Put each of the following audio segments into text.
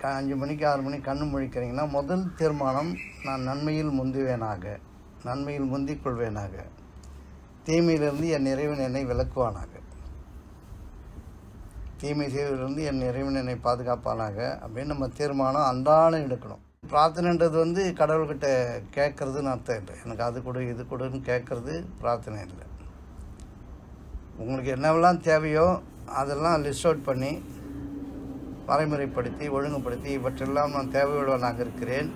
அஞ்சு மணிக்கு ஆறு மணிக்கு கண்ணு முழிக்கிறீங்கன்னா முதல் தீர்மானம் நான் நன்மையில் முந்துவேனாக நன்மையில் முந்திக் கொள்வேனாக தீமையிலிருந்து என் இறைவன் என்னை விலக்குவானாக தீமை செய்வதிலிருந்து என் இறைவன் என்னை பாதுகாப்பானாக அப்படின்னு நம்ம தீர்மானம் அன்றாடம் எடுக்கணும் பிரார்த்தனைன்றது வந்து கடவுள்கிட்ட கேட்கறதுன்னு அர்த்தம் இல்லை எனக்கு அது கொடு இது கொடுன்னு கேட்கறது பிரார்த்தனை இல்லை உங்களுக்கு என்னவெல்லாம் தேவையோ அதெல்லாம் லிஸ்ட் அவுட் பண்ணி வரைமுறைப்படுத்தி ஒழுங்குபடுத்தி இவற்றெல்லாம் நான் தேவையுள்ளவனாக இருக்கிறேன்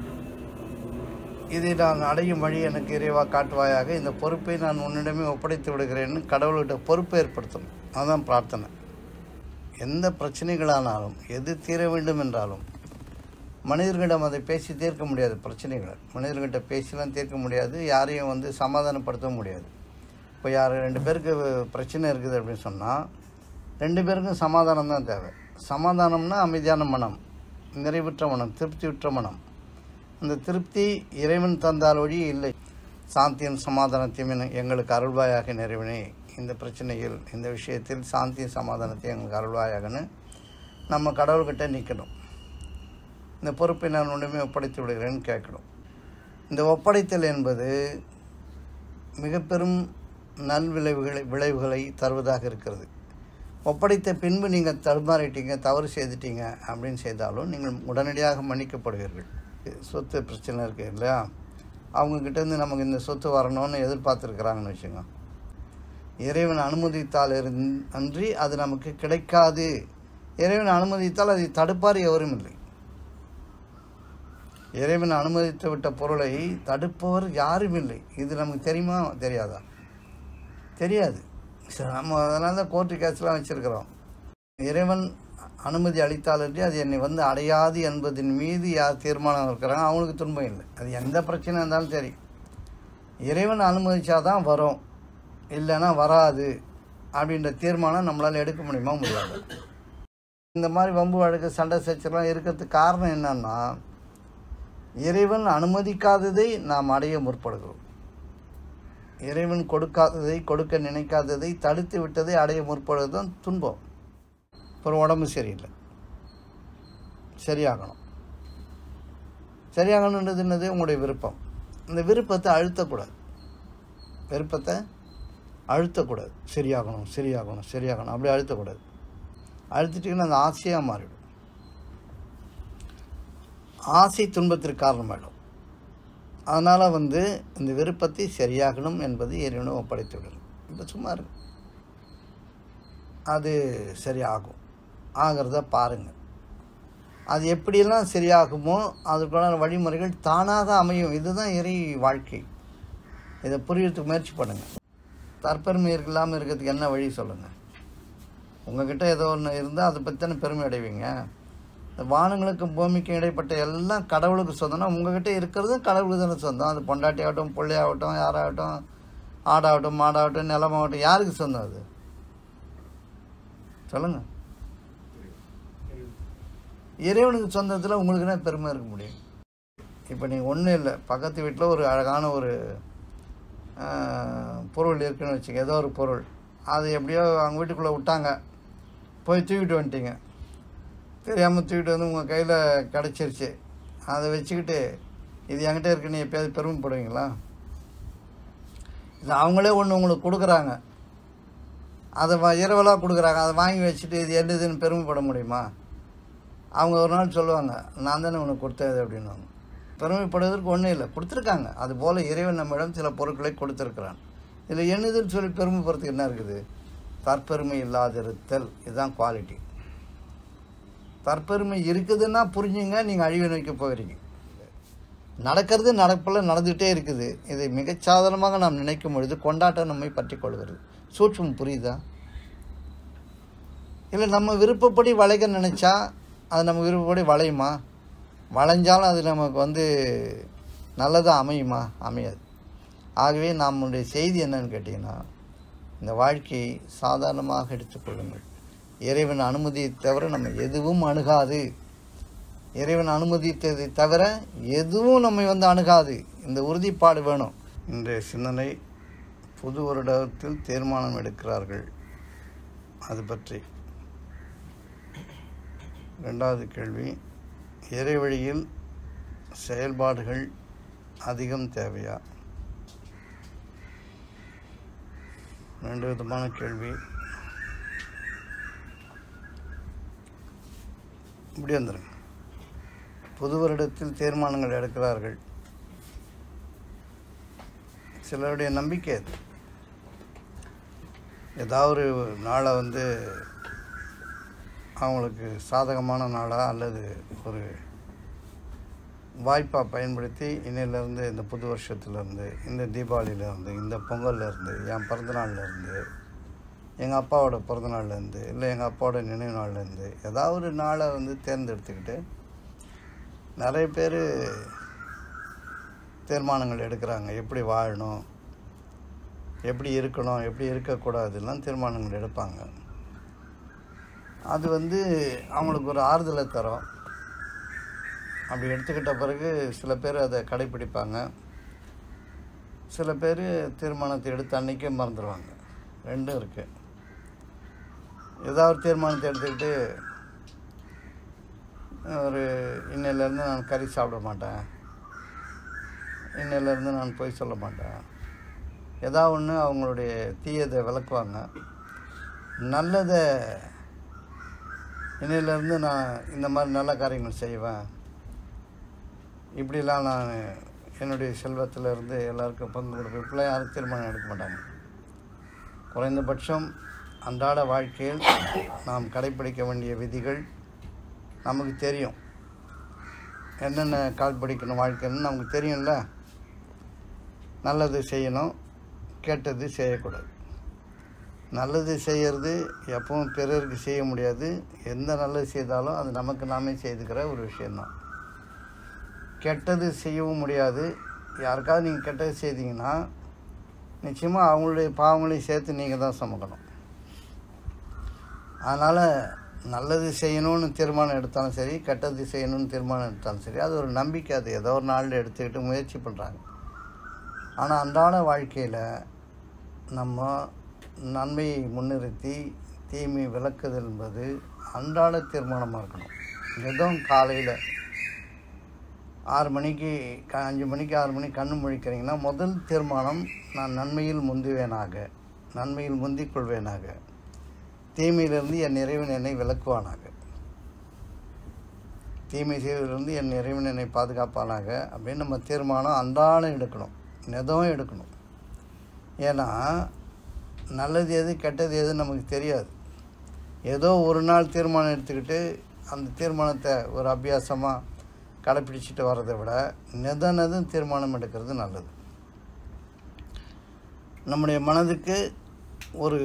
இதை நான் அடையும் வழி எனக்கு இறைவா காட்டுவாயாக இந்த பொறுப்பை நான் உன்னிடமே ஒப்படைத்து விடுகிறேன்னு கடவுள்கிட்ட பொறுப்பை ஏற்படுத்தணும் அதுதான் பிரார்த்தனை எந்த பிரச்சனைகளானாலும் எது தீர வேண்டும் என்றாலும் மனிதர்களிடம் அதை பேசி தீர்க்க முடியாது பிரச்சனைகளை மனிதர்கிட்ட பேசிலாம் தீர்க்க முடியாது யாரையும் வந்து சமாதானப்படுத்தவும் முடியாது இப்போ யார் ரெண்டு பேருக்கு பிரச்சனை இருக்குது அப்படின்னு சொன்னால் ரெண்டு பேருக்கும் சமாதானம் தான் தேவை சமாதானம்னா அமைதியான மனம் நிறைவுற்ற மனம் திருப்தியுற்ற மனம் அந்த திருப்தி இறைவன் தந்தால் வழி இல்லை சாந்தியின் சமாதானத்தையும் என- எங்களுக்கு அருள்வாயாக நிறைவனே இந்த பிரச்சனையில் இந்த விஷயத்தில் சாந்தியும் சமாதானத்தையும் எங்களுக்கு அருள்வாயாகன்னு நம்ம கடவுள்கிட்ட நிற்கணும் இந்த பொறுப்பை நான் ஒன்றுமே ஒப்படைத்து விடுகிறேன்னு கேட்கணும் இந்த ஒப்படைத்தல் என்பது மிக பெரும் நல்விளைவுகளை விளைவுகளை தருவதாக இருக்கிறது ஒப்படைத்த பின்பு நீங்கள் தடுமாறிட்டீங்க தவறு செய்துட்டீங்க அப்படின்னு செய்தாலும் நீங்கள் உடனடியாக மன்னிக்கப்படுவீர்கள் சொத்து பிரச்சனை இருக்குது இல்லையா அவங்கக்கிட்டேருந்து நமக்கு இந்த சொத்து வரணும்னு எதிர்பார்த்துருக்குறாங்கன்னு வச்சுங்க இறைவன் அனுமதித்தால் இருந் அன்றி அது நமக்கு கிடைக்காது இறைவன் அனுமதித்தால் அதை தடுப்பார் எவரும் இல்லை இறைவன் அனுமதித்து விட்ட பொருளை தடுப்பவர் யாரும் இல்லை இது நமக்கு தெரியுமா தெரியாதா தெரியாது சரி, நம்ம அதனால தான் கோர்ட்டு கேஸ்லாம் வச்சுருக்கிறோம் இறைவன் அனுமதி அளித்தாலன்றி அது என்னை வந்து அடையாது என்பதன் மீது யார் தீர்மானம் இருக்கிறாங்க அவங்களுக்கு துன்பம் இல்லை அது எந்த பிரச்சனை இருந்தாலும் சரி இறைவன் அனுமதிச்சாதான் வரும் இல்லைன்னா வராது அப்படின்ற தீர்மானம் நம்மளால் எடுக்க முடியுமா முடியாது இந்த மாதிரி வம்பு வழக்கு சண்டை சச்சரவுலாம் இருக்கிறதுக்கு காரணம் என்னன்னா இறைவன் அனுமதிக்காததை நாம் அடைய முற்படுகிறோம் இறைவன் கொடுக்காததை கொடுக்க நினைக்காததை தடுத்து விட்டதை அடைய முற்படுவது தான் துன்பம் அப்புறம் உடம்பு சரியில்லை சரியாகணும் சரியாகணுன்றது என்னது உங்களுடைய விருப்பம் இந்த விருப்பத்தை அழுத்தக்கூடாது விருப்பத்தை அழுத்தக்கூடாது சரியாகணும் சரியாகணும் சரியாகணும் அப்படி அழுத்தக்கூடாது அழுத்திட்டிங்கன்னா அந்த ஆசையாக மாறிடும் ஆசை துன்பத்திற்கு காரணமாயிடும் அதனால் வந்து இந்த விருப்பத்தை சரியாகணும் என்பது இறைவனும் ஒப்படைத்து விடணும் இப்போ சும்மா இருக்கு அது சரியாகும் ஆகிறத பாருங்கள் அது எப்படியெல்லாம் சரியாகுமோ அதுக்கான வழிமுறைகள் தானாக அமையும் இதுதான் இறை வாழ்க்கை இதை புரியறதுக்கு முயற்சி பண்ணுங்கள் தற்பெருமை இல்லாமல் இருக்கிறதுக்கு என்ன வழி சொல்லுங்கள் உங்ககிட்ட ஏதோ ஒன்று இருந்தால் அதை பற்றி தானே பெருமை அடைவீங்க இந்த வானங்களுக்கும் பூமிக்கும் இடைப்பட்ட எல்லாம் கடவுளுக்கு சொந்தம்னா உங்ககிட்ட இருக்கிறதும் கடவுளுக்கு தானே சொந்தம் அது பொண்டாட்டி ஆகட்டும் பிள்ளையாகட்டும் யாராகட்டும் ஆடாகட்டும் மாடாகட்டும் நிலமாகட்டும் யாருக்கு சொந்தம் அது சொல்லுங்க இறைவனுக்கு சொந்தத்தில் உங்களுக்கு என்ன பெருமை இருக்க முடியும் இப்போ நீங்கள் ஒன்றும் இல்லை பக்கத்து வீட்டில் ஒரு அழகான ஒரு ஆஹ், பொருள் இருக்குன்னு வச்சுங்க ஏதோ ஒரு பொருள் அது எப்படியோ அவங்க வீட்டுக்குள்ளே விட்டாங்க போய் தூக்கிட்டு வந்துட்டீங்க தெரியாமல் தூக்கிட்டு வந்து உங்கள் கையில் கிடச்சிருச்சு அதை வச்சுக்கிட்டு இது என்கிட்ட இருக்குன்னு எப்பயாவது பெருமைப்படுவீங்களா இல்லை அவங்களே ஒன்று உங்களுக்கு கொடுக்குறாங்க அதை வ- இரவலாக கொடுக்குறாங்க அதை வாங்கி வச்சுட்டு இது என்னதுன்னு பெருமைப்பட முடியுமா அவங்க ஒரு நாள் சொல்லுவாங்க நான் தானே உனக்கு கொடுத்தது அப்படின்னுவாங்க பெருமைப்படுவதற்கு ஒன்றும் இல்லை கொடுத்துருக்காங்க அதுபோல் இறைவன் நம்மிடம் சில பொருட்களை கொடுத்துருக்கிறான் இதில் என்னதுன்னு சொல்லி பெருமைப்படுறதுக்கு என்ன இருக்குது தற்பெருமை இல்லாதிருத்தல் இதுதான் குவாலிட்டி தற்பெருமை இருக்குதுன்னா புரிஞ்சுங்க நீங்கள் அழிவு நோக்கி போகிறீங்க நடக்கிறது நடப்பில் நடந்துகிட்டே இருக்குது இதை மிகச் சாதாரணமாக நாம் நினைக்கும் பொழுது கொண்டாட்டம் நம்மை பற்றி கொள்கிறது சூட்சம் புரியுதா இல்லை நம்ம விருப்பப்படி வளைக்க நினச்சா அது நம்ம விருப்பப்படி வளையுமா வளைஞ்சாலும் அது நமக்கு வந்து நல்லதாக அமையுமா அமையாது ஆகவே நம்முடைய செய்தி என்னன்னு கேட்டிங்கன்னா இந்த வாழ்க்கையை சாதாரணமாக எடுத்துக்கொள்ளுங்கள் இறைவன் அனுமதியை தவிர நம்ம எதுவும் அணுகாது இறைவன் அனுமதித்ததை தவிர எதுவும் நம்மை வந்து அணுகாது இந்த உறுதிப்பாடு வேணும் இன்றைய சிந்தனை புது வருடத்தில் தீர்மானம் எடுக்கிறார்கள் அது பற்றி ரெண்டாவது கேள்வி இறை வழியில் செயல்பாடுகள் அதிகம் தேவையா ரெண்டு விதமான கேள்வி இப்படி வந்துருங்க புது வருடத்தில் தீர்மானங்கள் எடுக்கிறார்கள் சிலருடைய நம்பிக்கை அது ஏதாவது ஒரு நாளை வந்து அவங்களுக்கு சாதகமான நாளாக அல்லது ஒரு வாய்ப்பாக பயன்படுத்தி இன்னிலேருந்து இந்த புது வருஷத்துலேருந்து இந்த தீபாவளியிலேருந்து இந்த பொங்கல்லேருந்து என் பிறந்தநாள்லேருந்து எங்கள் அப்பாவோட பிறந்தநாள்லேருந்து இல்லை எங்கள் அப்பாவோட நினைவு நாள்லேருந்து ஏதாவது ஒரு நாளை வந்து தேர்ந்தெடுத்துக்கிட்டு நிறைய பேர் தீர்மானங்கள் எடுக்கிறாங்க எப்படி வாழணும் எப்படி இருக்கணும் எப்படி இருக்கக்கூடாதுலாம் தீர்மானங்கள் எடுப்பாங்க அது வந்து அவங்களுக்கு ஒரு ஆறுதலை தரும் அப்படி எடுத்துக்கிட்ட பிறகு சில பேர் அதை கடைப்பிடிப்பாங்க சில பேர் தீர்மானத்தை எடுத்த அன்றைக்கே மறந்துடுவாங்க ரெண்டும் இருக்குது ஏதாவது ஒரு தீர்மானத்தை எடுத்துக்கிட்டு ஒரு இன்னையிலேருந்து நான் கறி சாப்பிட மாட்டேன் இன்னையிலேருந்து நான் பொய் சொல்ல மாட்டேன் ஏதாவது ஒன்று அவங்களுடைய தீயதை விளக்குவாங்க நல்லதை இன்னையிலேருந்து நான் இந்த மாதிரி நல்ல காரியங்கள் செய்வேன் இப்படிலாம் நான் என்னுடைய செல்வத்தில் இருந்து எல்லாருக்கும் பங்கு கொடுப்பேன் இப்படிலாம் யாரும் தீர்மானம் எடுக்க மாட்டாங்க குறைந்தபட்சம் அன்றாட வாழ்க்கையில் நாம் கடைப்பிடிக்க வேண்டிய விதிகள் நமக்கு தெரியும் என்னென்ன கால்படிக்கணும் வாழ்க்கைன்னு நமக்கு தெரியும்ல நல்லது செய்யணும் கெட்டது செய்யக்கூடாது நல்லது செய்கிறது எப்பவும் பிறருக்கு செய்ய முடியாது எந்த நல்லது செய்தாலும் அது நமக்கு நாமே செய்துக்கிற ஒரு விஷயந்தான் கெட்டது செய்யவும் முடியாது யாருக்காவது நீங்கள் கெட்டது செய்தீங்கன்னா நிச்சயமாக அவங்களுடைய பாவங்களையும் சேர்த்து நீங்கள் தான் சுமக்கணும் அதனால் நல்லது செய்யணும்னு தீர்மானம் எடுத்தாலும் சரி கெட்டது செய்யணும்னு தீர்மானம் எடுத்தாலும் சரி அது ஒரு நம்பிக்கை அது ஏதோ ஒரு நாளில் எடுத்துக்கிட்டு முயற்சி பண்ணுறாங்க ஆனால் அன்றாட வாழ்க்கையில் நம்ம நன்மையை முன்னிறுத்தி தீமை விளக்குதல் என்பது அன்றாட தீர்மானமாக இருக்கணும் எதுவும் காலையில் ஆறு மணிக்கு க அஞ்சு மணிக்கு ஆறு மணிக்கு கண்ணு முழிக்கிறீங்கன்னா முதல் தீர்மானம் நான் நன்மையில் முந்துவேனாக நன்மையில் முந்திக் கொள்வேனாக தீமையிலிருந்து என் இறைவன் என்னை விளக்குவானாக தீமை செய்வதிலிருந்து என் இறைவன் என்னை பாதுகாப்பானாக அப்படின்னு நம்ம தீர்மானம் அன்றாடம் எடுக்கணும் நெதம் எடுக்கணும் ஏன்னா நல்லது எது கெட்டது எது நமக்கு தெரியாது ஏதோ ஒரு நாள் தீர்மானம் எடுத்துக்கிட்டு அந்த தீர்மானத்தை ஒரு அபியாசமாக கடைப்பிடிச்சிட்டு வர்றதை விட நெத நெதம் தீர்மானம் எடுக்கிறது நல்லது நம்முடைய மனதுக்கு ஒரு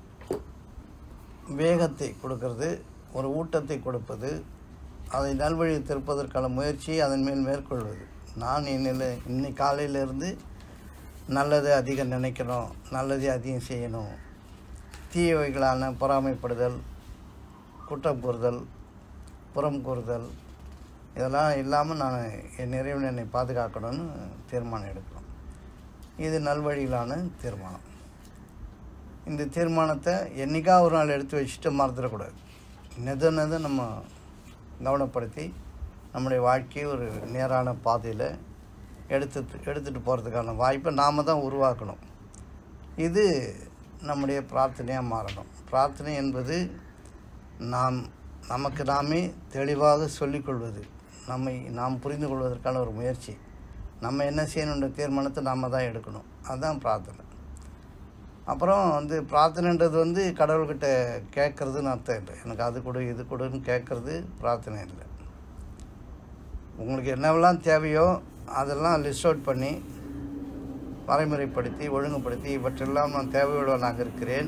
வேகத்தை கொடுக்கறது ஒரு ஊட்டத்தை கொடுப்பது அதை நல்வழி திருப்பதற்கான முயற்சியை அதன் மேல் மேற்கொள்வது நான் இன்னில் இன்னைக்கு காலையிலேருந்து நல்லதை அதிகம் நினைக்கணும் நல்லதை அதிகம் செய்யணும் தீயவைகளான பொறாமைப்படுதல் குற்றம் கூறுதல் புறம் கூறுதல் இதெல்லாம் இல்லாமல் நான் என் இறைவன் என்னை பாதுகாக்கணும்னு தீர்மானம் எடுக்கணும் இது நல்வழியிலான தீர்மானம் இந்த தீர்மானத்தை என்றைக்கா ஒரு நாள் எடுத்து வச்சுட்டு மறந்துடக்கூடாது நெத நெத நம்ம கவனப்படுத்தி நம்முடைய வாழ்க்கையை ஒரு நேரான பாதையில் எடுத்து எடுத்துகிட்டு போகிறதுக்கான வாய்ப்பை நாம் தான் உருவாக்கணும் இது நம்முடைய பிரார்த்தனையாக மாறணும் பிரார்த்தனை என்பது நாம் நமக்கு நாமே தெளிவாக சொல்லிக்கொள்வது நம்மை நாம் புரிந்து கொள்வதற்கான ஒரு முயற்சி நம்ம என்ன செய்யணுன்ற தீர்மானத்தை நாம் தான் எடுக்கணும் அதுதான் பிரார்த்தனை அப்புறம் வந்து பிரார்த்தனைன்றது வந்து கடவுள்கிட்ட கேட்குறதுன்னு அர்த்தம் இல்லை எனக்கு அது கொடு இது கொடுன்னு கேட்குறது பிரார்த்தனை இல்லை உங்களுக்கு என்னவெல்லாம் தேவையோ அதெல்லாம் லிஸ்ட் அவுட் பண்ணி வரைமுறைப்படுத்தி ஒழுங்குபடுத்தி இவற்றெல்லாம் நான் தேவையுள்ளவனாக இருக்கிறேன்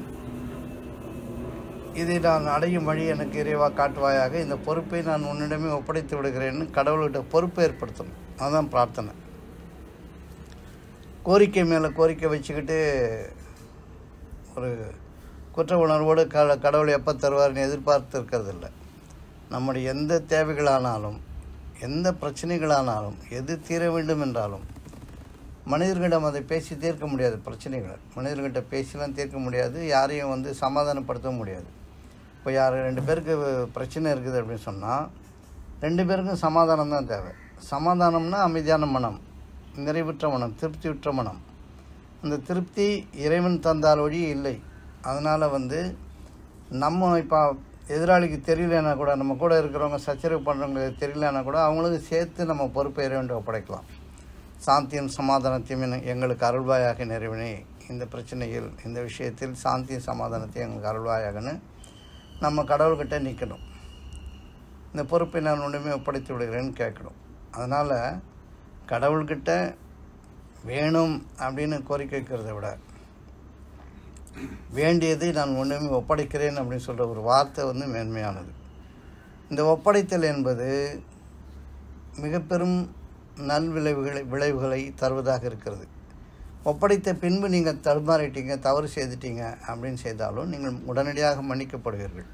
இதை நான் அடையும் வழி எனக்கு இறைவா காட்டுவாயாக இந்த பொறுப்பை நான் உன்னிடமே ஒப்படைத்து விடுகிறேன்னு கடவுள்கிட்ட பொறுப்பை ஏற்படுத்தணும் அதுதான் பிரார்த்தனை கோரிக்கை மேலே கோரிக்கை வச்சுக்கிட்டு ஒரு குற்ற உணர்வோடு க கடவுள் எப்போ தருவார்னு எதிர்பார்த்து இருக்கிறது இல்லை நம்முடைய எந்த தேவைகளானாலும் எந்த பிரச்சனைகளானாலும் எது தீர வேண்டும் என்றாலும் மனிதர்களிடம் அதை பேசி தீர்க்க முடியாது பிரச்சனைகளை மனிதர்கிட்ட பேசிலாம் தீர்க்க முடியாது யாரையும் வந்து சமாதானப்படுத்தவும் முடியாது இப்போ யார் ரெண்டு பேருக்கு பிரச்சனை இருக்குது அப்படின்னு சொன்னால் ரெண்டு பேருக்கும் சமாதானம் தான் தேவை சமாதானம்னா அமைதியான மனம் நிறைவுற்ற மனம் திருப்தியுற்ற மனம் அந்த திருப்தி இறைவன் தந்தால் வழி இல்லை அதனால் வந்து நம்ம இப்போ எதிராளிக்கு தெரியலனா கூட நம்ம கூட இருக்கிறவங்க சச்சரவு பண்ணுறவங்களுக்கு தெரியலனா கூட அவங்களுக்கு சேர்த்து நம்ம பொறுப்பை இறைவன் ஒப்படைக்கலாம் சாந்தியும் சமாதானத்தையும் என- எங்களுக்கு அருள்வாயாக நிறைவனே இந்த பிரச்சனையில் இந்த விஷயத்தில் சாந்தியும் சமாதானத்தையும் எங்களுக்கு அருள்வாயாகன்னு நம்ம கடவுள்கிட்ட நிற்கணும் இந்த பொறுப்பை நான் ஒன்றுமே ஒப்படைத்து விடுகிறேன்னு கேட்கணும் அதனால் கடவுள்கிட்ட வேணும் அப்படின்னு கோரிக்கை வைக்கிறத விட வேண்டியதை நான் ஒன்றுமே ஒப்படைக்கிறேன் அப்படின்னு சொல்கிற ஒரு வார்த்தை வந்து மேன்மையானது இந்த ஒப்படைத்தல் என்பது மிக பெரும் நல்விளைவுகளை விளைவுகளை தருவதாக இருக்கிறது ஒப்படைத்த பின்பு நீங்கள் தடுமாறிட்டீங்க தவறு செய்துட்டீங்க அப்படின்னு செய்தாலும் நீங்கள் உடனடியாக மன்னிக்கப்படுவீர்கள்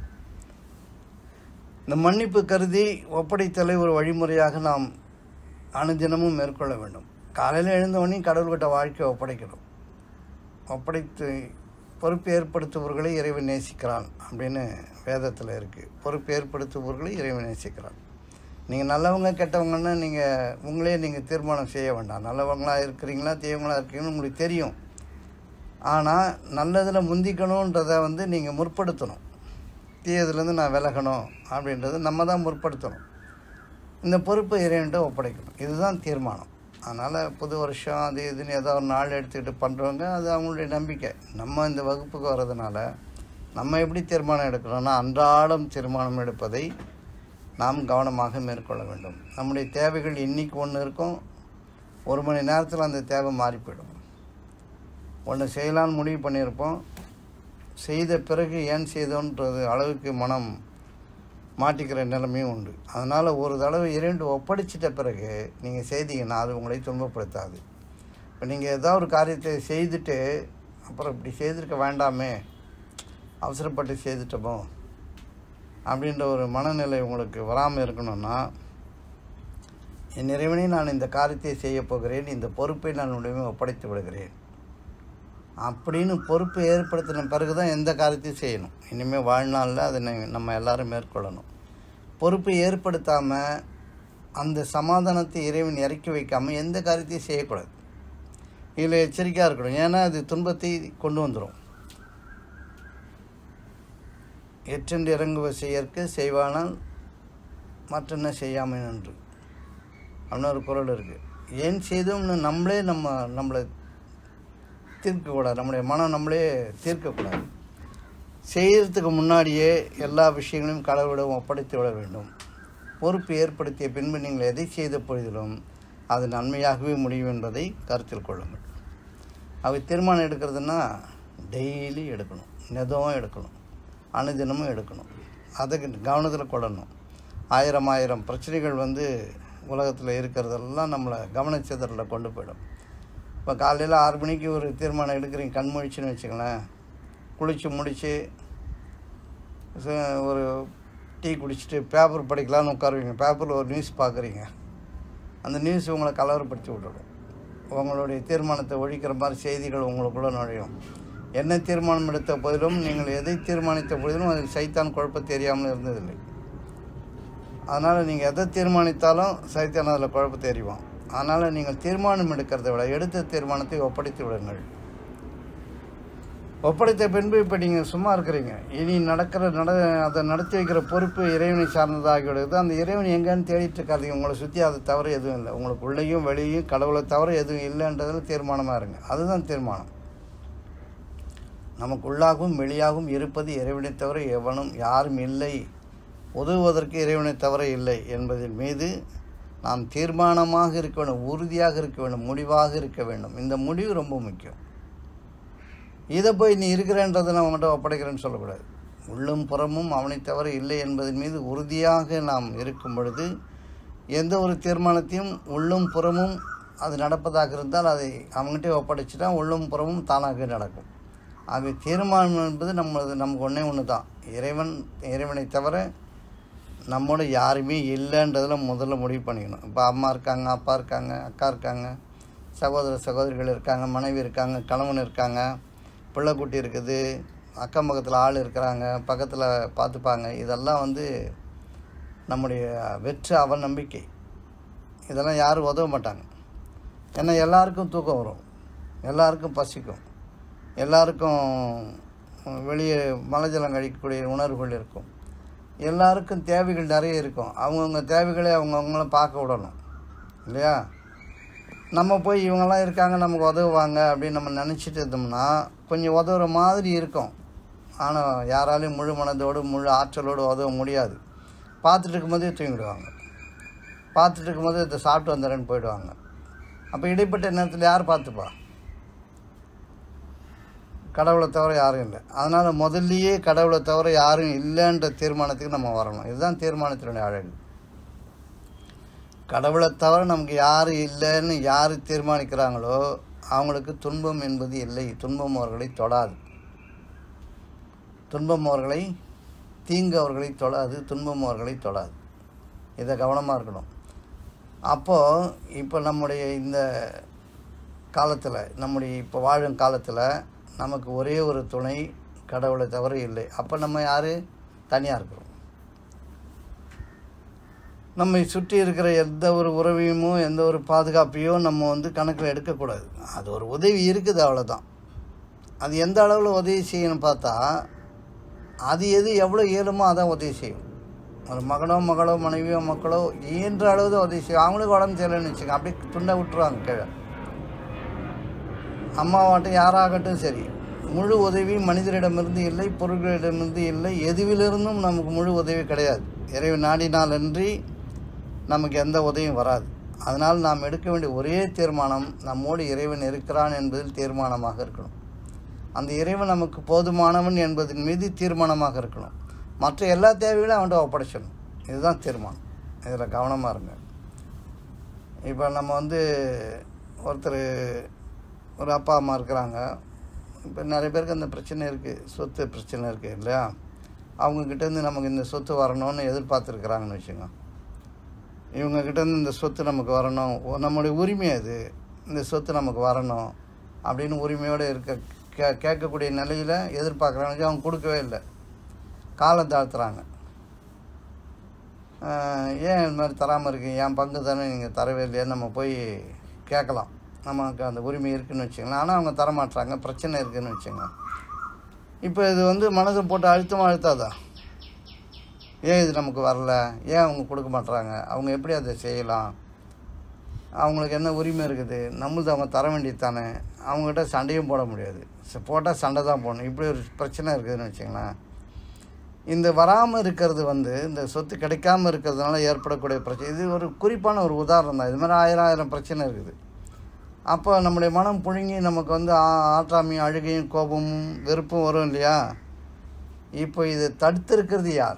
இந்த மன்னிப்பு கருதி ஒப்படைத்தலை ஒரு வழிமுறையாக நாம் அனுதினமும் மேற்கொள்ள வேண்டும் காலையில் எழுந்தவொடனே கடவுள்கிட்ட வாழ்க்கையை ஒப்படைக்கணும் ஒப்படைத்து பொறுப்பு ஏற்படுத்துபவர்களை இறைவன் நேசிக்கிறான் அப்படின்னு வேதத்தில் இருக்குது பொறுப்பு ஏற்படுத்துபவர்களை இறைவன் நேசிக்கிறான் நீங்கள் நல்லவங்க கெட்டவங்கன்னு நீங்கள் உங்களே நீங்கள் தீர்மானம் செய்ய வேண்டாம் நல்லவங்களா இருக்கிறீங்களா தீயவங்களா இருக்கீங்கன்னு உங்களுக்கு தெரியும் ஆனால் நல்லதில் முந்திக்கணுன்றதை வந்து நீங்கள் முற்படுத்தணும் தீயதுலேருந்து நான் விலகணும் அப்படின்றத நம்ம தான் முற்படுத்தணும் இந்த பொறுப்பை இறைவன்ட்ட ஒப்படைக்கணும் இதுதான் தீர்மானம் அதனால் புது வருஷம் அது இதுன்னு ஏதோ ஒரு நாள் எடுத்துக்கிட்டு பண்ணுறவங்க அது அவங்களுடைய நம்பிக்கை நம்ம இந்த வகுப்புக்கு வர்றதுனால நம்ம எப்படி தீர்மானம் எடுக்கிறோம்னா அன்றாடம் தீர்மானம் எடுப்பதை நாம் கவனமாக மேற்கொள்ள வேண்டும் நம்முடைய தேவைகள் இன்னைக்கு ஒன்று இருக்கும் ஒரு மணி நேரத்தில் அந்த தேவை மாறி போயிடும் ஒன்று செய்யலான்னு முடிவு பண்ணியிருப்போம் செய்த பிறகு ஏன் செய்தோன்றது அளவுக்கு மனம் மாட்டிக்கிற நிலைமையும் உண்டு அதனால் ஒரு தடவை இரண்டு ஒப்படைச்சிட்ட பிறகு நீங்கள் செய்தீங்கன்னா அது உங்களை துன்பப்படுத்தாது இப்போ நீங்கள் ஏதாவது ஒரு காரியத்தை செய்துட்டு அப்புறம் இப்படி செய்திருக்க வேண்டாமே அவசரப்பட்டு செய்துட்டோமோ அப்படின்ற ஒரு மனநிலை உங்களுக்கு வராமல் இருக்கணும்னா என் இறைவனே நான் இந்த காரியத்தை செய்ய போகிறேன் இந்த பொறுப்பை நான் உடனே ஒப்படைத்து விடுகிறேன் அப்படின்னு பொறுப்பு ஏற்படுத்தின பிறகு தான் எந்த காரியத்தையும் செய்யணும் இனிமேல் வாழ்நாளில் அதை ந- நம்ம எல்லாரும் மேற்கொள்ளணும் பொறுப்பை ஏற்படுத்தாமல் அந்த சமாதானத்தை இறைவன் இறக்கி வைக்காமல் எந்த காரியத்தையும் செய்யக்கூடாது இதில் எச்சரிக்கையாக இருக்கணும் ஏன்னா அது துன்பத்தை கொண்டு வந்துடும் எற்றென்று இறங்குவ செய்யற்கு செய்வானால் மற்றென்ன செய்யாமல் நன்று அப்படின்னு ஒரு குரல் இருக்குது ஏன் செய்தோம்னு நம்மளே நம்ம நம்மளை தீர்க்கக்கூடாது நம்முடைய மனம் நம்மளே தீர்க்கக்கூடாது செய்கிறதுக்கு முன்னாடியே எல்லா விஷயங்களையும் கடவுளிடம் ஒப்படைத்து விட வேண்டும் பொறுப்பு ஏற்படுத்திய பின்பு நீங்கள் எதை செய்த பொழுதிலும் அது நன்மையாகவே முடியும் என்பதை கருத்தில் கொள்ளுங்கள் அவை தீர்மானம் எடுக்கிறதுனா டெய்லி எடுக்கணும் நெதவும் எடுக்கணும் அனுதினமும் எடுக்கணும் அதை கவனத்தில் கொள்ளணும் ஆயிரம் ஆயிரம் பிரச்சனைகள் வந்து உலகத்தில் இருக்கிறதெல்லாம் நம்மளை கவனச்சிதறல கொண்டு போயிடும் இப்போ காலையில் ஆறு மணிக்கு ஒரு தீர்மானம் எடுக்கிறீங்க கண் முழிச்சுன்னு வச்சுங்களேன் குளித்து முடித்து ஒரு டீ குடிச்சிட்டு பேப்பர் படிக்கலான்னு உட்காருவீங்க பேப்பரில் ஒரு நியூஸ் பார்க்குறீங்க அந்த நியூஸ் உங்களை கலவரப்படுத்தி விட்டுடும் உங்களுடைய தீர்மானத்தை ஒழிக்கிற மாதிரி செய்திகள் உங்களுக்குள்ளே நுழையும் என்ன தீர்மானம் எடுத்த போதிலும் நீங்கள் எதை தீர்மானித்த போதிலும் அதில் சைத்தான் குழப்பம் தெரியாமல் இருந்ததில்லை அதனால் நீங்கள் எதை தீர்மானித்தாலும் சைத்தான் அதில் குழப்பத்தை எறிவான் அதனால் நீங்கள் தீர்மானம் எடுக்கிறதை விட எடுத்த தீர்மானத்தை ஒப்படைத்து விடுங்கள் ஒப்படைத்த பின்பு இப்போ நீங்கள் சும்மா இருக்கிறீங்க இனி நடக்கிற நட அதை நடத்தி வைக்கிற பொறுப்பு இறைவனை சார்ந்ததாகிவிடுது அந்த இறைவன் எங்கேன்னு தேடிட்டு இருக்காதீங்க உங்களை சுற்றி அதை தவிர எதுவும் இல்லை உங்களுக்கு உள்ளேயும் வெளியும் கடவுளை தவிர எதுவும் இல்லைன்றதில் தீர்மானமாக இருங்க அதுதான் தீர்மானம் நமக்கு உள்ளாகவும் வெளியாகவும் இருப்பது இறைவனை தவிர எவனும் யாரும் இல்லை உதவுவதற்கு இறைவனை தவிர இல்லை என்பதன் மீது நாம் தீர்மானமாக இருக்க வேண்டும் உறுதியாக இருக்க வேண்டும் முடிவாக இருக்க வேண்டும் இந்த முடிவு ரொம்ப முக்கியம் இதை போய் நீ இருக்கிறன்றதை நான் உங்கள்கிட்ட ஒப்படைக்கிறேன்னு சொல்லக்கூடாது உள்ளும் புறமும் அவனை தவிர இல்லை என்பதன் மீது உறுதியாக நாம் இருக்கும் பொழுது எந்த ஒரு தீர்மானத்தையும் உள்ளும் புறமும் அது நடப்பதாக இருந்தால் அதை அவங்ககிட்டே ஒப்படைச்சிட்டா உள்ளும் புறமும் தானாக நடக்கும் ஆகவே தீர்மானம் என்பது நம்மளது நமக்கு ஒன்றே ஒன்று தான் இறைவன் இறைவனை தவிர நம்மோட யாருமே இல்லைன்றதில் முதல்ல முடிவு பண்ணிக்கணும் இப்போ அம்மா இருக்காங்க அப்பா இருக்காங்க அக்கா இருக்காங்க சகோதர சகோதரிகள் இருக்காங்க மனைவி இருக்காங்க கணவன் இருக்காங்க பிள்ளைக்குட்டி இருக்குது அக்கம் பக்கத்தில் ஆள் இருக்கிறாங்க பக்கத்தில் பார்த்துப்பாங்க இதெல்லாம் வந்து நம்முடைய வெற்று அவநம்பிக்கை இதெல்லாம் யாரும் உதவ மாட்டாங்க ஏன்னா எல்லாருக்கும் தூக்கம் வரும் எல்லாருக்கும் பசிக்கும் எல்லாருக்கும் வெளியே மலைஜலம் கழிக்கக்கூடிய உணர்வுகள் இருக்கும் எல்லாருக்கும் தேவைகள் நிறைய இருக்கும் அவங்கவுங்க தேவைகளை அவங்கவுங்கள பார்க்க விடணும் இல்லையா நம்ம போய் இவங்கெல்லாம் இருக்காங்க நமக்கு உதவுவாங்க அப்படின்னு நம்ம நினச்சிட்டு இருந்தோம்னா கொஞ்சம் உதவுற மாதிரி இருக்கும் ஆனால் யாராலையும் முழு மனதோடு முழு ஆற்றலோடு உதவ முடியாது பார்த்துட்டு இருக்கும்போதே தூங்கிடுவாங்க பார்த்துட்டு இருக்கும்போது இதை சாப்பிட்டு வந்துடுறேன்னு போயிடுவாங்க அப்போ இடைப்பட்ட நேரத்தில் யார் பார்த்துப்பா கடவுளை தவிர யாரும் இல்லை அதனால் முதல்லையே கடவுளை தவிர யாரும் இல்லைன்ற தீர்மானத்துக்கு நம்ம வரணும் இதுதான் தீர்மானத்தினுடைய அழகு கடவுளை தவிர நமக்கு யார் இல்லைன்னு யார் தீர்மானிக்கிறாங்களோ அவங்களுக்கு துன்பம் என்பது இல்லை துன்பம் அவர்களை தொடாது துன்பம் அவர்களை தீங்கு அவர்களை தொடாது துன்பம் அவர்களை தொடாது இதை கவனமாக இருக்கணும் அப்போது இப்போ நம்முடைய இந்த காலத்தில் நம்முடைய இப்போ வாழும் காலத்தில் நமக்கு ஒரே ஒரு துணை கடவுளை தவிர இல்லை அப்போ நம்ம யார் தனியாக இருக்கிறோம் நம்மை சுற்றி இருக்கிற எந்த ஒரு உறவையுமோ எந்த ஒரு பாதுகாப்பையோ நம்ம வந்து கணக்கில் எடுக்கக்கூடாது அது ஒரு உதவி இருக்குது அவ்வளோதான் அது எந்த அளவில் உதவி செய்யணும்னு பார்த்தா அது எது எவ்வளோ இயலுமோ அதான் உதவி செய்யும் ஒரு மகனோ மகளோ மனைவியோ மக்களோ இயன்ற அளவு தான் உதவி செய்யும் அவங்களுக்கு உடம்பு சரியில்லைன்னு வச்சுக்கோங்க அப்படியே துண்டை விட்டுருவாங்க கீழே அம்மாவாட்டும் யாராகட்டும் சரி முழு உதவி மனிதரிடமிருந்து இல்லை பொருட்களிடமிருந்து இல்லை எதுவிலிருந்தும் நமக்கு முழு உதவி கிடையாது இறைவு நாடினாலன்றி நமக்கு எந்த உதவியும் வராது அதனால் நாம் எடுக்க வேண்டிய ஒரே தீர்மானம் நம்மோடு இறைவன் இருக்கிறான் என்பதில் தீர்மானமாக இருக்கணும் அந்த இறைவன் நமக்கு போதுமானவன் என்பதன் மீது தீர்மானமாக இருக்கணும் மற்ற எல்லா தேவைகளையும் அவன்கிட்ட ஒப்படைச்சிடணும் இதுதான் தீர்மானம் இதில் கவனமாக இருங்க இப்போ நம்ம வந்து ஒருத்தர் ஒரு அப்பா அம்மா இருக்கிறாங்க இப்போ நிறைய பேருக்கு அந்த பிரச்சனை இருக்குது சொத்து பிரச்சனை இருக்குது இல்லையா அவங்கக்கிட்டேருந்து நமக்கு இந்த சொத்து வரணும்னு எதிர்பார்த்துருக்குறாங்கன்னு வச்சுங்க இவங்கக்கிட்டேருந்து இந்த சொத்து நமக்கு வரணும் ஓ, நம்முடைய உரிமை அது இந்த சொத்து நமக்கு வரணும் அப்படின்னு உரிமையோடு இருக்க கே கேட்கக்கூடிய நிலையில் எதிர்பார்க்குறாங்க அவங்க கொடுக்கவே இல்லை காலம் தாழ்த்துறாங்க ஆஹ், ஏன் இது மாதிரி தராமல் இருக்கீங்க என் பங்கு தானே நீங்கள் தரவே இல்லையான்னு நம்ம போய் கேட்கலாம் நமக்கு அந்த உரிமை இருக்குன்னு வச்சுக்கலாம் ஆனால் அவங்க தரமாட்டுறாங்க பிரச்சனை இருக்குன்னு வச்சுங்க இப்போ இது வந்து மனதை போட்டு அழுத்தமாக அழுத்தாதா ஏன் இது நமக்கு வரல ஏன் அவங்க கொடுக்க மாட்றாங்க அவங்க எப்படி அதை செய்யலாம் அவங்களுக்கு என்ன உரிமை இருக்குது நம்மளுது அவங்க தர வேண்டியது தானே அவங்ககிட்ட சண்டையும் போட முடியாது ச- போட்டால் சண்டை தான் போடணும் இப்படி ஒரு பிரச்சனை இருக்குதுன்னு வச்சுங்களேன் இந்த வராமல் இருக்கிறது வந்து இந்த சொத்து கிடைக்காம இருக்கிறதுனால ஏற்படக்கூடிய பிரச்சனை இது ஒரு குறிப்பான ஒரு உதாரணம் தான் இது மாதிரி ஆயிரம் ஆயிரம் பிரச்சனை இருக்குது அப்போ நம்முடைய மனம் புழுங்கி நமக்கு வந்து ஆ- ஆற்றாமையும் அழுகையும் கோபமும் வெறுப்பும் வரும் இல்லையா இப்போ இதை தடுத்திருக்கிறது யார்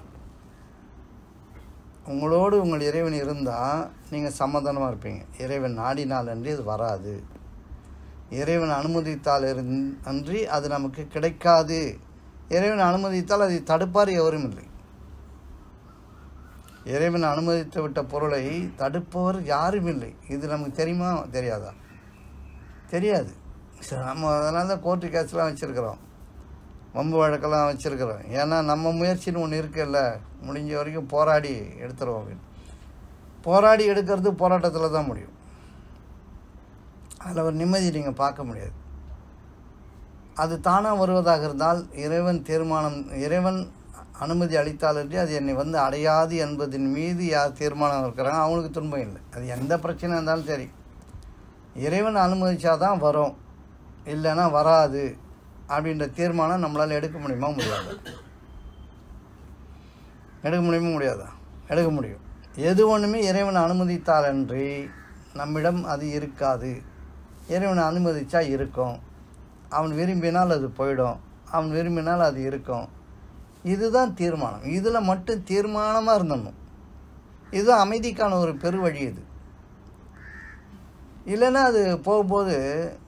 உங்களோடு உங்கள் இறைவன் இருந்தால் நீங்கள் சமாதானமாக இருப்பீங்க இறைவன் நாடினால் அன்றி அது வராது இறைவன் அனுமதித்தால் இருந் அன்றி அது நமக்கு கிடைக்காது இறைவன் அனுமதித்தால் அதை தடுப்பார் எவரும் இல்லை இறைவன் அனுமதித்து விட்ட பொருளை தடுப்பவர் யாரும் இல்லை இது நமக்கு தெரியுமா தெரியாதா தெரியாது சரி, நம்ம அதனால தான் கோர்ட்டு கேஸ்லாம் வச்சுருக்கிறோம் வம்பு வழக்கெல்லாம் வச்சுருக்கிறோம் ஏன்னா நம்ம முயற்சின்னு ஒன்று இருக்குல்ல முடிஞ்ச வரைக்கும் போராடி எடுத்துருவோம் அப்படின்னு போராடி எடுக்கிறது போராட்டத்தில் தான் முடியும் அதில் ஒரு நிம்மதி நீங்கள் பார்க்க முடியாது அது தானாக வருவதாக இருந்தால் இறைவன் தீர்மானம் இறைவன் அனுமதி அளித்தாலன்றி அது என்னை வந்து அடையாது என்பதின் மீது யார் தீர்மானம் இருக்கிறாங்க அவங்களுக்கு துன்பம் இல்லை அது எந்த பிரச்சனை இருந்தாலும் சரி இறைவன் அனுமதிச்சாதான் வரும் இல்லைன்னா வராது அப்படின்ற தீர்மானம் நம்மளால் எடுக்க முடியுமா முடியாது எடுக்க முடியுமா முடியாதா எடுக்க முடியும் எது ஒன்றுமே இறைவன் அனுமதித்தாலன்றி நம்மிடம் அது இருக்காது இறைவன் அனுமதிச்சா இருக்கும் அவன் விரும்பினால் அது போயிடும் அவன் விரும்பினால் அது இருக்கும் இதுதான் தீர்மானம் இதில் மட்டும் தீர்மானமாக இருந்தணும் இது அமைதிக்கான ஒரு பெருவழி இது இல்லைன்னா அது போகும்போது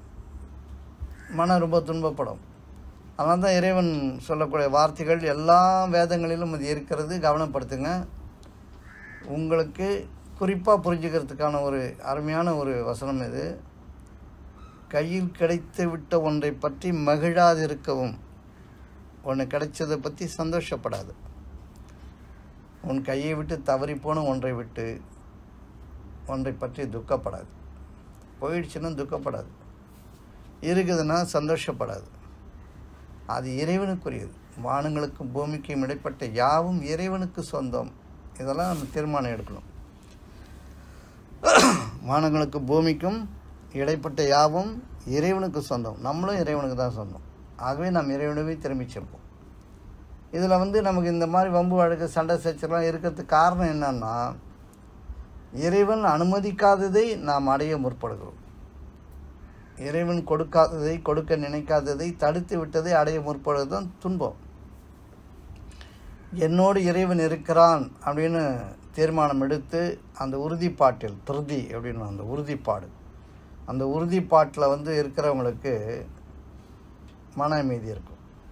மனம் ரொம்ப துன்பப்படும் அதனால தான் இறைவன் சொல்லக்கூடிய வார்த்தைகள் எல்லா வேதங்களிலும் இது இருக்கிறது கவனப்படுத்துங்க உங்களுக்கு குறிப்பாக புரிஞ்சுக்கிறதுக்கான ஒரு அருமையான ஒரு வசனம் இது கையில் கிடைத்து விட்ட ஒன்றை பற்றி மகிழாதிருக்கவும் ஒன்று கிடைச்சதை பற்றி சந்தோஷப்படாது உன் கையை விட்டு தவறிப்போன ஒன்றை விட்டு ஒன்றை பற்றி துக்கப்படாது போயிடுச்சுன்னா துக்கப்படாது இருக்குதுன்னா சந்தோஷப்படாது அது இறைவனுக்குரியது வானங்களுக்கும் பூமிக்கும் இடைப்பட்ட யாவும் இறைவனுக்கு சொந்தம் இதெல்லாம் நம்ம தீர்மானம் எடுக்கணும் வானங்களுக்கு பூமிக்கும் இடைப்பட்ட யாவும் இறைவனுக்கு சொந்தம் நம்மளும் இறைவனுக்கு தான் சொந்தம் ஆகவே நாம் இறைவனவே திரும்பி செல்வோம் இதில் வந்து நமக்கு இந்த மாதிரி வம்பு வழக்கு சண்டை சச்சரவுலாம் இருக்கிறதுக்கு காரணம் என்னன்னா இறைவன் அனுமதிக்காததை நாம் அடைய முற்படுகிறோம் இறைவன் கொடுக்காததை கொடுக்க நினைக்காததை தடுத்து விட்டதை அடைய முற்படுவது தான் துன்பம் என்னோடு இறைவன் இருக்கிறான் அப்படின்னு தீர்மானம் எடுத்து அந்த உறுதிப்பாட்டில் திருதி அப்படின்னு அந்த உறுதிப்பாடு அந்த உறுதிப்பாட்டில் வந்து இருக்கிறவங்களுக்கு மன அமைதி இருக்கும்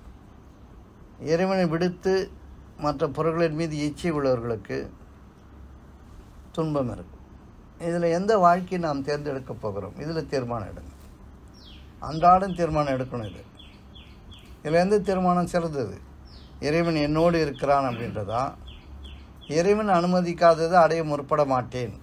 இறைவனை விடுத்து மற்ற பொருட்களின் மீது இச்சை உள்ளவர்களுக்கு துன்பம் இருக்கும் இதில் எந்த வாழ்க்கையை நாம் தேர்ந்தெடுக்க போகிறோம் இதில் தீர்மானம் எடுங்க அன்றாடம் தீர்மானம் எடுக்கணும் இது இதில் எந்த தீர்மானம் சிறந்தது இறைவன் என்னோடு இருக்கிறான் அப்படின்றதா இறைவன் அனுமதிக்காததை அடைய முற்பட மாட்டேன்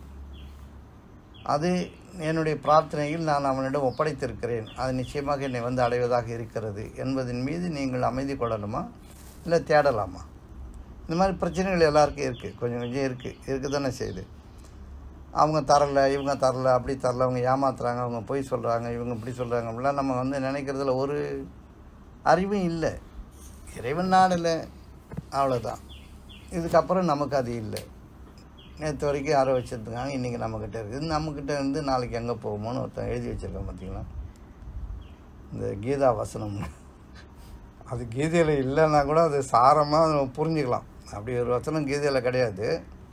அது என்னுடைய பிரார்த்தனையில் நான் அவனிடம் ஒப்படைத்திருக்கிறேன் அது நிச்சயமாக என்னை வந்து அடைவதாக இருக்கிறது என்பதன் மீது நீங்கள் அமைதி கொள்ளணுமா இல்லை தேடலாமா இந்த மாதிரி பிரச்சனைகள் எல்லாருக்கும் இருக்குது கொஞ்சம் கொஞ்சம் இருக்குது இருக்குது தானே செய்யுது அவங்க தரல இவங்க தரல அப்படி தரல அவங்க ஏமாத்துறாங்க அவங்க பொய் சொல்கிறாங்க இவங்க இப்படி சொல்கிறாங்க அப்படிலாம் நம்ம வந்து நினைக்கிறதுல ஒரு அறிவும் இல்லை இறைவன் நாடலை அவ்வளோதான் இதுக்கப்புறம் நமக்கு அது இல்லை நேற்று வரைக்கும் யாரோ வச்சுருந்துருக்காங்க இன்றைக்கி நம்மக்கிட்ட இருக்குது இது நம்மக்கிட்ட இருந்து நாளைக்கு எங்கே போகுமோன்னு ஒருத்தன் எழுதி வச்சுருக்கேன் பார்த்தீங்களா இந்த கீதா வசனம் அது கீதையில் இல்லைன்னா கூட அது சாரமாக நம்ம புரிஞ்சுக்கலாம் அப்படி ஒரு வசனம் கீதையில் கிடையாது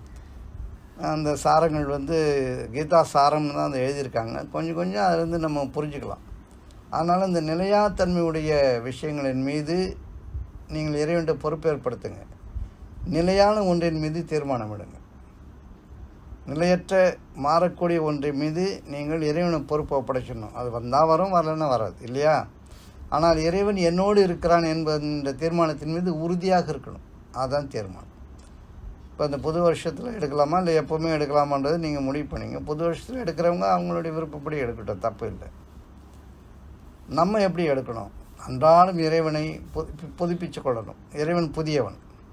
அந்த சாரங்கள் வந்து கீதா சாரம்னு தான் அதை எழுதியிருக்காங்க கொஞ்சம் கொஞ்சம் அதுலேருந்து நம்ம புரிஞ்சுக்கலாம் அதனால் இந்த நிலையாத்தன்மையுடைய விஷயங்களின் மீது நீங்கள் இறைவன்ட்ட பொறுப்பேற்படுத்துங்க நிலையான ஒன்றின் மீது தீர்மானம் எடுங்க நிலையற்ற மாறக்கூடிய ஒன்றின் மீது நீங்கள் இறைவனை பொறுப்பை ஒப்படைச்சிடணும் அது வந்தால் வரும் வரலன்னா வராது இல்லையா ஆனால் இறைவன் என்னோடு இருக்கிறான் என்பந்த தீர்மானத்தின் மீது உறுதியாக இருக்கணும் அதுதான் தீர்மானம் இப்போ இந்த புது வருஷத்தில் எடுக்கலாமா இல்லை எப்போவுமே எடுக்கலாமான்றது நீங்கள் முடிவு பண்ணீங்க புது வருஷத்தில் எடுக்கிறவங்க அவங்களுடைய விருப்பப்படி எடுக்கட்டும் தப்பு இல்லை நம்ம எப்படி எடுக்கணும் அன்றாடம் இறைவனை புதுப்பி புதுப்பிச்சு கொள்ளணும் இறைவன் புதியவன்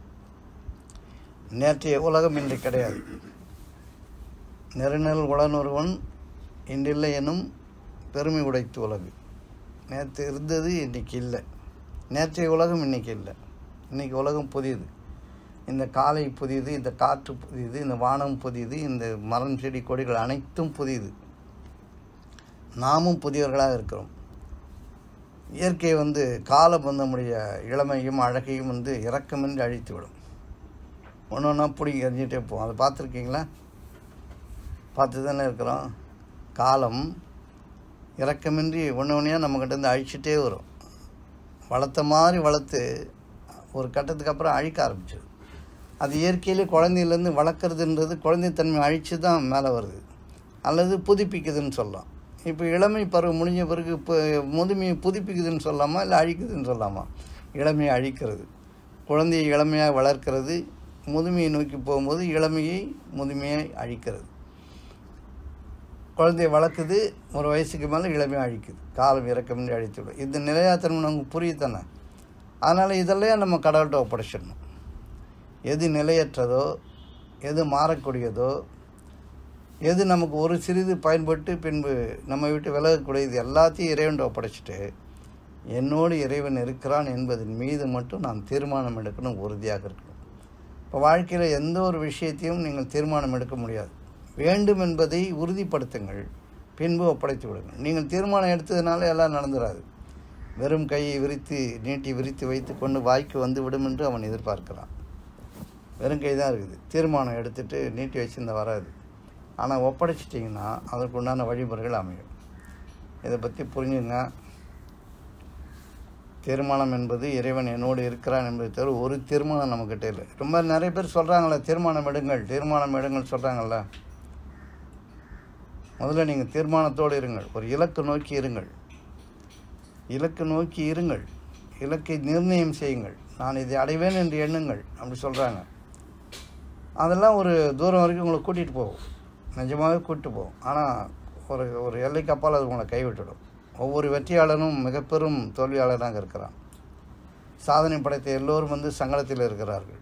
நேற்றைய உலகம் இன்று கிடையாது நெருநெல் உளனொருவன் இன்றில்லை எனும் பெருமை உடைத்து உலகு நேற்று இருந்தது இன்றைக்கி இல்லை நேற்றைய உலகம் இன்றைக்கி இல்லை இன்றைக்கி உலகம் புதியது இந்த காலை புதியது இந்த காற்று புதியது இந்த வானம் புதியது இந்த மரம் செடி கொடிகள் அனைத்தும் புதியது நாமும் புதியவர்களாக இருக்கிறோம் இயற்கை வந்து காலம் வந்து நம்முடைய இளமையும் அழகையும் வந்து இறக்கமின்றி அழித்து விடும் ஒன்று ஒன்றா பிடிங்கி எறிஞ்சிட்டே போவோம் அதை பார்த்துருக்கீங்களா பார்த்து தானே இருக்கிறோம் காலம் இறக்கமின்றி ஒன்று ஒன்றையாக நம்மக்கிட்டேருந்து அழிச்சிட்டே வரும் வளர்த்த மாதிரி வளர்த்து ஒரு கட்டத்துக்கு அப்புறம் அழிக்க ஆரம்பிச்சிது அது இயற்கையிலே குழந்தையிலேருந்து வளர்க்குறதுன்றது குழந்தைத்தன்மை அழித்து தான் மேலே வருது அல்லது புதுப்பிக்குதுன்னு சொல்லலாம் இப்போ இளமை பருவம் முடிஞ்ச பிறகு இப்போ முதுமையை புதுப்பிக்குதுன்னு சொல்லலாமா இல்லை அழிக்குதுன்னு சொல்லலாமா இளமையை அழிக்கிறது குழந்தையை இளமையாக வளர்க்கிறது முதுமையை நோக்கி போகும்போது இளமையை முதுமையை அழிக்கிறது குழந்தைய வளர்க்குது ஒரு வயசுக்கு மேலே இளமையாக அழிக்குது காலம் இறக்கமின்றி அழித்துவிடும் இந்த நிலையாத்தன்மை நமக்கு புரியுதானே அதனால் இதெல்லாம் நம்ம கடவுள்கிட்ட ஒப்படைச்சிடணும் எது நிலையற்றதோ எது மாறக்கூடியதோ எது நமக்கு ஒரு சிறிது பயன்பட்டு பின்பு நம்ம விட்டு விலகக்கூடியது எல்லாத்தையும் இறைவன்ட்ட ஒப்படைச்சிட்டு என்னோடு இறைவன் இருக்கிறான் என்பதன் மீது மட்டும் நாம் தீர்மானம் எடுக்கணும் உறுதியாக இருக்கணும் இப்போ வாழ்க்கையில் எந்த ஒரு விஷயத்தையும் நீங்கள் தீர்மானம் எடுக்க முடியாது வேண்டும் என்பதை உறுதிப்படுத்துங்கள் பின்பு ஒப்படைத்து விடுங்கள் நீங்கள் தீர்மானம் எடுத்ததுனால எல்லாம் நடந்துடாது வெறும் கையை விரித்து நீட்டி விரித்து வைத்து கொண்டு வாய்க்கு வந்து விடும் என்று அவன் எதிர்பார்க்கிறான் வெறும் கை தான் இருக்குது தீர்மானம் எடுத்துட்டு நீட்டி வச்சிருந்த வராது ஆனால் ஒப்படைச்சிட்டிங்கன்னா அதற்கு உண்டான வழிமுறைகள் அமையும் இதை பற்றி புரிஞ்சுங்க தீர்மானம் என்பது இறைவன் என்னோடு இருக்கிறான் என்பதை தவிர ஒரு தீர்மானம் நம்மக்கிட்ட இல்லை ரொம்ப நிறைய பேர் சொல்கிறாங்களே தீர்மானம் எடுங்கள் தீர்மானம் எடுங்கள் சொல்கிறாங்கல்ல முதல்ல நீங்கள் தீர்மானத்தோடு இருங்கள் ஒரு இலக்கு நோக்கி இருங்கள் இலக்கு நோக்கி இருங்கள் இலக்கை நிர்ணயம் செய்யுங்கள் நான் இதை அடைவேன் என்று எண்ணுங்கள் அப்படி சொல்கிறாங்க அதெல்லாம் ஒரு தூரம் வரைக்கும் உங்களை கூட்டிகிட்டு போகும் நிஜமாகவே கூட்டிட்டு போகும் ஆனால் ஒரு ஒரு எல்லைக்கு அப்பால் அது உங்களை கைவிட்டுடும் ஒவ்வொரு வெற்றியாளனும் மிக பெரும் தோல்வியாளனாக இருக்கிறான் சாதனை படைத்த எல்லோரும் வந்து சங்கடத்தில் இருக்கிறார்கள்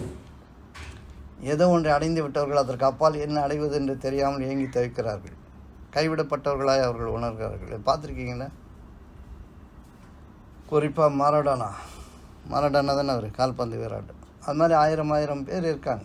ஏதோ ஒன்றை அடைந்து விட்டவர்கள் அதற்கு அப்பால் என்ன அடைவது என்று தெரியாமல் ஏங்கி தவிக்கிறார்கள் கைவிடப்பட்டவர்களாய் அவர்கள் உணர்கிறார்கள் பார்த்துருக்கீங்களா குறிப்பாக மாரடானா மாரடானா தானே அவர் கால்பந்து வீராட்டு அது மாதிரி ஆயிரம் ஆயிரம் பேர் இருக்காங்க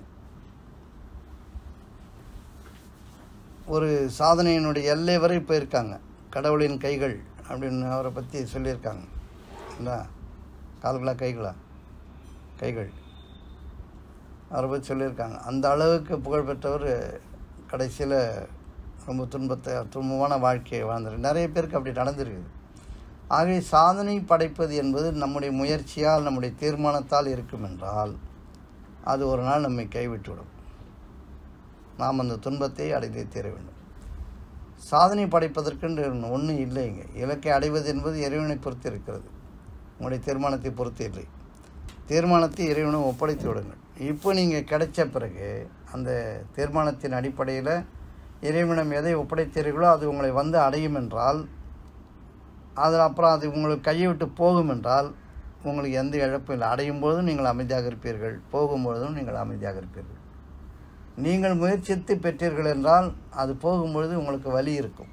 ஒரு சாதனையினுடைய எல்லை வரை போயிருக்காங்க கடவுளின் கைகள் அப்படின்னு அவரை பற்றி சொல்லியிருக்காங்க இல்லை கால்களா கைகளா கைகள் அவரை பற்றி சொல்லியிருக்காங்க அந்த அளவுக்கு புகழ்பெற்றவர் கடைசியில் ரொம்ப துன்பத்தை துன்பமான வாழ்க்கையை வாழ்ந்தார் நிறைய பேருக்கு அப்படி நடந்திருக்குது ஆகவே சாதனை படைப்பது என்பது நம்முடைய முயற்சியால் நம்முடைய தீர்மானத்தால் இருக்கும் என்றால் அது ஒரு நாள் நம்மை கைவிட்டுவிடும் நாம் அந்த துன்பத்தை அடைந்தே தீர வேண்டும் சாதனை படைப்பதற்கென்று ஒன்றும் இல்லைங்க இலக்கை அடைவது என்பது இறைவனை பொறுத்து இருக்கிறது உங்களுடைய தீர்மானத்தை பொறுத்து இல்லை தீர்மானத்தை இறைவனும் ஒப்படைத்து விடுங்கள் இப்போ நீங்கள் கிடைச்ச பிறகு அந்த தீர்மானத்தின் அடிப்படையில் இறைவனம் எதை ஒப்படைத்தீர்களோ அது உங்களை வந்து அடையும் என்றால் அதில் அப்புறம் அது உங்களுக்கு கையை விட்டு போகும் என்றால் உங்களுக்கு எந்த இழப்பும் இல்லை அடையும் பொழுதும் நீங்கள் அமைதியாக இருப்பீர்கள் போகும்பொழுதும் நீங்கள் அமைதியாக இருப்பீர்கள் நீங்கள் முயற்சித்து பெற்றீர்கள் என்றால் அது போகும்பொழுது உங்களுக்கு வலி இருக்கும்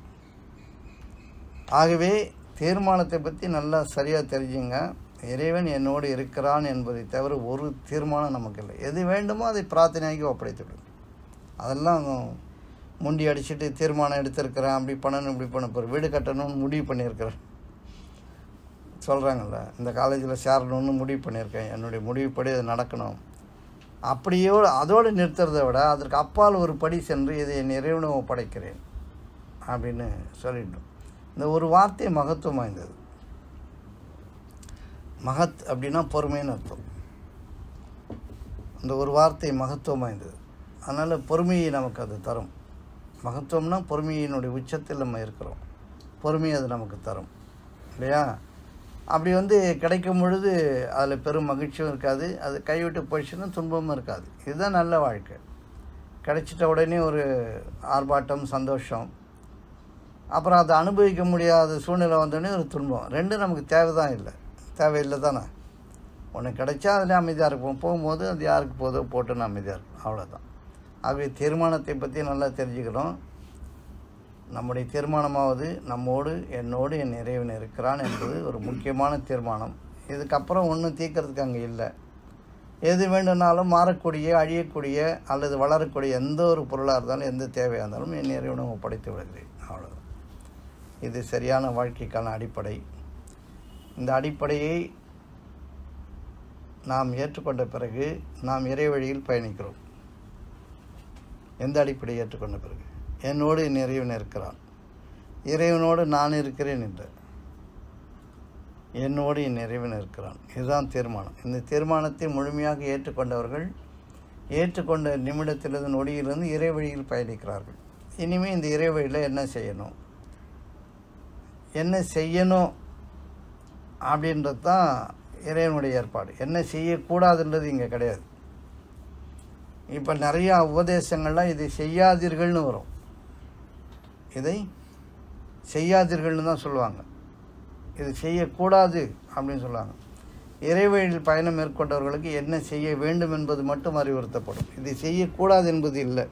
ஆகவே தீர்மானத்தை பற்றி நல்லா சரியாக தெரிஞ்சுங்க இறைவன் என்னோடு இருக்கிறான் என்பதை தவிர ஒரு தீர்மானம் நமக்கு இல்லை எது வேண்டுமோ அதை பிரார்த்தனையாகி ஒப்படைத்து விடுங்க அதெல்லாம் முண்டி அடிச்சுட்டு தீர்மானம் எடுத்திருக்கிறேன் அப்படி பண்ணணும் இப்படி பண்ண போகிற வீடு கட்டணும்னு முடிவு பண்ணியிருக்கிறேன் சொல்கிறாங்கல்ல இந்த காலேஜில் சேரணும்னு முடிவு பண்ணியிருக்கேன் என்னுடைய முடிவுப்படி அது நடக்கணும் அப்படியோ அதோடு நிறுத்துறதை விட அதற்கு அப்பால் ஒரு படி சென்று இதை என் இறைவனும் ஒப்படைக்கிறேன் அப்படின்னு சொல்லிட்டோம் இந்த ஒரு வார்த்தை மகத்துவம் வாய்ந்தது மகத் அப்படின்னா பொறுமைன்னு அர்த்தம் இந்த ஒரு வார்த்தை மகத்துவம் வாய்ந்தது அதனால் பொறுமையை நமக்கு அது தரும் மகத்துவம்னா பொறுமையினுடைய உச்சத்தில் நம்ம இருக்கிறோம் பொறுமை அது நமக்கு தரும் இல்லையா அப்படி வந்து கிடைக்கும் பொழுது அதில் பெரும் மகிழ்ச்சியும் இருக்காது அது கைவிட்டு போயிடுச்சுன்னா துன்பமும் இருக்காது இதுதான் நல்ல வாழ்க்கை கிடைச்சிட்ட உடனே ஒரு ஆர்ப்பாட்டம் சந்தோஷம் அப்புறம் அதை அனுபவிக்க முடியாத சூழ்நிலை வந்தோடனே ஒரு துன்பம் ரெண்டும் நமக்கு தேவை தான் இல்லை தேவையில்லை தானே ஒன்று கிடைச்சா அதில் அமைதியாக இருப்போம் போகும்போது அது யாருக்கு போதோ போட்டுன்னு அமைதியாக இருக்கும் அவ்வளோதான் ஆகவே தீர்மானத்தை பற்றி நல்லா தெரிஞ்சுக்கணும் நம்முடைய தீர்மானமாவது நம்மோடு என்னோடு என் இறைவன் இருக்கிறான் என்பது ஒரு முக்கியமான தீர்மானம் இதுக்கப்புறம் ஒன்றும் தீர்க்கறதுக்கு அங்கே இல்லை எது வேண்டும்னாலும் மாறக்கூடிய அழியக்கூடிய அல்லது வளரக்கூடிய எந்த ஒரு பொருளாக இருந்தாலும் எந்த தேவையாக இருந்தாலும் என் இறைவனும் ஒப்படைத்து விடுகிறேன் அவ்வளோதான் இது சரியான வாழ்க்கைக்கான அடிப்படை இந்த அடிப்படையை நாம் ஏற்றுக்கொண்ட பிறகு நாம் இறை வழியில் பயணிக்கிறோம் எந்த அடிப்படையை ஏற்றுக்கொண்ட பிறகு என்னோடு என் இறைவன் இருக்கிறான் இறைவனோடு நான் இருக்கிறேன் என்று என்னோடு என் இறைவன் இருக்கிறான் இதுதான் தீர்மானம் இந்த தீர்மானத்தை முழுமையாக ஏற்றுக்கொண்டவர்கள் ஏற்றுக்கொண்ட நிமிடத்திலிருந்து நொடியிலிருந்து இறை வழியில் பயணிக்கிறார்கள் இனிமேல் இந்த இறை வழியில் என்ன செய்யணும் என்ன செய்யணும் அப்படின்றது தான் இறைவனுடைய ஏற்பாடு என்ன செய்யக்கூடாதுன்றது இங்கே கிடையாது இப்போ நிறையா உபதேசங்கள்லாம் இதை செய்யாதீர்கள்னு வரும் இதை செய்யாதீர்கள்னு தான் சொல்லுவாங்க இது செய்யக்கூடாது அப்படின்னு சொல்லுவாங்க இறைவழியில் பயணம் மேற்கொண்டவர்களுக்கு என்ன செய்ய வேண்டும் என்பது மட்டும் அறிவுறுத்தப்படும் இது செய்யக்கூடாது என்பது இல்லை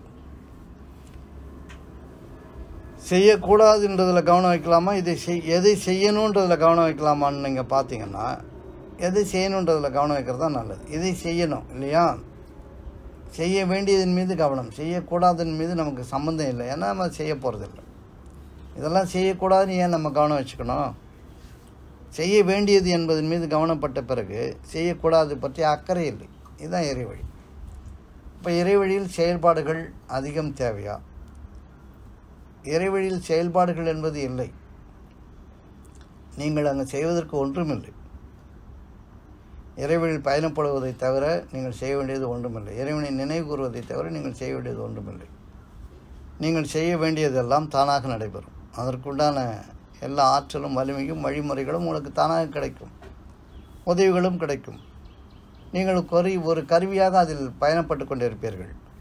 செய்யக்கூடாதுன்றதில் கவனம் வைக்கலாமா இதை செய் எதை செய்யணுன்றதில் கவனம் வைக்கலாமான்னு நீங்கள் பார்த்தீங்கன்னா எதை செய்யணுன்றதில் கவனம் வைக்கிறது தான் நல்லது இதை செய்யணும் இல்லையா செய்ய வேண்டியதன் மீது கவனம் செய்யக்கூடாதன் மீது நமக்கு சம்மந்தம் இல்லை ஏன்னா நம்ம செய்ய போகிறதில்ல இதெல்லாம் செய்யக்கூடாதுன்னு ஏன் நம்ம கவனம் வச்சுக்கணும் செய்ய வேண்டியது என்பதன் மீது கவனப்பட்ட பிறகு செய்யக்கூடாது பற்றி அக்கறை இல்லை இதுதான் இறைவழி இப்போ இறைவழியில் செயல்பாடுகள் அதிகம் தேவையா இறைவழியில் செயல்பாடுகள் என்பது இல்லை நீங்கள் அங்கே செய்வதற்கு ஒன்றுமில்லை இறைவழியில் பயணப்படுவதை தவிர நீங்கள் செய்ய வேண்டியது ஒன்றுமில்லை இறைவனை நினைவு கூறுவதை தவிர நீங்கள் செய்ய வேண்டியது ஒன்றுமில்லை நீங்கள் செய்ய வேண்டியதெல்லாம் தானாக நடைபெறும் அதற்குண்டான எல்லா ஆற்றலும் வலிமையும் வழிமுறைகளும் உங்களுக்கு தானாக கிடைக்கும் உதவிகளும் கிடைக்கும் நீங்கள் கொரி ஒரு கருவியாக அதில் பயணப்பட்டு கொண்டிருப்பீர்கள்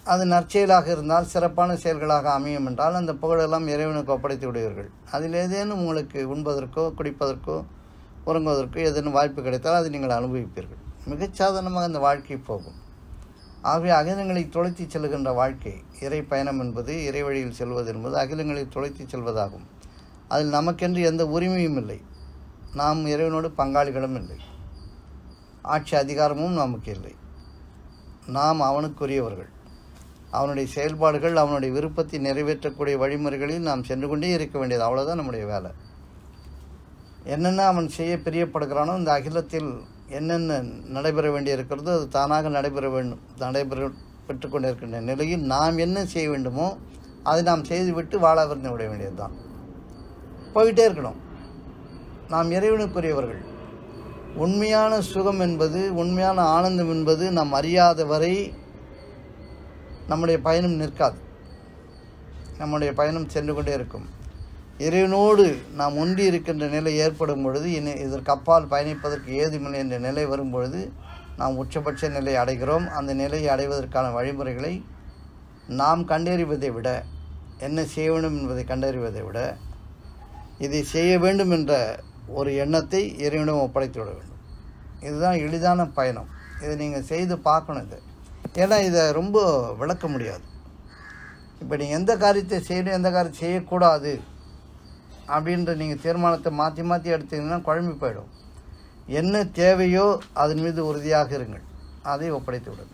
அது நற்செயலாக இருந்தால் சிறப்பான செயல்களாக அமையும் என்றால் அந்த புகழெல்லாம் இறைவனுக்கு ஒப்படைத்து விடுவீர்கள் அதில் ஏதேனும் உங்களுக்கு உண்பதற்கோ குடிப்பதற்கோ உறங்குவதற்கோ ஏதேனும் வாய்ப்பு கிடைத்தால் அதை நீங்கள் அனுபவிப்பீர்கள் மிகச் சாதாரணமாக அந்த வாழ்க்கை போகும் ஆகவே அகிலங்களை துளைத்து செல்கின்ற வாழ்க்கை இறை பயணம் என்பது இறை வழியில் செல்வது என்பது அகிலங்களை துளைத்து செல்வதாகும் அதில் நமக்கென்று எந்த உரிமையும் இல்லை நாம் இறைவனோடு பங்காளிகளும் இல்லை ஆட்சி அதிகாரமும் நமக்கு இல்லை நாம் அவனுக்குரியவர்கள் அவனுடைய செயல்பாடுகள் அவனுடைய விருப்பத்தை நிறைவேற்றக்கூடிய வழிமுறைகளில் நாம் சென்று கொண்டே இருக்க வேண்டியது அவ்வளோதான் நம்முடைய வேலை என்னென்ன அவன் செய்ய பிரியப்படுகிறானோ இந்த அகிலத்தில் என்னென்ன நடைபெற வேண்டியிருக்கிறதோ அது தானாக நடைபெற வேண்டும் நடைபெற பெற்று கொண்டிருக்கின்ற நிலையில் நாம் என்ன செய்ய வேண்டுமோ அதை நாம் செய்துவிட்டு வாழ விருந்து விட வேண்டியது தான் போயிட்டே இருக்கணும் நாம் இறைவனுக்குரியவர்கள் உண்மையான சுகம் என்பது உண்மையான ஆனந்தம் என்பது நாம் அறியாத வரை நம்முடைய பயணம் நிற்காது நம்முடைய பயணம் சென்று கொண்டே இருக்கும் இறைவனோடு நாம் ஒன்றி இருக்கின்ற நிலை ஏற்படும் பொழுது இனி இதற்கு அப்பால் பயணிப்பதற்கு ஏதுமில்லை என்ற நிலை வரும் பொழுது நாம் உச்சபட்ச நிலை அடைகிறோம் அந்த நிலையை அடைவதற்கான வழிமுறைகளை நாம் கண்டறிவதை விட என்ன செய்ய வேண்டும் என்பதை கண்டறிவதை விட இதை செய்ய வேண்டும் என்ற ஒரு எண்ணத்தை இறைவனிடம் ஒப்படைத்து விட வேண்டும் இதுதான் எளிதான பயணம் இதை நீங்கள் செய்து பார்க்கணும் இது ஏன்னா இதை ரொம்ப விளக்க முடியாது இப்போ நீங்கள் எந்த காரியத்தை செய்யணும் எந்த காரியத்தை செய்யக்கூடாது அப்படின்ற நீங்கள் தீர்மானத்தை மாற்றி மாற்றி எடுத்தீங்கன்னா குழம்பி போயிடும் என்ன தேவையோ அதன் மீது உறுதியாக இருங்கள் அதை ஒப்படைத்து விடுங்கள்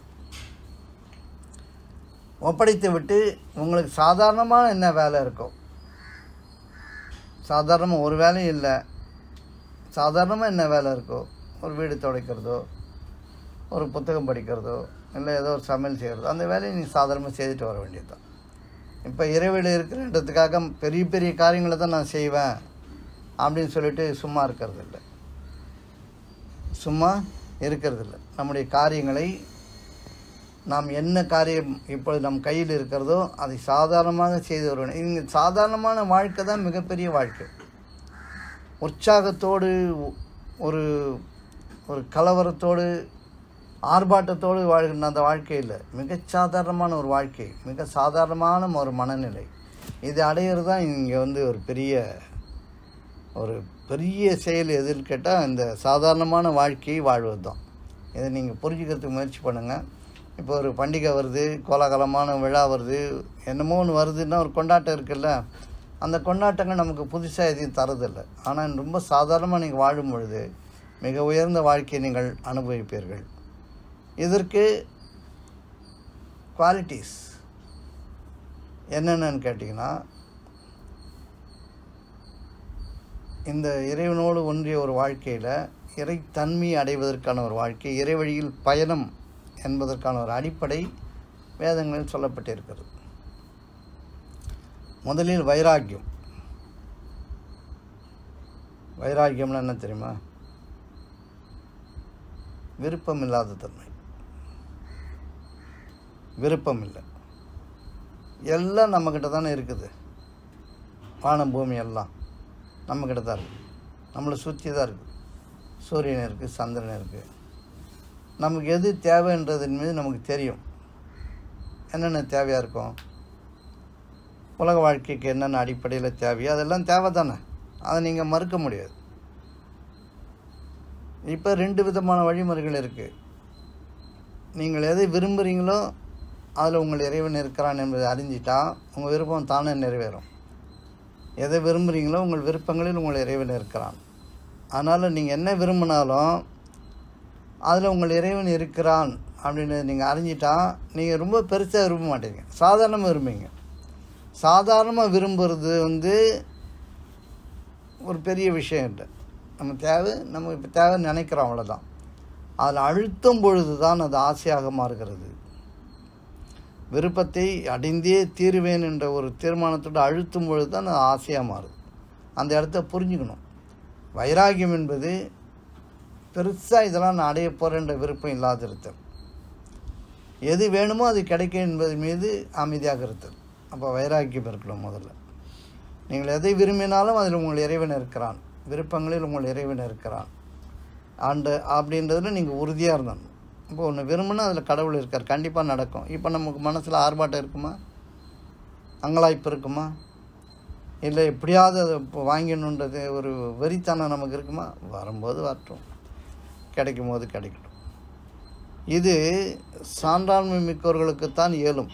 ஒப்படைத்து விட்டு உங்களுக்கு சாதாரணமான என்ன வேலை இருக்கோ சாதாரணமாக ஒரு வேலையும் இல்லை சாதாரணமாக என்ன வேலை இருக்கோ ஒரு வீடு துடைக்கிறதோ ஒரு புத்தகம் படிக்கிறதோ இல்லை ஏதோ ஒரு சமையல் செய்கிறதோ அந்த வேலையை நீங்கள் சாதாரணமாக செய்துட்டு வர வேண்டியது தான் இப்போ இறைவீடு இருக்கிறன்றதுக்காக பெரிய பெரிய காரியங்களை தான் நான் செய்வேன் அப்படின்னு சொல்லிட்டு சும்மா இருக்கிறது இல்லை சும்மா இருக்கிறது இல்லை நம்முடைய காரியங்களை நாம் என்ன காரியம் இப்பொழுது நம் கையில் இருக்கிறதோ அதை சாதாரணமாக செய்து வருவேன் இங்கே சாதாரணமான வாழ்க்கை தான் மிகப்பெரிய வாழ்க்கை உற்சாகத்தோடு ஒரு ஒரு கலவரத்தோடு ஆர்ப்பாட்டத்தோடு வாழ்கின்ற அந்த வாழ்க்கை இல்லை மிகச் சாதாரணமான ஒரு வாழ்க்கை மிக சாதாரணமான ஒரு மனநிலை இது அடையிறது தான் இங்கே வந்து ஒரு பெரிய ஒரு பெரிய செயல் எதுன்னு கேட்டால் இந்த சாதாரணமான வாழ்க்கையை வாழ்வது தான் இதை நீங்கள் புரிஞ்சுக்கிறதுக்கு முயற்சி பண்ணுங்கள் இப்போ ஒரு பண்டிகை வருது கோலாகலமான விழா வருது என்னமோ ஒன்று வருதுன்னா ஒரு கொண்டாட்டம் இருக்குல்ல அந்த கொண்டாட்டங்கள் நமக்கு புதுசாக எதையும் தரதில்லை ஆனால் ரொம்ப சாதாரணமாக நீங்கள் வாழும் பொழுது மிக உயர்ந்த வாழ்க்கையை நீங்கள் அனுபவிப்பீர்கள் இதற்கு குவாலிட்டிஸ் என்னென்னு கேட்டிங்கன்னா இந்த இறைவனோடு ஒன்றிய ஒரு வாழ்க்கையில் இறைத்தன்மை அடைவதற்கான ஒரு வாழ்க்கை இறை வழியில் பயணம் என்பதற்கான ஒரு அடிப்படை வேதங்களில் சொல்லப்பட்டிருக்கிறது முதலில் வைராக்கியம் வைராக்கியம்னா என்ன தெரியுமா விருப்பம் இல்லாத தன்மை விருப்பம் இல்லை எல்லாம் நம்மக்கிட்ட தானே இருக்குது வானம் பூமி எல்லாம் நம்மக்கிட்ட தான் இருக்குது நம்மளை சுற்றி தான் இருக்குது சூரியன் இருக்குது சந்திரன் இருக்குது நமக்கு எது தேவைன்றதன் மீது நமக்கு தெரியும் என்னென்ன தேவையாக இருக்கும் உலக வாழ்க்கைக்கு என்னென்ன அடிப்படையில் தேவையோ அதெல்லாம் தேவை தானே அதை நீங்கள் மறுக்க முடியாது இப்போ ரெண்டு விதமான வழிமுறைகள் இருக்குது நீங்கள் எதை விரும்புகிறீங்களோ அதில் உங்கள் இறைவன் இருக்கிறான் என்பதை அறிஞ்சிட்டா உங்கள் விருப்பம் தானே நிறைவேறும் எதை விரும்புகிறீங்களோ உங்கள் விருப்பங்களில் உங்கள் இறைவன் இருக்கிறான் அதனால் நீங்கள் என்ன விரும்பினாலும் அதில் உங்கள் இறைவன் இருக்கிறான் அப்படின்னு நீங்கள் அறிஞ்சிட்டா நீங்கள் ரொம்ப பெருசாக விரும்ப மாட்டீங்க சாதாரணமாக விரும்புவீங்க சாதாரணமாக விரும்புகிறது வந்து ஒரு பெரிய விஷயம் இல்லை நம்ம தேவை நம்ம இப்போ தேவைன்னு நினைக்கிறோம் அவ்வளோதான் அதில் அழுத்தும் பொழுது தான் அது ஆசையாக மாறுகிறது விருப்பத்தை அடைந்தே தீருவேன் என்ற ஒரு தீர்மானத்தோடு அழுத்தும் பொழுது தான் அது ஆசையாக மாறுது அந்த இடத்த புரிஞ்சுக்கணும் வைராகியம் என்பது பெருசாக இதெல்லாம் நான் அடைய போகிறேன்ற விருப்பம் இல்லாத இருத்தல் எது வேணுமோ அது கிடைக்கும் என்பது மீது அமைதியாக இருத்தல் அப்போ வைராக்கியம் இருக்கணும் முதல்ல நீங்கள் எதை விரும்பினாலும் அதில் உங்கள் இறைவன் இருக்கிறான் விருப்பங்களில் உங்கள் இறைவன் இருக்கிறான் அண்டு அப்படின்றதுல நீங்கள் உறுதியாக இருந்தணும் இப்போ ஒன்று விரும்பினா அதில் கடவுள் இருக்கார் கண்டிப்பாக நடக்கும் இப்போ நமக்கு மனசில் ஆர்ப்பாட்டம் இருக்குமா அங்கலாய்ப்பு இருக்குமா இல்லை எப்படியாவது அதை இப்போ வாங்கிடணுன்றது ஒரு வெறித்தனம் நமக்கு இருக்குமா வரும்போது வரட்டும் கிடைக்கும் போது கிடைக்கட்டும் இது சான்றாண்மை மிக்கவர்களுக்குத்தான் இயலும்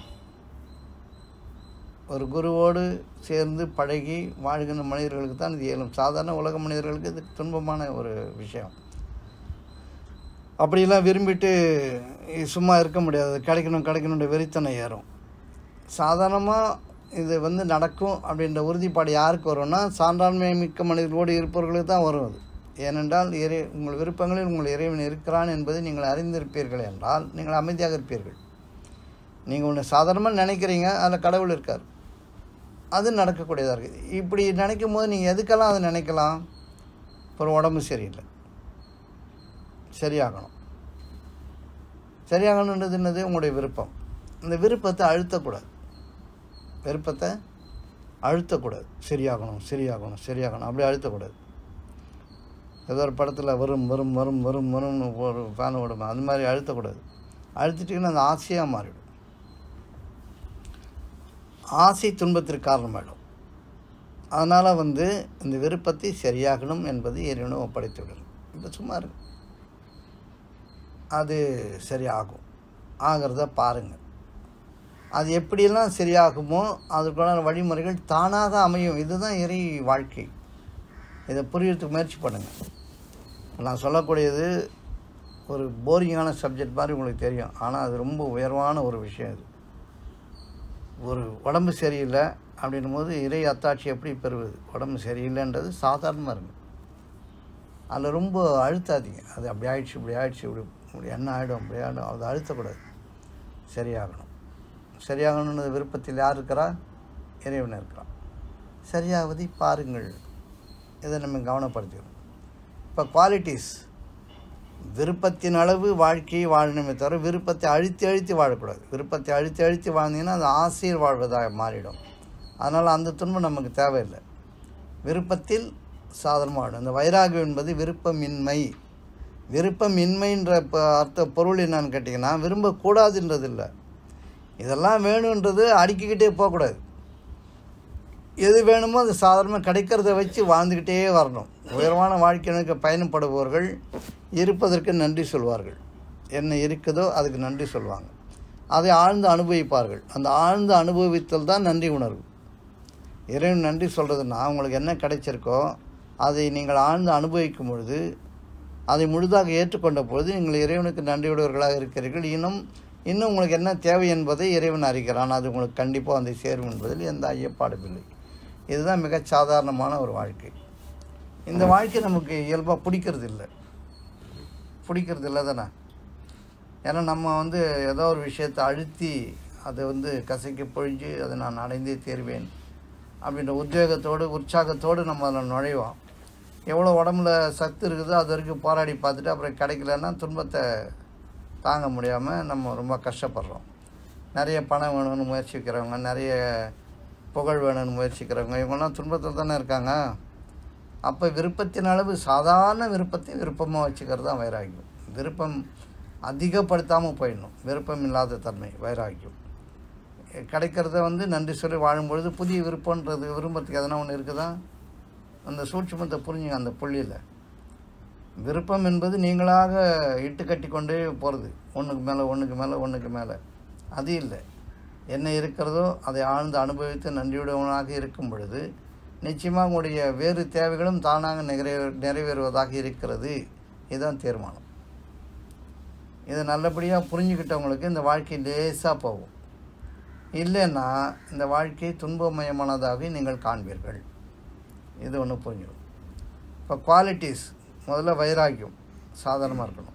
ஒரு குருவோடு சேர்ந்து பழகி வாழ்கின்ற மனிதர்களுக்கு தான் இது இயலும் சாதாரண உலக மனிதர்களுக்கு இது துன்பமான ஒரு விஷயம் அப்படிலாம் விரும்பிட்டு சும்மா இருக்க முடியாது கிடைக்கணும் கிடைக்கணுன்ற வெறித்தனம் ஏறும் சாதாரணமாக இது வந்து நடக்கும் அப்படின்ற உறுதிப்பாடு யாருக்கு வரும்னா சான்றாண்மை மிக்க மனிதர்களோடு இருப்பவர்களுக்கு தான் வரும் அது ஏனென்றால் இறை உங்கள் விருப்பங்களில் உங்கள் இறைவன் இருக்கிறான் என்பதை நீங்கள் அறிந்திருப்பீர்கள் என்றால் நீங்கள் அமைதியாக இருப்பீர்கள் நீங்கள் ஒன்று சாதாரணமாக நினைக்கிறீங்க அதில் கடவுள் இருக்கார் அது நடக்கக்கூடியதாக இருக்குது இப்படி நினைக்கும் போது நீங்கள் எதுக்கெல்லாம் அதை நினைக்கலாம் ஒரு உடம்பு சரியில்லை சரியாகணும் சரியாகணுன்றது என்னது உங்களுடைய விருப்பம் இந்த விருப்பத்தை அழுத்தக்கூடாது விருப்பத்தை அழுத்தக்கூடாது சரியாகணும் சரியாகணும் சரியாகணும் அப்படி அழுத்தக்கூடாது ஏதோ ஒரு படத்தில் வரும் வரும் வரும் வரும் வரும்னு ஒரு ஃபேன் ஓடும் அது மாதிரி அழுத்தக்கூடாது அழுத்திட்டிங்கன்னா அந்த ஆசையாக மாறிடும் ஆசை துன்பத்திற்கு காரணமாயிடும் அதனால் வந்து இந்த விருப்பத்தை சரியாகணும் என்பது இறைவனும் ஒப்படைத்து விடணும் இப்போ சும்மா இருக்கு அது சரியாகும் ஆகிறத பாருங்கள் அது எப்படியெல்லாம் சரியாகுமோ அதுக்கான வழிமுறைகள் தானாக அமையும் இதுதான் இறை வாழ்க்கை இதை புரியறதுக்கு முயற்சி பண்ணுங்கள் நான் சொல்லக்கூடியது ஒரு போரிங்கான சப்ஜெக்ட் மாதிரி உங்களுக்கு தெரியும் ஆனால் அது ரொம்ப உயர்வான ஒரு விஷயம் இது ஒரு உடம்பு சரியில்லை அப்படின்னும் போது இறை அத்தாட்சி எப்படி பெறுவது உடம்பு சரியில்லைன்றது சாதாரணமாக இருக்கும் அதில் ரொம்ப அழுத்தாதீங்க அது அப்படி ஆயிடுச்சு இப்படி ஆயிடுச்சு இப்படி இப்படி என்ன ஆகிடும் அப்படி ஆகிடும் அதை அழுத்தக்கூடாது சரியாகணும் சரியாகணுன்றது விருப்பத்தில் யார் இருக்கிறா இறைவன் இருக்கிறான் சரியாவதை பாருங்கள் இதை நம்ம கவனப்படுத்திக்கணும் இப்போ குவாலிட்டிஸ் விருப்பத்தின் அளவு வாழ்க்கையை வாழணுமே தவிர விருப்பத்தை அழுத்தி அழுத்தி வாழக்கூடாது விருப்பத்தை அழுத்தி அழுத்தி வாழ்ந்தீங்கன்னா அது ஆசையில் வாழ்வதாக மாறிடும் அதனால் அந்த துன்பம் நமக்கு தேவையில்லை விருப்பத்தில் சாதனம் வாழும் இந்த வைராகியம் என்பது விருப்பமின்மை விருப்பமின்மைன்ற இப்போ அர்த்த பொருள் என்னன்னு கேட்டிங்கன்னா விரும்பக்கூடாதுன்றது இல்லை இதெல்லாம் வேணுன்றது அடுக்கிக்கிட்டே போகக்கூடாது எது வேணுமோ அது சாதாரணமாக கிடைக்கிறத வச்சு வாழ்ந்துக்கிட்டே வரணும் உயர்வான வாழ்க்கையினுக்கு பயணப்படுபவர்கள் இருப்பதற்கு நன்றி சொல்வார்கள் என்ன இருக்குதோ அதுக்கு நன்றி சொல்லுவாங்க அதை ஆழ்ந்து அனுபவிப்பார்கள் அந்த ஆழ்ந்து அனுபவித்தல் தான் நன்றி உணர்வு இறைவன் நன்றி சொல்கிறதுனா உங்களுக்கு என்ன கிடைச்சிருக்கோ அதை நீங்கள் ஆழ்ந்து அனுபவிக்கும் பொழுது அதை முழுதாக ஏற்றுக்கொண்ட பொழுது நீங்கள் இறைவனுக்கு நன்றியுடையவர்களாக இருக்கிறீர்கள் இன்னும் இன்னும் உங்களுக்கு என்ன தேவை என்பதை இறைவன் அறிகிறான் அது உங்களுக்கு கண்டிப்பாக வந்து சேரும் என்பதில் எந்த ஐயப்பாடும் இல்லை இதுதான் மிகச் சாதாரணமான ஒரு வாழ்க்கை இந்த வாழ்க்கை நமக்கு இயல்பாக பிடிக்கிறது இல்லை பிடிக்கிறது இல்லை தானே ஏன்னா நம்ம வந்து ஏதோ ஒரு விஷயத்தை அழுத்தி அதை வந்து கசக்கி பொழிஞ்சு அதை நான் அடைந்தே தீர்வேன் அப்படின்ற உத்வேகத்தோடு உற்சாகத்தோடு நம்ம அதில் நுழைவோம் எவ்வளோ உடம்புல சத்து இருக்குதோ அது வரைக்கும் போராடி பார்த்துட்டு அப்புறம் கிடைக்கலன்னா துன்பத்தை தாங்க முடியாமல் நம்ம ரொம்ப கஷ்டப்படுறோம் நிறைய பணம் வேணும்னு முயற்சிக்கிறவங்க நிறைய புகழ் வேணும்னு முயற்சிக்கிறவங்க இவங்கெல்லாம் துன்பத்தில் தானே இருக்காங்க அப்போ விருப்பத்தின் அளவு சாதாரண விருப்பத்தை விருப்பமாக வச்சுக்கிறது தான் வைராக்கியம் விருப்பம் அதிகப்படுத்தாமல் போயிடணும் விருப்பம் இல்லாத தன்மை வைராக்கியம் கிடைக்கிறத வந்து நன்றி சொல்லி வாழும்பொழுது புதிய விருப்பன்றது விரும்புறதுக்கு எதனா ஒன்று இருக்குதா அந்த சூட்சுமத்தை புரிஞ்சுங்க அந்த புள்ளியில் விருப்பம் என்பது நீங்களாக இட்டு கட்டி கொண்டே போகிறது ஒன்றுக்கு மேலே ஒன்றுக்கு மேலே ஒன்றுக்கு மேலே அது இல்லை என்ன இருக்கிறதோ அதை ஆழ்ந்து அனுபவித்து நன்றியுடையவனாக இருக்கும் பொழுது நிச்சயமாக உங்களுடைய வேறு தேவைகளும் தானாக நிறைவே நிறைவேறுவதாக இருக்கிறது இதுதான் தீர்மானம் இதை நல்லபடியாக புரிஞ்சுக்கிட்டவங்களுக்கு இந்த வாழ்க்கை லேசாக போகும் இல்லைன்னா இந்த வாழ்க்கை துன்பமயமானதாக நீங்கள் காண்பீர்கள் இது ஒன்று புரிஞ்சுக்கணும் இப்போ குவாலிட்டிஸ் முதல்ல வைராக்கியம் சாதாரணமாக இருக்கணும்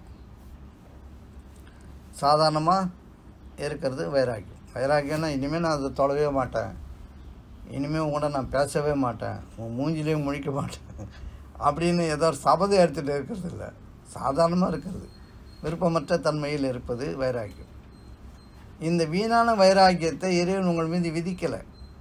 சாதாரணமாக இருக்கிறது வைராக்கியம் வைராக்கியம்னா இனிமேல் நான் அதை தொலைவே மாட்டேன் இனிமேல் உங்கள்கிட்ட நான் பேசவே மாட்டேன் உன் மூஞ்சிலையும் முழிக்க மாட்டேன் அப்படின்னு ஏதோ ஒரு சபதம் எடுத்துகிட்டு இருக்கிறது இல்லை சாதாரணமாக இருக்கிறது விருப்பமற்ற தன்மையில் இருப்பது வைராக்கியம் இந்த வீணான வைராக்கியத்தை இறைவன் உங்கள் மீது விதிக்கலை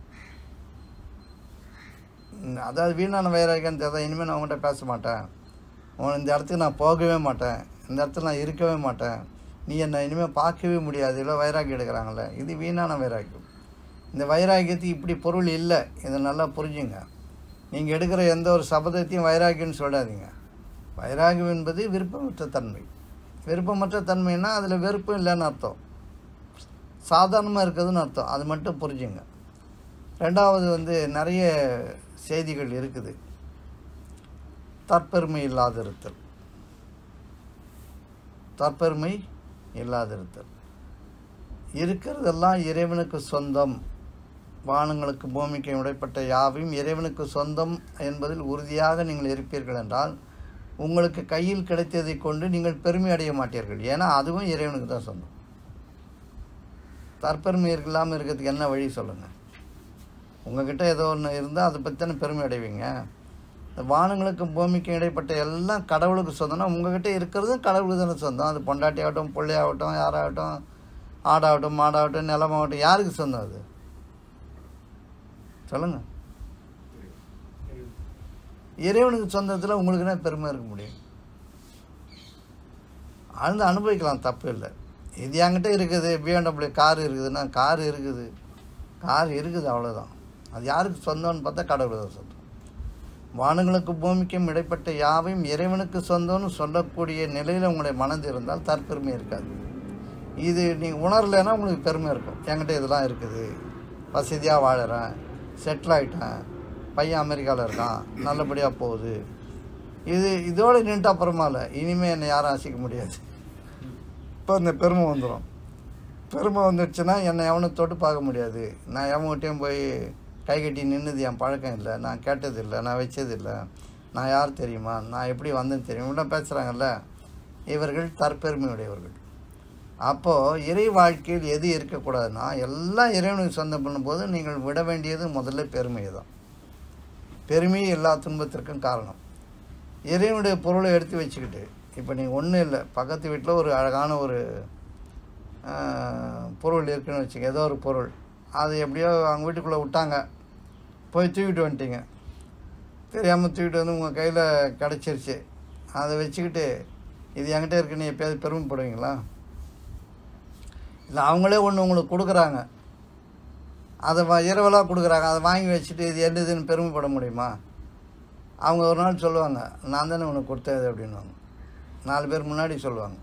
அதாவது வீணான வைராக்கியம் அதான் இனிமேல் நான் உங்கள்கிட்ட பேச மாட்டேன் உன் இந்த இடத்துக்கு நான் போகவே மாட்டேன் இந்த இடத்துல நான் இருக்கவே மாட்டேன் நீ என்னை இனிமேல் பார்க்கவே முடியாது இல்லை வைராக்கியம் எடுக்கிறாங்களே இது வீணான வைராக்கியம் இந்த வைராக்கியத்துக்கு இப்படி பொருள் இல்லை இதை நல்லா புரிஞ்சுங்க நீங்கள் எடுக்கிற எந்த ஒரு சபதத்தையும் வைராக்கியம்னு சொல்லாதீங்க வைராகியம் என்பது விருப்பமற்ற தன்மை விருப்பமற்ற தன்மைன்னா அதில் வெறுப்பும் இல்லைன்னு அர்த்தம் சாதாரணமாக இருக்குதுன்னு அர்த்தம் அது மட்டும் புரிஞ்சுங்க ரெண்டாவது வந்து நிறைய செய்திகள் இருக்குது தற்பெருமை இல்லாதிருத்தல் தற்பெருமை இல்லாதிருத்தல் இருக்கிறதெல்லாம் இறைவனுக்கு சொந்தம் வானங்களுக்கு பூமிக்கு இடைப்பட்ட யாவையும் இறைவனுக்கு சொந்தம் என்பதில் உறுதியாக நீங்கள் இருப்பீர்கள் என்றால் உங்களுக்கு கையில் கிடைத்ததை கொண்டு நீங்கள் பெருமை அடைய மாட்டீர்கள் ஏன்னா அதுவும் இறைவனுக்கு தான் சொந்தம் தற்பெருமை இல்லாமல் இருக்கிறதுக்கு என்ன வழி சொல்லுங்கள் உங்ககிட்ட ஏதோ ஒன்று இருந்தால் அதை பற்றி தானே பெருமை அடைவீங்க இந்த வானங்களுக்கும் பூமிக்கும் இடைப்பட்ட எல்லாம் கடவுளுக்கு சொந்தம்னா உங்ககிட்ட இருக்கிறதும் கடவுளுக்கு தானே சொந்தம் அது பொண்டாட்டி ஆகட்டும் பிள்ளையாகட்டும் யாராகட்டும் ஆடாகட்டும் மாடாகட்டும் நிலமாகட்டும் யாருக்கு சொந்தம் அது சொல்லுங்கள் இறைவனுக்கு சொந்தத்தில் உங்களுக்கு என்ன பெருமை இருக்க முடியும் ஆழ்ந்து அனுபவிக்கலாம் தப்பு இல்லை இது என்கிட்ட இருக்குது பிஎம்டபிள்யூ கார் இருக்குதுன்னா கார் இருக்குது கார் இருக்குது அவ்வளோதான் அது யாருக்கு சொந்தம்னு பார்த்தா கடவுளுக்கு தான் சொந்தம் வானங்களுக்கு பூமிக்கும் இடைப்பட்ட யாவையும் இறைவனுக்கு சொந்தம்னு சொல்லக்கூடிய நிலையில் உங்களுடைய மனது இருந்தால் தற்பெருமை இருக்காது இது நீங்கள் உணரலைன்னா உங்களுக்கு பெருமை இருக்கும் என்கிட்ட இதெல்லாம் இருக்குது வசதியாக வாழறேன் செட்டில் ஆகிட்டேன் பையன் அமெரிக்காவில் இருக்கான் நல்லபடியாக போகுது இது இதோடு நின்று அப்புறமா இல்லை இனிமேல் என்னை யாரும் அசைக்க முடியாது இப்போ இந்த பெருமை வந்துடும் பெருமை வந்துடுச்சுன்னா என்னை எவனும் தொட்டு பார்க்க முடியாது நான் எவன்கிட்டையும் போய் கை கட்டி நின்றுது என் பழக்கம் இல்லை நான் கேட்டது இல்லை நான் வச்சது இல்லை நான் யார் தெரியுமா நான் எப்படி வந்தேன்னு தெரியும் இவ்வளோ பேசுகிறாங்கல்ல இவர்கள் தற்பெருமையுடையவர்கள் அப்போது இறை வாழ்க்கையில் எது இருக்கக்கூடாதுன்னா எல்லாம் இறைவனுக்கு சொந்தம் பண்ணும்போது நீங்கள் விட வேண்டியது முதல்ல பெருமை தான் பெருமை எல்லா துன்பத்திற்கும் காரணம் இறைவனுடைய பொருளை எடுத்து வச்சுக்கிட்டு இப்போ நீங்கள் ஒன்றும் இல்லை பக்கத்து வீட்டில் ஒரு அழகான ஒரு ஆஹ், பொருள் இருக்குன்னு வச்சுக்க ஏதோ ஒரு பொருள் அது எப்படியோ அவங்க வீட்டுக்குள்ளே விட்டாங்க போய் தூக்கிட்டு வந்துட்டீங்க தெரியாமல் தூக்கிட்டு வந்து உங்கள் கையில் கிடச்சிருச்சு அதை வச்சுக்கிட்டு இது என்கிட்ட இருக்குன்னு எப்பயாவது பெருமைப்படுவீங்களா இல்லை அவங்களே ஒன்று உங்களுக்கு கொடுக்குறாங்க அதை வ- இரவலாக கொடுக்குறாங்க அதை வாங்கி வச்சுட்டு இது என்னதுன்னு பெருமைப்பட முடியுமா அவங்க ஒரு நாள் சொல்லுவாங்க நான் தானே உனக்கு கொடுத்தது அப்படின்வாங்க நாலு பேர் முன்னாடி சொல்லுவாங்க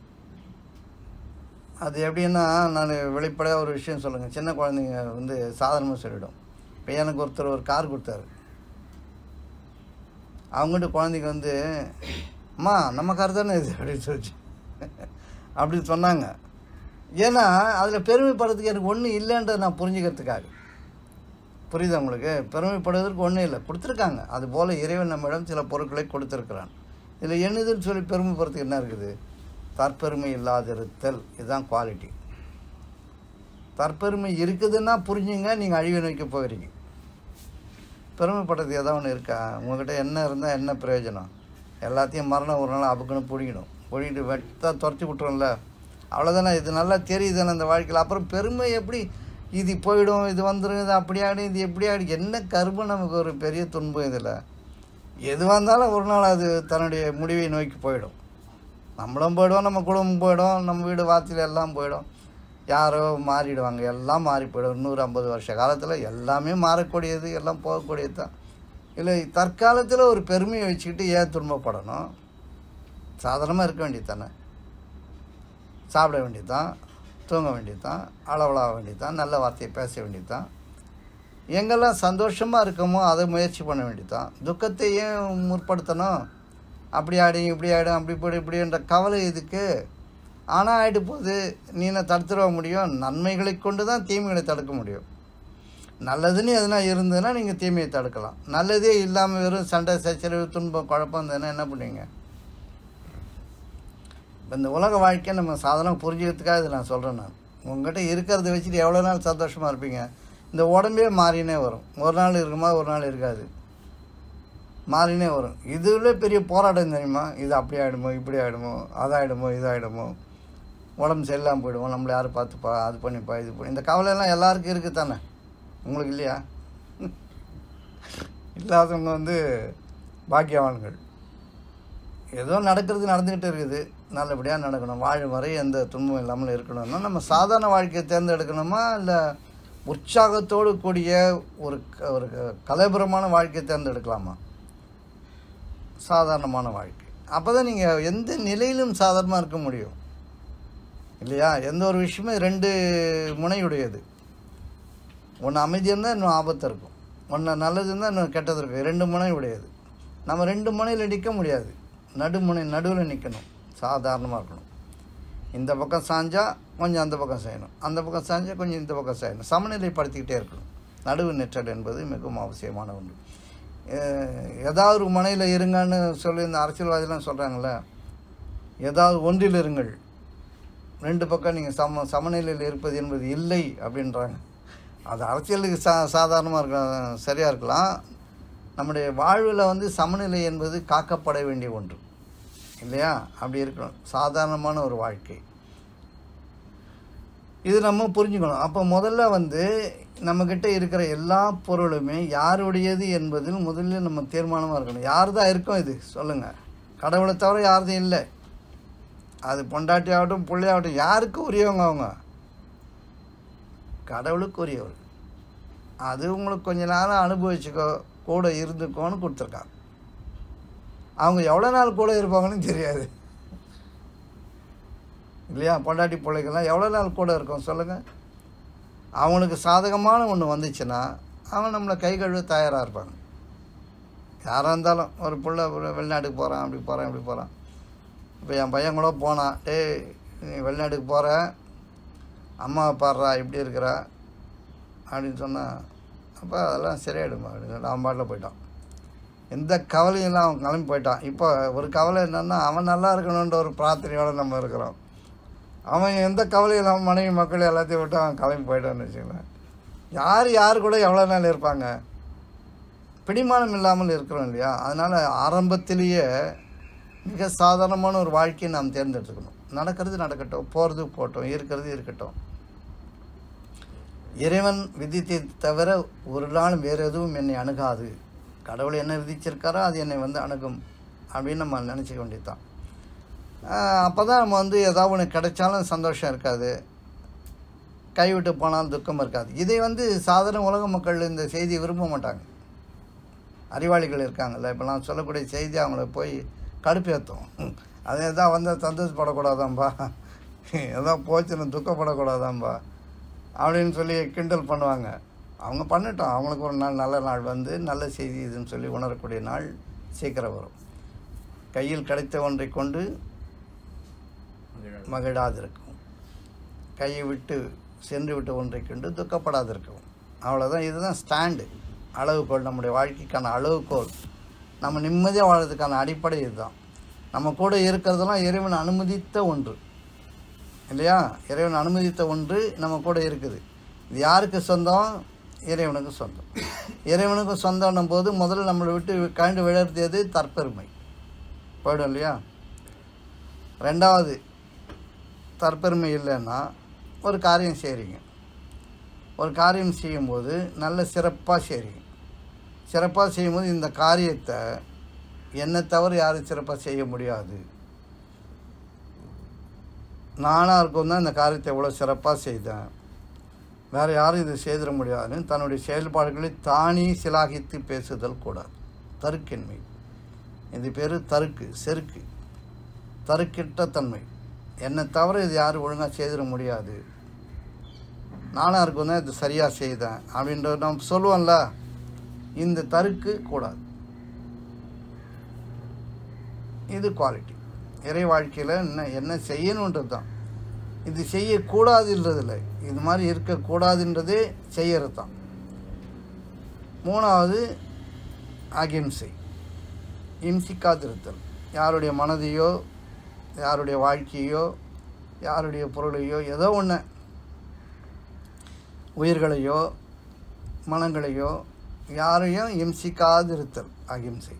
அது எப்படின்னா நான் வெளிப்படையாக ஒரு விஷயம் சொல்லுங்கள் சின்ன குழந்தைங்க வந்து சாதாரணமாக சொல்லிடும் இப்போ எனக்கு ஒருத்தர் ஒரு கார் கொடுத்தாரு அவங்ககிட்ட குழந்தைங்க வந்து அம்மா நம்ம கார் தானே இது அப்படின்னு சொல்லிச்சு அப்படின்னு சொன்னாங்க ஏன்னா அதில் பெருமைப்படுறதுக்கு எனக்கு ஒன்றும் இல்லைன்றதை நான் புரிஞ்சுக்கிறதுக்காக புரியுதா உங்களுக்கு பெருமைப்படுவதற்கு ஒன்றும் இல்லை கொடுத்துருக்காங்க அதுபோல் இறைவன் நம்மிடம் சில பொருட்களை கொடுத்துருக்கிறான் இதில் என்னதுன்னு சொல்லி பெருமைப்படுறதுக்கு என்ன இருக்குது தற்பெருமை இல்லாதிருத்தல் இதுதான் குவாலிட்டி தற்பெருமை இருக்குதுன்னா புரிஞ்சுங்க நீங்கள் அழிவை நோக்கி போகிறீங்க பெருமைப்படுறது ஏதாவது ஒன்று இருக்கா உங்ககிட்ட என்ன இருந்தால் என்ன பிரயோஜனம் எல்லாத்தையும் மரணம் ஒரு நாள் அப்புக்குன்னு பிடிக்கணும் பிடிக்கிட்டு வெட்டா துரத்தி விட்டுரும்ல அவ்வளோதானே இது நல்லா தெரியுதானே இந்த வாழ்க்கையில் அப்புறம் பெருமை எப்படி இது போயிடும் இது வந்துடும் இது அப்படி ஆகிடும் இது எப்படி ஆகிடும் என்ன கரும்பு நமக்கு ஒரு பெரிய துன்பம் இதில் எதுவாக இருந்தாலும் ஒரு நாள் அது தன்னுடைய முடிவை நோக்கி போயிடும் நம்மளும் போயிடுவோம் நம்ம குடும்பம் போயிடும் நம்ம வீடு வாத்தியில் எல்லாம் போயிடும் யாரோ மாறிடுவாங்க எல்லாம் மாறி போயிடும் நூறு ஐம்பது வருஷ காலத்தில் எல்லாமே மாறக்கூடியது எல்லாம் போகக்கூடியது தான் இல்லை தற்காலத்தில் ஒரு பெருமையை வச்சுக்கிட்டு ஏன் துன்பப்படணும் சாதாரணமாக இருக்க வேண்டியது தானே சாப்பிட வேண்டியது தான் தூங்க வேண்டியது தான் அளவலாக வேண்டியது தான் நல்ல வார்த்தையை பேச வேண்டியது தான் எங்கெல்லாம் சந்தோஷமாக இருக்கமோ அதை முயற்சி பண்ண வேண்டியது தான் துக்கத்தை ஏன் முற்படுத்தணும் அப்படி ஆடும் இப்படி ஆகிடும் அப்படி போடு இப்படின்ற கவலை இதுக்கு ஆனால் ஆகிட்டு போகுது நீ என்ன தடுத்துட முடியும் நன்மைகளை கொண்டு தான் தீமைகளை தடுக்க முடியும் நல்லதுன்னு எதுனா இருந்ததுன்னா நீங்கள் தீமையை தடுக்கலாம் நல்லதே இல்லாமல் வெறும் சண்டை சச்சரவு துன்பம் குழப்பம் இருந்ததுன்னா என்ன பண்ணுவீங்க இப்ப இந்த உலக வாழ்க்கையை நம்ம சாதாரண புரிஞ்சுக்கிறதுக்காக இதை நான் சொல்கிறேன் நான் உங்ககிட்ட இருக்கிறத வச்சுட்டு எவ்வளோ நாள் சந்தோஷமாக இருப்பீங்க இந்த உடம்பே மாறினே வரும் ஒரு நாள் இருக்குமா ஒரு நாள் இருக்காது மாறினே வரும் இதுல பெரிய போராட்டம் தெரியுமா இது அப்படி ஆகிடுமோ இப்படி ஆகிடுமோ அதாயிடுமோ இதாகிடுமோ உடம்பு சரியில்லாமல் போயிடுவோம் நம்மளை யார் பார்த்துப்பா அது பண்ணிப்பா இது பண்ணி இந்த கவலையெல்லாம் எல்லாருக்கும் இருக்குது தானே உங்களுக்கு இல்லையா இல்லாதவங்க வந்து பாக்கியவான்கள் ஏதோ நடக்கிறது நடந்துக்கிட்டு இருக்குது நல்லபடியாக நடக்கணும் வாழும் வரை எந்த துன்பம் இல்லாமல் இருக்கணும்னா நம்ம சாதாரண வாழ்க்கையை தேர்ந்தெடுக்கணுமா இல்லை உற்சாகத்தோடு கூடிய ஒரு க- ஒரு க- கலைபுரமான வாழ்க்கையை தேர்ந்தெடுக்கலாமா சாதாரணமான வாழ்க்கை அப்போ தான் நீங்கள் எந்த நிலையிலும் சாதாரணமாக இருக்க முடியும் இல்லையா எந்த ஒரு விஷயமே ரெண்டு முனையுடையது ஒன்று அமைதி இருந்தால் இன்னும் ஆபத்து இருக்கும் ஒன்று நல்லது இருந்தால் இன்னும் கெட்டது இருக்கும் ரெண்டு முனை உடையது நம்ம ரெண்டு முனையில் நிற்க முடியாது நடுமுனை நடுவில் நிற்கணும் சாதாரணமாக இருக்கணும் இந்த பக்கம் சாஞ்சா கொஞ்சம் அந்த பக்கம் செய்யணும் அந்த பக்கம் சாஞ்சா கொஞ்சம் இந்த பக்கம் செய்யணும் சமநிலைப்படுத்திக்கிட்டே இருக்கணும் நடுவு நிற்றல் என்பது மிகவும் அவசியமான ஒன்று அஹ் ஏதாவது ஒரு முனையில் இருங்கன்னு சொல்லி இந்த அரசியல்வாதிலாம் சொல்கிறாங்களே ஏதாவது ஒன்றில் இருங்கள் ரெண்டு பக்கம் நீங்கள் சம சமநிலையில் இருப்பது என்பது இல்லை அப்படின்றாங்க அது அரசியலுக்கு சா சாதாரணமாக இருக்க சரியாக இருக்கலாம் நம்முடைய வாழ்வில் வந்து சமநிலை என்பது காக்கப்பட வேண்டிய ஒன்று இல்லையா அப்படி இருக்கணும் சாதாரணமான ஒரு வாழ்க்கை இது நம்ம புரிஞ்சுக்கணும் அப்போ முதல்ல வந்து நம்மக்கிட்ட இருக்கிற எல்லா பொருளுமே யாருடையது என்பதில் முதல்ல நம்ம தீர்மானமாக இருக்கணும் யார் தான் இருக்கோம் இது சொல்லுங்கள் கடவுளை தவிர யாருதும் இல்லை அது பொண்டாட்டி ஆகட்டும் பிள்ளையாகட்டும் யாருக்கு உரியவங்க அவங்க கடவுளுக்கு உரியவர் அது உங்களுக்கு கொஞ்ச நேரம் அனுபவிச்சுக்கோ கூட இருந்துக்கோன்னு கொடுத்துருக்காங்க அவங்க எவ்வளோ நாள் கூட இருப்பாங்கன்னு தெரியாது இல்லையா பொண்டாட்டி பிள்ளைகள்லாம் எவ்வளோ நாள் கூட இருக்கும் சொல்லுங்கள் அவங்களுக்கு சாதகமான ஒன்று வந்துச்சுன்னா அவங்க நம்மளை கை கழுவ தயாராக இருப்பாங்க யாராக இருந்தாலும் ஒரு புள்ள ஒரு வெளிநாட்டுக்கு போகிறான் அப்படி போகிறான் இப்படி போகிறான் இப்போ என் பையன் கூட போனான் டேய் நீ வெளிநாட்டுக்கு போகிற அம்மாவை பாடுறா இப்படி இருக்கிறா அப்படின்னு சொன்னால் அப்போ அதெல்லாம் சரியாயிடுமா அப்படின்னு சொல்லி அவன் பாட்டில் போயிட்டான் எந்த கவலையும் இல்லை அவன் கிளம்பி போயிட்டான் இப்போ ஒரு கவலை என்னென்னா அவன் நல்லா இருக்கணுன்ற ஒரு பிரார்த்தனையோடு நம்ம இருக்கிறோம் அவன் எந்த கவலையும் இல்லாமல் மனைவி மக்கள் எல்லாத்தையும் விட்டு அவன் கிளம்பி போயிட்டான்னு வச்சுங்களேன் யார் யார் கூட எவ்வளோ நாள் இருப்பாங்க பிடிமானம் இல்லாமல் இருக்கிறோம் இல்லையா அதனால் ஆரம்பத்திலேயே மிக சாதாரணமான ஒரு வாழ்க்கையை நாம் தேர்ந்தெடுத்துக்கணும் நடக்கிறது நடக்கட்டும் போகிறது போகட்டும் இருக்கிறது இருக்கட்டும் இறைவன் விதித்தை தவிர ஒரு நாள் வேறு எதுவும் என்னை அணுகாது கடவுள் என்ன விதிச்சிருக்காரோ அது என்னை வந்து அணுகும் அப்படின்னு நம்ம நினச்சிக்க வேண்டியதுதான் அப்போ தான் நம்ம வந்து ஏதாவது ஒன்று கிடைச்சாலும் சந்தோஷம் இருக்காது கைவிட்டு போனாலும் துக்கம் இருக்காது இதை வந்து சாதாரண உலக மக்கள் இந்த செய்தியை விரும்ப மாட்டாங்க அறிவாளிகள் இருக்காங்கல்ல இப்போ நான் சொல்லக்கூடிய செய்தி அவங்கள போய் கடுப்பேற்றும் அதே தான் வந்து சந்தோஷப்படக்கூடாதாம்பா ஏதோ போச்சுன்னு துக்கப்படக்கூடாதாம்பா அப்படின்னு சொல்லி கிண்டல் பண்ணுவாங்க அவங்க பண்ணட்டும் அவங்களுக்கு ஒரு நாள் நல்ல நாள் வந்து நல்ல செய்தி இதுன்னு சொல்லி உணரக்கூடிய நாள் சீக்கிரம் வரும் கையில் கிடைத்த ஒன்றை கொண்டு மகிழாதிருக்கும் கையை விட்டு சென்று விட்டு ஒன்றை கொண்டு துக்கப்படாதிருக்கும் அவ்வளோதான் இதுதான் ஸ்டாண்டு அளவுகோல் நம்முடைய வாழ்க்கைக்கான அளவுகோல் நம்ம நிம்மதியாக வாழறதுக்கான அடிப்படை இதுதான் நம்ம கூட இருக்கிறதெல்லாம் இறைவன் அனுமதித்த ஒன்று இல்லையா இறைவன் அனுமதித்த ஒன்று நம்ம கூட இருக்குது இது யாருக்கு சொந்தம் இறைவனுக்கு சொந்தம் இறைவனுக்கு சொந்தம்னும் போது முதல்ல நம்மளை விட்டு கண்டு விழறது தற்பெருமை போயிடும் இல்லையா ரெண்டாவது தற்பெருமை இல்லைன்னா ஒரு காரியம் செய்கிறீங்க ஒரு காரியம் செய்யும்போது நல்ல சிறப்பாக செய்கிறீங்க சிறப்பாக செய்யும்போது இந்த காரியத்தை என்னை தவிர யாரும் சிறப்பாக செய்ய முடியாது நானாக இருக்கும் தான் இந்த காரியத்தை இவ்வளோ சிறப்பாக செய்தேன் வேறு யாரும் இது செய்திட முடியாதுன்னு தன்னுடைய செயல்பாடுகளை தானே சிலாகித்து பேசுதல் கூடாது தருக்கின்மை இது பேர் தருக்கு செருக்கு தருக்கிட்ட தன்மை என்னை தவிர இது யாரும் ஒழுங்காக செய்திட முடியாது நானாக இருக்கும் தான் இது சரியாக செய்தேன் அப்படின்ற நம்ம சொல்லுவோம்ல இந்த தருக்கு கூடாது இது குவாலிட்டி இறை வாழ்க்கையில் என்ன என்ன செய்யணுன்றது தான் இது செய்யக்கூடாதுன்றதில்லை இது மாதிரி இருக்கக்கூடாதுன்றதே செய்யறது தான் மூணாவது அகிம்சை இம்சிக்காதிருத்தல் யாருடைய மனதையோ யாருடைய வாழ்க்கையோ யாருடைய பொருளையோ ஏதோ ஒன்று உயிர்களையோ மனங்களையோ யாரையும் இம்சிக்காதிருத்தல் அகிம்சை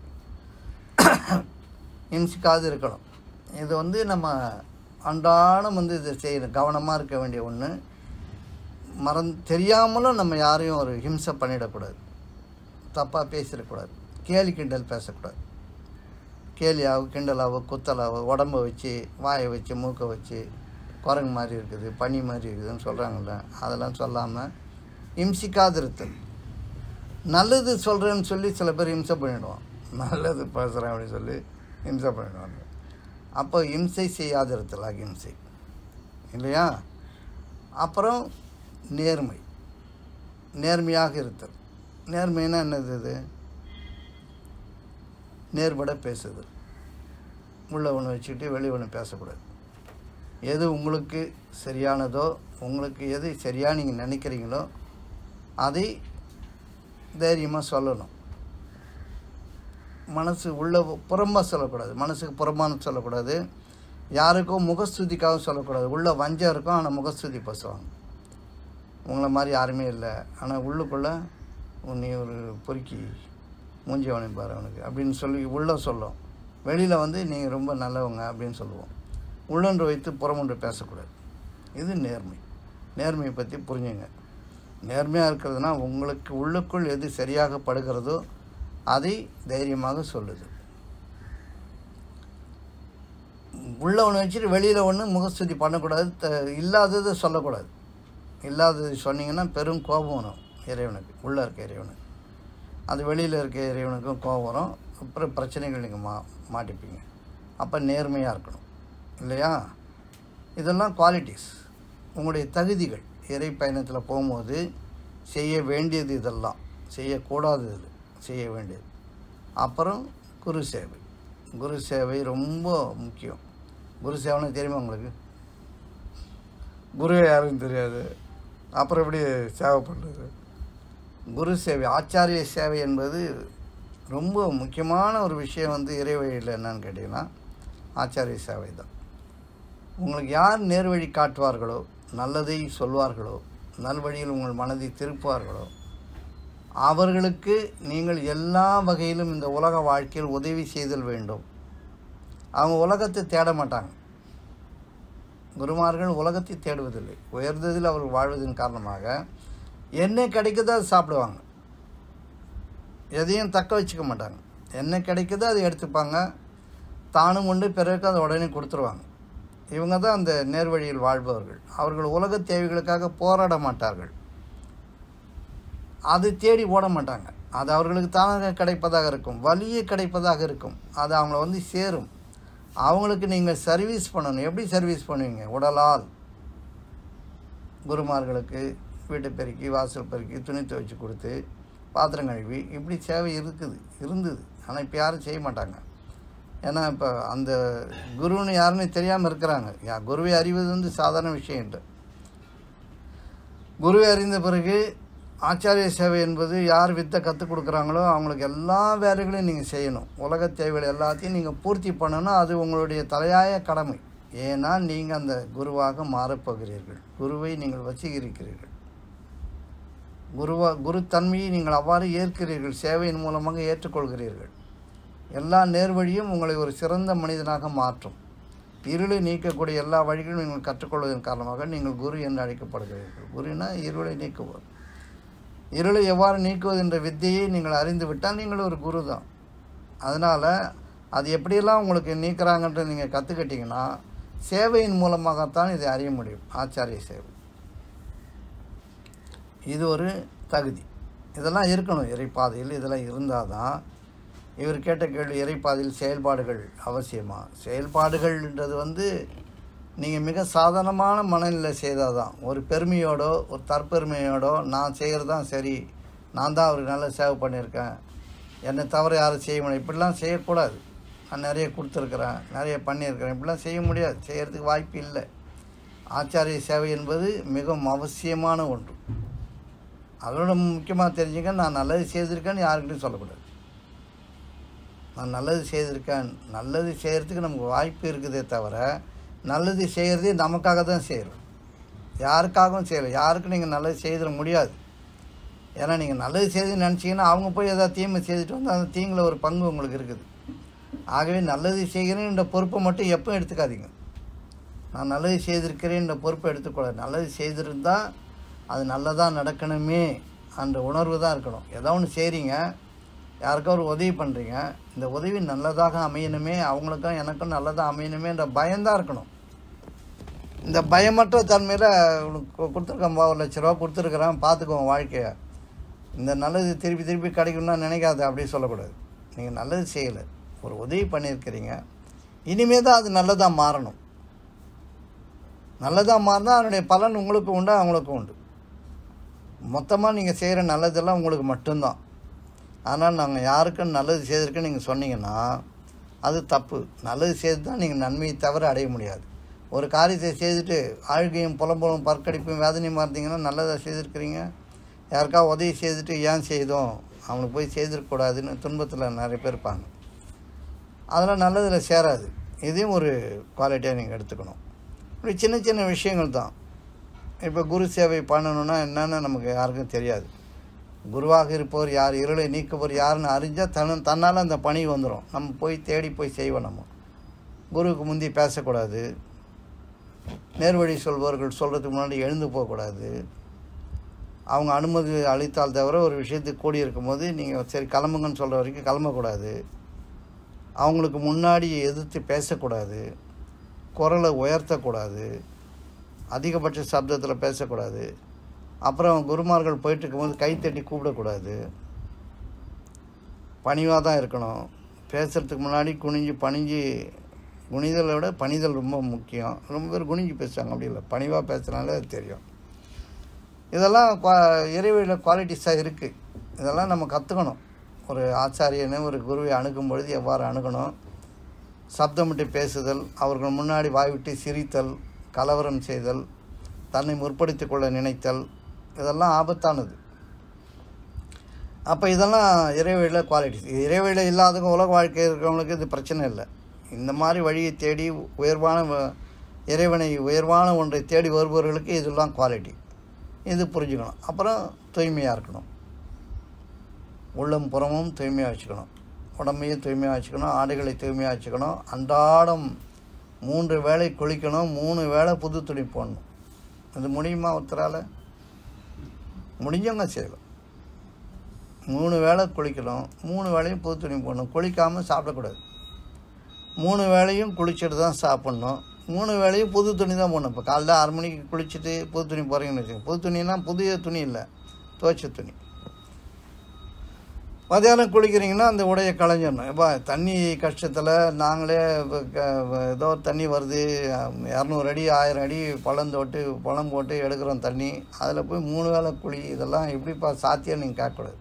இம்சிக்காது இருக்கணும் இது வந்து நம்ம அன்றாடம் வந்து இதை செய்யணும் கவனமாக இருக்க வேண்டிய ஒன்று மறந் தெரியாமலும் நம்ம யாரையும் ஒரு ஹிம்சை பண்ணிடக்கூடாது தப்பாக பேசிடக்கூடாது கேலி கிண்டல் பேசக்கூடாது கேலியாவோ கிண்டலாவோ குத்தலாவோ உடம்ப வச்சு வாயை வச்சு மூக்கை வச்சு குரங்கு மாதிரி இருக்குது பனி மாதிரி இருக்குதுன்னு சொல்கிறாங்கல்ல அதெல்லாம் சொல்லாமல் இம்சிக்காதிருத்தல் நல்லது சொல்கிறேன்னு சொல்லி சில பேர் இம்சை பண்ணிடுவான் நல்லது பேசுகிறேன் அப்படின்னு சொல்லி இம்சை பண்ணிடுவாங்க அப்போ இம்சை செய்யாதிருத்தல் அகிம்சை இல்லையா அப்புறம் நேர்மை நேர்மையாக இருத்தல் நேர்மைன்னா என்னது இது நேர்பட பேசுது உள்ள ஒன்று வச்சுக்கிட்டு வெளி ஒன்று பேசக்கூடாது எது உங்களுக்கு சரியானதோ உங்களுக்கு எது சரியாக நீங்கள் நினைக்கிறீங்களோ அதை தைரியமாக சொல்லணும் மனசு உள்ள புறம்பாக சொல்லக்கூடாது மனசுக்கு புறம்பான சொல்லக்கூடாது யாருக்கும் முகஸ்துதிக்காக சொல்லக்கூடாது உள்ள வஞ்சம் இருக்கும் ஆனால் முகஸ்துதி பேசுவாங்க உங்களை மாதிரி யாருமே இல்லை ஆனால் உள்ளுக்குள்ளே நீ ஒரு பொறுக்கி மூஞ்சி அவனை பாரு அவனுக்கு அப்படின்னு சொல்லி உள்ளே சொல்லும் வெளியில் வந்து நீங்கள் ரொம்ப நல்லவங்க அப்படின்னு சொல்லுவோம் உள்ளொன்று வைத்து புறமொன்று பேசக்கூடாது இது நேர்மை நேர்மையை பற்றி புரிஞ்சுங்க நேர்மையாக இருக்கிறதுனா உங்களுக்கு உள்ளுக்குள் எது சரியாக படுகிறதோ அதை தைரியமாக சொல்லுது உள்ள ஒன்று வச்சுட்டு வெளியில் ஒன்று முகஸ்துதி பண்ணக்கூடாது த இல்லாததை சொல்லக்கூடாது இல்லாதது சொன்னீங்கன்னா பெரும் கோபம் வரும் இறைவனுக்கு உள்ளே இருக்க இறைவனுக்கு அது வெளியில் இருக்க இறைவனுக்கும் கோபம் வரும் அப்புறம் பிரச்சனைகள் நீங்கள் மா மாட்டிப்பீங்க அப்போ நேர்மையாக இருக்கணும் இல்லையா இதெல்லாம் குவாலிட்டிஸ் உங்களுடைய தகுதிகள் இறை பயணத்தில் போகும்போது செய்ய வேண்டியது இதெல்லாம் செய்யக்கூடாதது இது செய்ய வேண்டியது அப்புறம் குரு சேவை குரு சேவை ரொம்ப முக்கியம் குரு சேவைன்னு தெரியுமா உங்களுக்கு குரு யாருன்னு தெரியாது அப்புறம் எப்படி சேவை பண்ணுறது குரு சேவை ஆச்சாரிய சேவை என்பது ரொம்ப முக்கியமான ஒரு விஷயம் வந்து இறைவழியில் என்னன்னு கேட்டிங்கன்னா ஆச்சாரிய சேவை தான் உங்களுக்கு யார் நேர்வழி காட்டுவார்களோ நல்லதை சொல்வார்களோ நல்வழியில் உங்கள் மனதை திருப்புவார்களோ அவர்களுக்கு நீங்கள் எல்லா வகையிலும் இந்த உலக வாழ்க்கையில் உதவி செய்தல் வேண்டும் அவங்க உலகத்தை தேட மாட்டாங்க குருமார்கள் உலகத்தை தேடுவதில்லை உயர்ந்ததில் அவர்கள் வாழ்வதன் காரணமாக என்ன கிடைக்குதோ அதை சாப்பிடுவாங்க எதையும் தக்க வச்சுக்க மாட்டாங்க என்ன கிடைக்குதோ அதை எடுத்துப்பாங்க தானும் உண்டு பிறருக்கு அதை உடனே கொடுத்துருவாங்க இவங்க தான் அந்த நேர்வழியில் வாழ்பவர்கள் அவர்கள் உலக தேவைகளுக்காக போராட மாட்டார்கள் அது தேடி ஓட மாட்டாங்க அது அவர்களுக்கு தானாக கிடைப்பதாக இருக்கும் வழியே கிடைப்பதாக இருக்கும் அது அவங்கள வந்து சேரும் அவங்களுக்கு நீங்கள் சர்வீஸ் பண்ணணும் எப்படி சர்வீஸ் பண்ணுவீங்க உடலால் குருமார்களுக்கு வீட்டை பெருக்கி வாசல் பெருக்கி துணி துவைச்சி கொடுத்து பாத்திரம் கழுவி இப்படி சேவை இருக்குது இருந்தது ஆனால் இப்போ யாரும் செய்ய மாட்டாங்க ஏன்னா இப்போ அந்த குருன்னு யாருன்னு தெரியாமல் இருக்கிறாங்க யா குருவை அறிவது வந்து சாதாரண விஷயம் இல்லை குருவை அறிந்த பிறகு ஆச்சாரிய சேவை என்பது யார் வித்தை கற்றுக் கொடுக்குறாங்களோ அவங்களுக்கு எல்லா வேலைகளையும் நீங்கள் செய்யணும் உலக தேவைகள் எல்லாத்தையும் நீங்கள் பூர்த்தி பண்ணணும் அது உங்களுடைய தலையாய கடமை ஏன்னா நீங்கள் அந்த குருவாக மாறப்போகிறீர்கள் குருவை நீங்கள் வசீகரிக்கிறீர்கள் குருவா குருத்தன்மையை நீங்கள் அவ்வாறு ஏற்கிறீர்கள் சேவையின் மூலமாக ஏற்றுக்கொள்கிறீர்கள் எல்லா நேர்வழியும் உங்களை ஒரு சிறந்த மனிதனாக மாற்றும் இருளை நீக்கக்கூடிய எல்லா வழிகளும் நீங்கள் கற்றுக்கொள்வதன் காரணமாக நீங்கள் குரு என்று அழைக்கப்படுகிறீர்கள் குருனா இருளை நீக்குவார் இருளை எவ்வாறு நீக்குவது என்ற வித்தையை நீங்கள் அறிந்து விட்டால் நீங்கள் ஒரு குரு தான் அதனால் அது எப்படியெல்லாம் உங்களுக்கு நீக்கிறாங்கன்ற நீங்கள் கற்றுக்கிட்டிங்கன்னா சேவையின் மூலமாகத்தான் இதை அறிய முடியும் ஆச்சாரிய சேவை இது ஒரு தகுதி இதெல்லாம் இருக்கணும் இறைப்பாதையில் இதெல்லாம் இருந்தால் தான் இவர் கேட்ட கேள்வி இறைப்பாதையில் செயல்பாடுகள் அவசியமா செயல்பாடுகள்ன்றது வந்து நீங்கள் மிக சாதாரணமான மனநிலை செய்தால் தான் ஒரு பெருமையோடோ ஒரு தற்பெருமையோடோ நான் செய்கிறது தான் சரி நான் தான் அவருக்கு நல்ல சேவை பண்ணியிருக்கேன் என்னை தவிர யாரும் செய்ய முடியும் இப்படிலாம் செய்யக்கூடாது நான் நிறைய கொடுத்துருக்குறேன் நிறைய பண்ணியிருக்கிறேன் இப்படிலாம் செய்ய முடியாது செய்கிறதுக்கு வாய்ப்பு இல்லை ஆச்சாரிய சேவை என்பது மிகவும் அவசியமான ஒன்று அதோட முக்கியமாக தெரிஞ்சுக்க நான் நல்லது செய்திருக்கேன்னு யாருக்கிட்டையும் சொல்லக்கூடாது நான் நல்லது செய்திருக்கேன் நல்லது செய்கிறதுக்கு நமக்கு வாய்ப்பு இருக்குதே தவிர நல்லது செய்கிறதே நமக்காக தான் செய்கிறோம் யாருக்காகவும் செய்யலை யாருக்கும் நீங்கள் நல்லது செய்திட முடியாது ஏன்னா நீங்கள் நல்லது செய்து நினச்சிங்கன்னா அவங்க போய் ஏதாவது தீமை செய்துட்டு வந்து அந்த தீங்கில் ஒரு பங்கு உங்களுக்கு இருக்குது ஆகவே நல்லது செய்கிறேன்ற பொறுப்பை மட்டும் எப்போ எடுத்துக்காதீங்க நான் நல்லது செய்திருக்கிறேன்ற பொறுப்பை எடுத்துக்கூடாது நல்லது செய்திருந்தால் அது நல்லதாக நடக்கணுமே அந்த உணர்வு தான் இருக்கணும் ஏதோ ஒன்று செய்கிறீங்க யாருக்கோ ஒரு உதவி பண்ணுறீங்க இந்த உதவி நல்லதாக அமையணுமே அவங்களுக்கும் எனக்கும் நல்லதாக அமையணுமேன்ற பயம்தான் இருக்கணும் இந்த பயமற்ற தன்மையில் உனக்கு கொடுத்துருக்கேன்ப்பா ஒரு லட்ச ரூபா கொடுத்துருக்குறேன் பார்த்துக்கோங்க வாழ்க்கையை இந்த நல்லது திருப்பி திருப்பி கிடைக்கணும்னு நினைக்காத அப்படி சொல்லக்கூடாது நீங்கள் நல்லது செய்யலை ஒரு உதவி பண்ணியிருக்கிறீங்க இனிமே தான் அது நல்லதாக மாறணும் நல்லதாக மாறினா அதனுடைய பலன் உங்களுக்கு உண்டு அவங்களுக்கும் உண்டு மொத்தமாக நீங்கள் செய்கிற நல்லதெல்லாம் உங்களுக்கு மட்டும்தான் ஆனால் நாங்கள் யாருக்கும் நல்லது செய்திருக்குன்னு நீங்கள் சொன்னீங்கன்னா அது தப்பு நல்லது செய்து தான் நீங்கள் நன்மையை தவிர அடைய முடியாது ஒரு காரியத்தை செய்துட்டு ஆழ்கையும் புலம்பலும் பற்கடிப்பும் வேதனையுமா இருந்தீங்கன்னா நல்லதாக செய்திருக்கிறீங்க யாருக்கா உதவி செய்துட்டு ஏன் செய்தோம் அவனுக்கு போய் செய்திருக்கக்கூடாதுன்னு துன்பத்தில் நிறைய பேர் இருப்பாங்க அதெல்லாம் நல்லதில் சேராது இதையும் ஒரு குவாலிட்டியாக நீங்கள் எடுத்துக்கணும் இப்படி சின்ன சின்ன விஷயங்கள் தான் இப்போ குரு சேவை பண்ணணுன்னா என்னன்னு நமக்கு யாருக்கும் தெரியாது குருவாக இருப்பவர் யார் இருளை நீக்குபவர் யாருன்னு அறிஞ்சால் தன் தன்னால் அந்த பணி வந்துடும் நம்ம போய் தேடி போய் செய்வோம் நம்ம குருவுக்கு முந்தி பேசக்கூடாது நேர்வழி சொல்பவர்கள் சொல்கிறதுக்கு முன்னாடி எழுந்து போகக்கூடாது அவங்க அனுமதி அளித்தால் தவிர ஒரு விஷயத்துக்கு கூடி இருக்கும்போது நீங்கள் சரி கிளம்புங்கன்னு சொல்கிற வரைக்கும் கிளம்பக்கூடாது அவங்களுக்கு முன்னாடி எதிர்த்து பேசக்கூடாது குரலை உயர்த்தக்கூடாது அதிகபட்ச சப்தத்தில் பேசக்கூடாது அப்புறம் குருமார்கள் போயிட்டு இருக்கும்போது கைத்தட்டி கூப்பிடக்கூடாது பணிவாக தான் இருக்கணும் பேசுகிறதுக்கு முன்னாடி குனிஞ்சு பணிஞ்சு குனிதலை விட பணிதல் ரொம்ப முக்கியம் ரொம்ப பேர் குனிஞ்சு பேசுவாங்க அப்படி இல்லை பணிவாக பேசுனாலே அது தெரியும் இதெல்லாம் குவா இறைவழியில் குவாலிட்டிஸாக இருக்குது இதெல்லாம் நம்ம கற்றுக்கணும் ஒரு ஆச்சாரியனை ஒரு குருவை அணுகும் பொழுது எவ்வாறு அணுகணும் சப்தமிட்டு பேசுதல் அவர்கள் முன்னாடி வாய்விட்டு சிரித்தல் கலவரம் செய்தல் தன்னை முற்படுத்திக் கொள்ள நினைத்தல் இதெல்லாம் ஆபத்தானது அப்போ இதெல்லாம் இறைவழியில் குவாலிட்டிஸ் இறைவழியில் இல்லாதவங்க உலக வாழ்க்கை இருக்கிறவங்களுக்கு இது பிரச்சனை இல்லை இந்த மாதிரி வழியை தேடி உயர்வான வ- இறைவனை உயர்வான ஒன்றை தேடி வருபவர்களுக்கு இதெல்லாம் குவாலிட்டி இது புரிஞ்சுக்கணும் அப்புறம் தூய்மையாக இருக்கணும் உள்ளம் புறமும் தூய்மையாக வச்சுக்கணும் உடம்பையும் தூய்மையாக வச்சுக்கணும் ஆடைகளை தூய்மையாக வச்சுக்கணும் அன்றாடம் மூன்று வேளை குளிக்கணும் மூணு வேளை புது துணி போடணும் அது முடியுமா ஒருத்தரால் முடிஞ்சவங்க செய்யலாம் மூணு வேளை குளிக்கணும் மூணு வேளையும் புது துணி போடணும் குளிக்காமல் சாப்பிடக்கூடாது மூணு வேளையும் குளிச்சுட்டு தான் சாப்பிட்ணும் மூணு வேளையும் புது துணி தான் போடணும் இப்போ காலைல ஆறு மணிக்கு குளிச்சுட்டு புது துணி போகிறீங்கன்னு வச்சுக்கோங்க புது துணினா புதிய துணி இல்லை துவைச்ச துணி மதியானம் குளிக்கிறீங்கன்னா அந்த உடையை களைஞ்சிடணும் எப்பா தண்ணி கஷ்டத்தில் நாங்களே இப்ப க- ஏதோ தண்ணி வருது இரநூறு அடி ஆயிரம் அடி பழம் தொட்டு பழம் போட்டு எடுக்கிறோம் தண்ணி அதில் போய் மூணு வேளை குழி இதெல்லாம் எப்படிப்பா சாத்தியம் நீங்கள் கேட்கக்கூடாது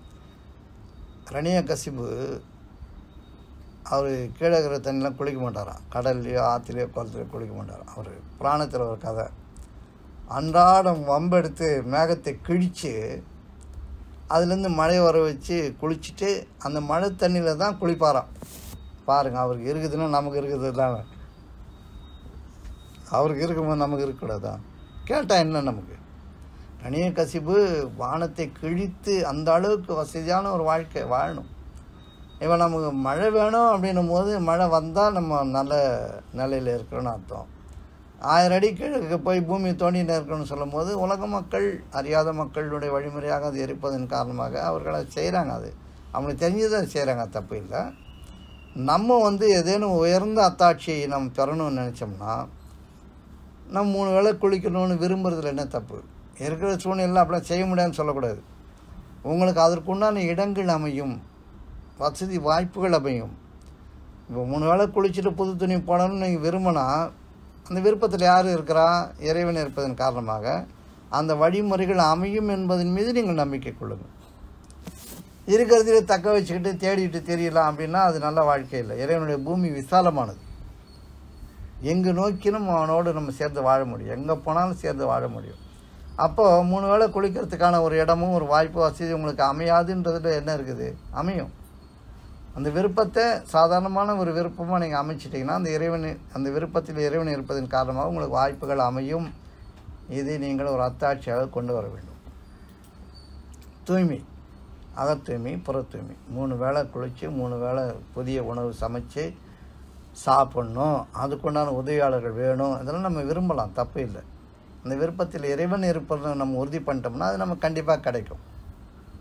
ரணிய கசிப்பு அவர் கீழே இருக்கிற தண்ணிலாம் குளிக்க மாட்டாராம் கடல்லையோ ஆற்றுலையோ குளத்துலையோ குளிக்க மாட்டாராம் அவர் புராணத்தில் ஒரு கதை அன்றாடம் வம்பெடுத்து மேகத்தை கிழித்து அதுலேருந்து மழை வர வச்சு குளிச்சுட்டு அந்த மழை தண்ணியில் தான் குளிப்பாராம் பாருங்கள் அவருக்கு இருக்குதுன்னா நமக்கு இருக்குது தானே அவருக்கு இருக்கும்போது நமக்கு இருக்கக்கூடாதா கேட்டால் என்ன நமக்கு ரணிய கசிப்பு வானத்தை கிழித்து அந்த அளவுக்கு வசதியான ஒரு வாழ்க்கை வாழணும் இப்போ நமக்கு மழை வேணும் அப்படின்னும் போது மழை வந்தால் நம்ம நல்ல நிலையில் இருக்கிறோன்னு அர்த்தம் ஆயிரம் அடி கீழே போய் பூமி தோண்டின்னு இருக்கணும்னு சொல்லும்போது உலக மக்கள் அறியாத மக்களுடைய வழிமுறையாக அது இருப்பதன் காரணமாக அவர்கள் அதை செய்கிறாங்க அது அவங்களுக்கு தெரிஞ்சதை செய்கிறாங்க தப்பு இல்லை நம்ம வந்து ஏதேனும் உயர்ந்த அத்தாட்சியை நம்ம பெறணும்னு நினச்சோம்னா நம்ம மூணு வேளை குளிக்கணும்னு விரும்புறதுல என்ன தப்பு இருக்கிற சூழ்நிலை அப்படிலாம் செய்ய முடியாதுன்னு சொல்லக்கூடாது உங்களுக்கு அதற்குண்டான இடங்கள் அமையும் வசதி வாய்ப்புகள் அமையும் இப்போ மூணு வேளை குளிச்சுட்டு புது துணி போடணும்னு நீங்கள் விரும்பினா அந்த விருப்பத்தில் யார் இருக்கிறா இறைவன் இருப்பதன் காரணமாக அந்த வழிமுறைகள் அமையும் என்பதன் மீது நீங்கள் நம்பிக்கை கொள்ளுங்கள் இருக்கிறதுல தக்க வச்சுக்கிட்டு தேடிட்டு தெரியலாம் அப்படின்னா அது நல்ல வாழ்க்கை இல்லை இறைவனுடைய பூமி விசாலமானது எங்கு நோக்கினும் அவனோடு நம்ம சேர்ந்து வாழ முடியும் எங்கே போனாலும் சேர்ந்து வாழ முடியும் அப்போது மூணு வேளை குளிக்கிறதுக்கான ஒரு இடமும் ஒரு வாய்ப்பு வசதி உங்களுக்கு அமையாதுன்றதுல என்ன இருக்குது அமையும் அந்த விருப்பத்தை சாதாரணமான ஒரு விருப்பமாக நீங்கள் அமைச்சிட்டிங்கன்னா அந்த இறைவன் அந்த விருப்பத்தில் இறைவன் இருப்பதன் காரணமாக உங்களுக்கு வாய்ப்புகள் அமையும் இதை நீங்கள் ஒரு அத்தாட்சியாக கொண்டு வர வேண்டும் தூய்மை அகத் தூய்மை புற தூய்மை மூணு வேளை குளித்து மூணு வேளை புதிய உணவு சமைச்சு சாப்பிட்ணும் அதுக்குண்டான உதவியாளர்கள் வேணும் இதெல்லாம் நம்ம விரும்பலாம் தப்பு இல்லை அந்த விருப்பத்தில் இறைவன் இருப்பதை நம்ம உறுதி பண்ணிட்டோம்னா அது நமக்கு கண்டிப்பாக கிடைக்கும்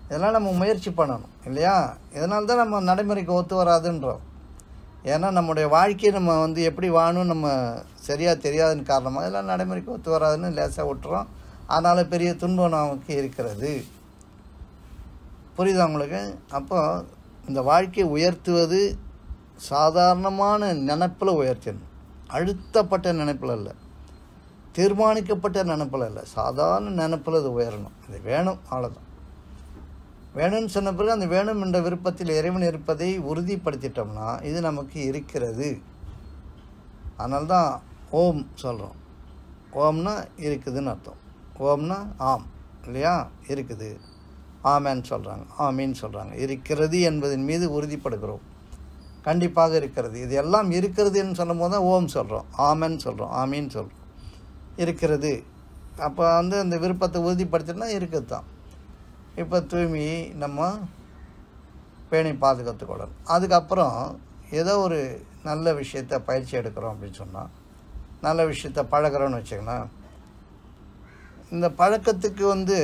இதெல்லாம் நம்ம முயற்சி பண்ணணும் இல்லையா இதனால தான் நம்ம நடைமுறைக்கு ஒத்து வராதுன்றோம் ஏன்னா நம்முடைய வாழ்க்கையை நம்ம வந்து எப்படி வாழணும் நம்ம சரியாக தெரியாதுன்னு காரணமாக இதெல்லாம் நடைமுறைக்கு ஒத்து வராதுன்னு லேசாக விட்டுறோம் அதனால் பெரிய துன்பம் நமக்கு இருக்கிறது புரியுதா உங்களுக்கு அப்போ இந்த வாழ்க்கையை உயர்த்துவது சாதாரணமான நினைப்பில் உயர்த்தணும் அழுத்தப்பட்ட நினைப்பில் இல்லை தீர்மானிக்கப்பட்ட நினைப்பில் இல்லை சாதாரண நினைப்பில் அது உயரணும் இது வேணும் அவ்வளோதான் வேணும்னு சொன்ன பிறகு அந்த வேணும் என்ற விருப்பத்தில் இறைவன் இருப்பதை உறுதிப்படுத்திட்டோம்னா இது நமக்கு இருக்கிறது அதனால தான் ஓம் சொல்கிறோம் ஓம்னா இருக்குதுன்னு அர்த்தம் ஓம்னா ஆம் இல்லையா இருக்குது ஆமேன்னு சொல்கிறாங்க ஆமீன்னு சொல்கிறாங்க இருக்கிறது என்பதன் மீது உறுதிப்படுகிறோம் கண்டிப்பாக இருக்கிறது இது எல்லாம் இருக்கிறதுன்னு சொல்லும் போது தான் ஓம் சொல்கிறோம் ஆமேன்னு சொல்கிறோம் ஆமீன்னு சொல்கிறோம் இருக்கிறது அப்போ வந்து அந்த விருப்பத்தை உறுதிப்படுத்தினா இருக்குது தான் இப்போ தூய்மை நம்ம பேணி பாதுகாத்துக்கொள்ளணும் அதுக்கப்புறம் ஏதோ ஒரு நல்ல விஷயத்த பயிற்சி எடுக்கிறோம் அப்படின்னு சொன்னால் நல்ல விஷயத்த பழகிறோன்னு வச்சுக்கலாம் இந்த பழக்கத்துக்கு வந்து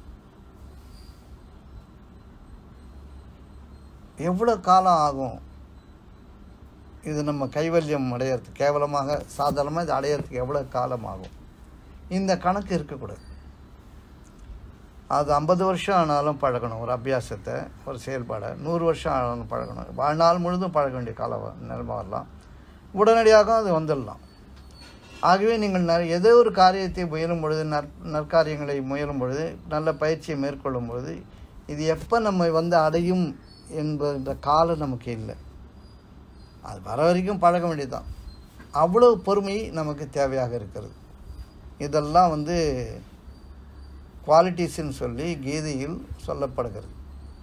எவ்வளோ காலம் ஆகும் இது நம்ம கைவல்யம் அடையிறதுக்கு கேவலமாக சாதாரணமாக இது அடையிறதுக்கு எவ்வளோ காலம் ஆகும் இந்த கணக்கு இருக்கக்கூடாது அது ஐம்பது வருஷம் ஆனாலும் பழகணும் ஒரு அபியாசத்தை ஒரு செயல்பாடை நூறு வருஷம் ஆனாலும் பழகணும் வாழ்நாள் முழுதும் பழக வேண்டிய காலம் வ- நிலைமை வரலாம் உடனடியாக அது வந்துடலாம் ஆகவே நீங்கள் ந ஏதோ ஒரு காரியத்தை முயலும் பொழுது நற் நற்காரியங்களை முயலும் பொழுது நல்ல பயிற்சியை மேற்கொள்ளும் பொழுது இது எப்போ நம்ம வந்து அடையும் என்பத காலம் நமக்கு இல்லை அது வர வரைக்கும் பழக வேண்டியதுதான் அவ்வளோ பொறுமை நமக்கு தேவையாக இருக்கிறது இதெல்லாம் வந்து குவாலிட்டிஸ்ன்னு சொல்லி கீதையில் சொல்லப்படுகிறது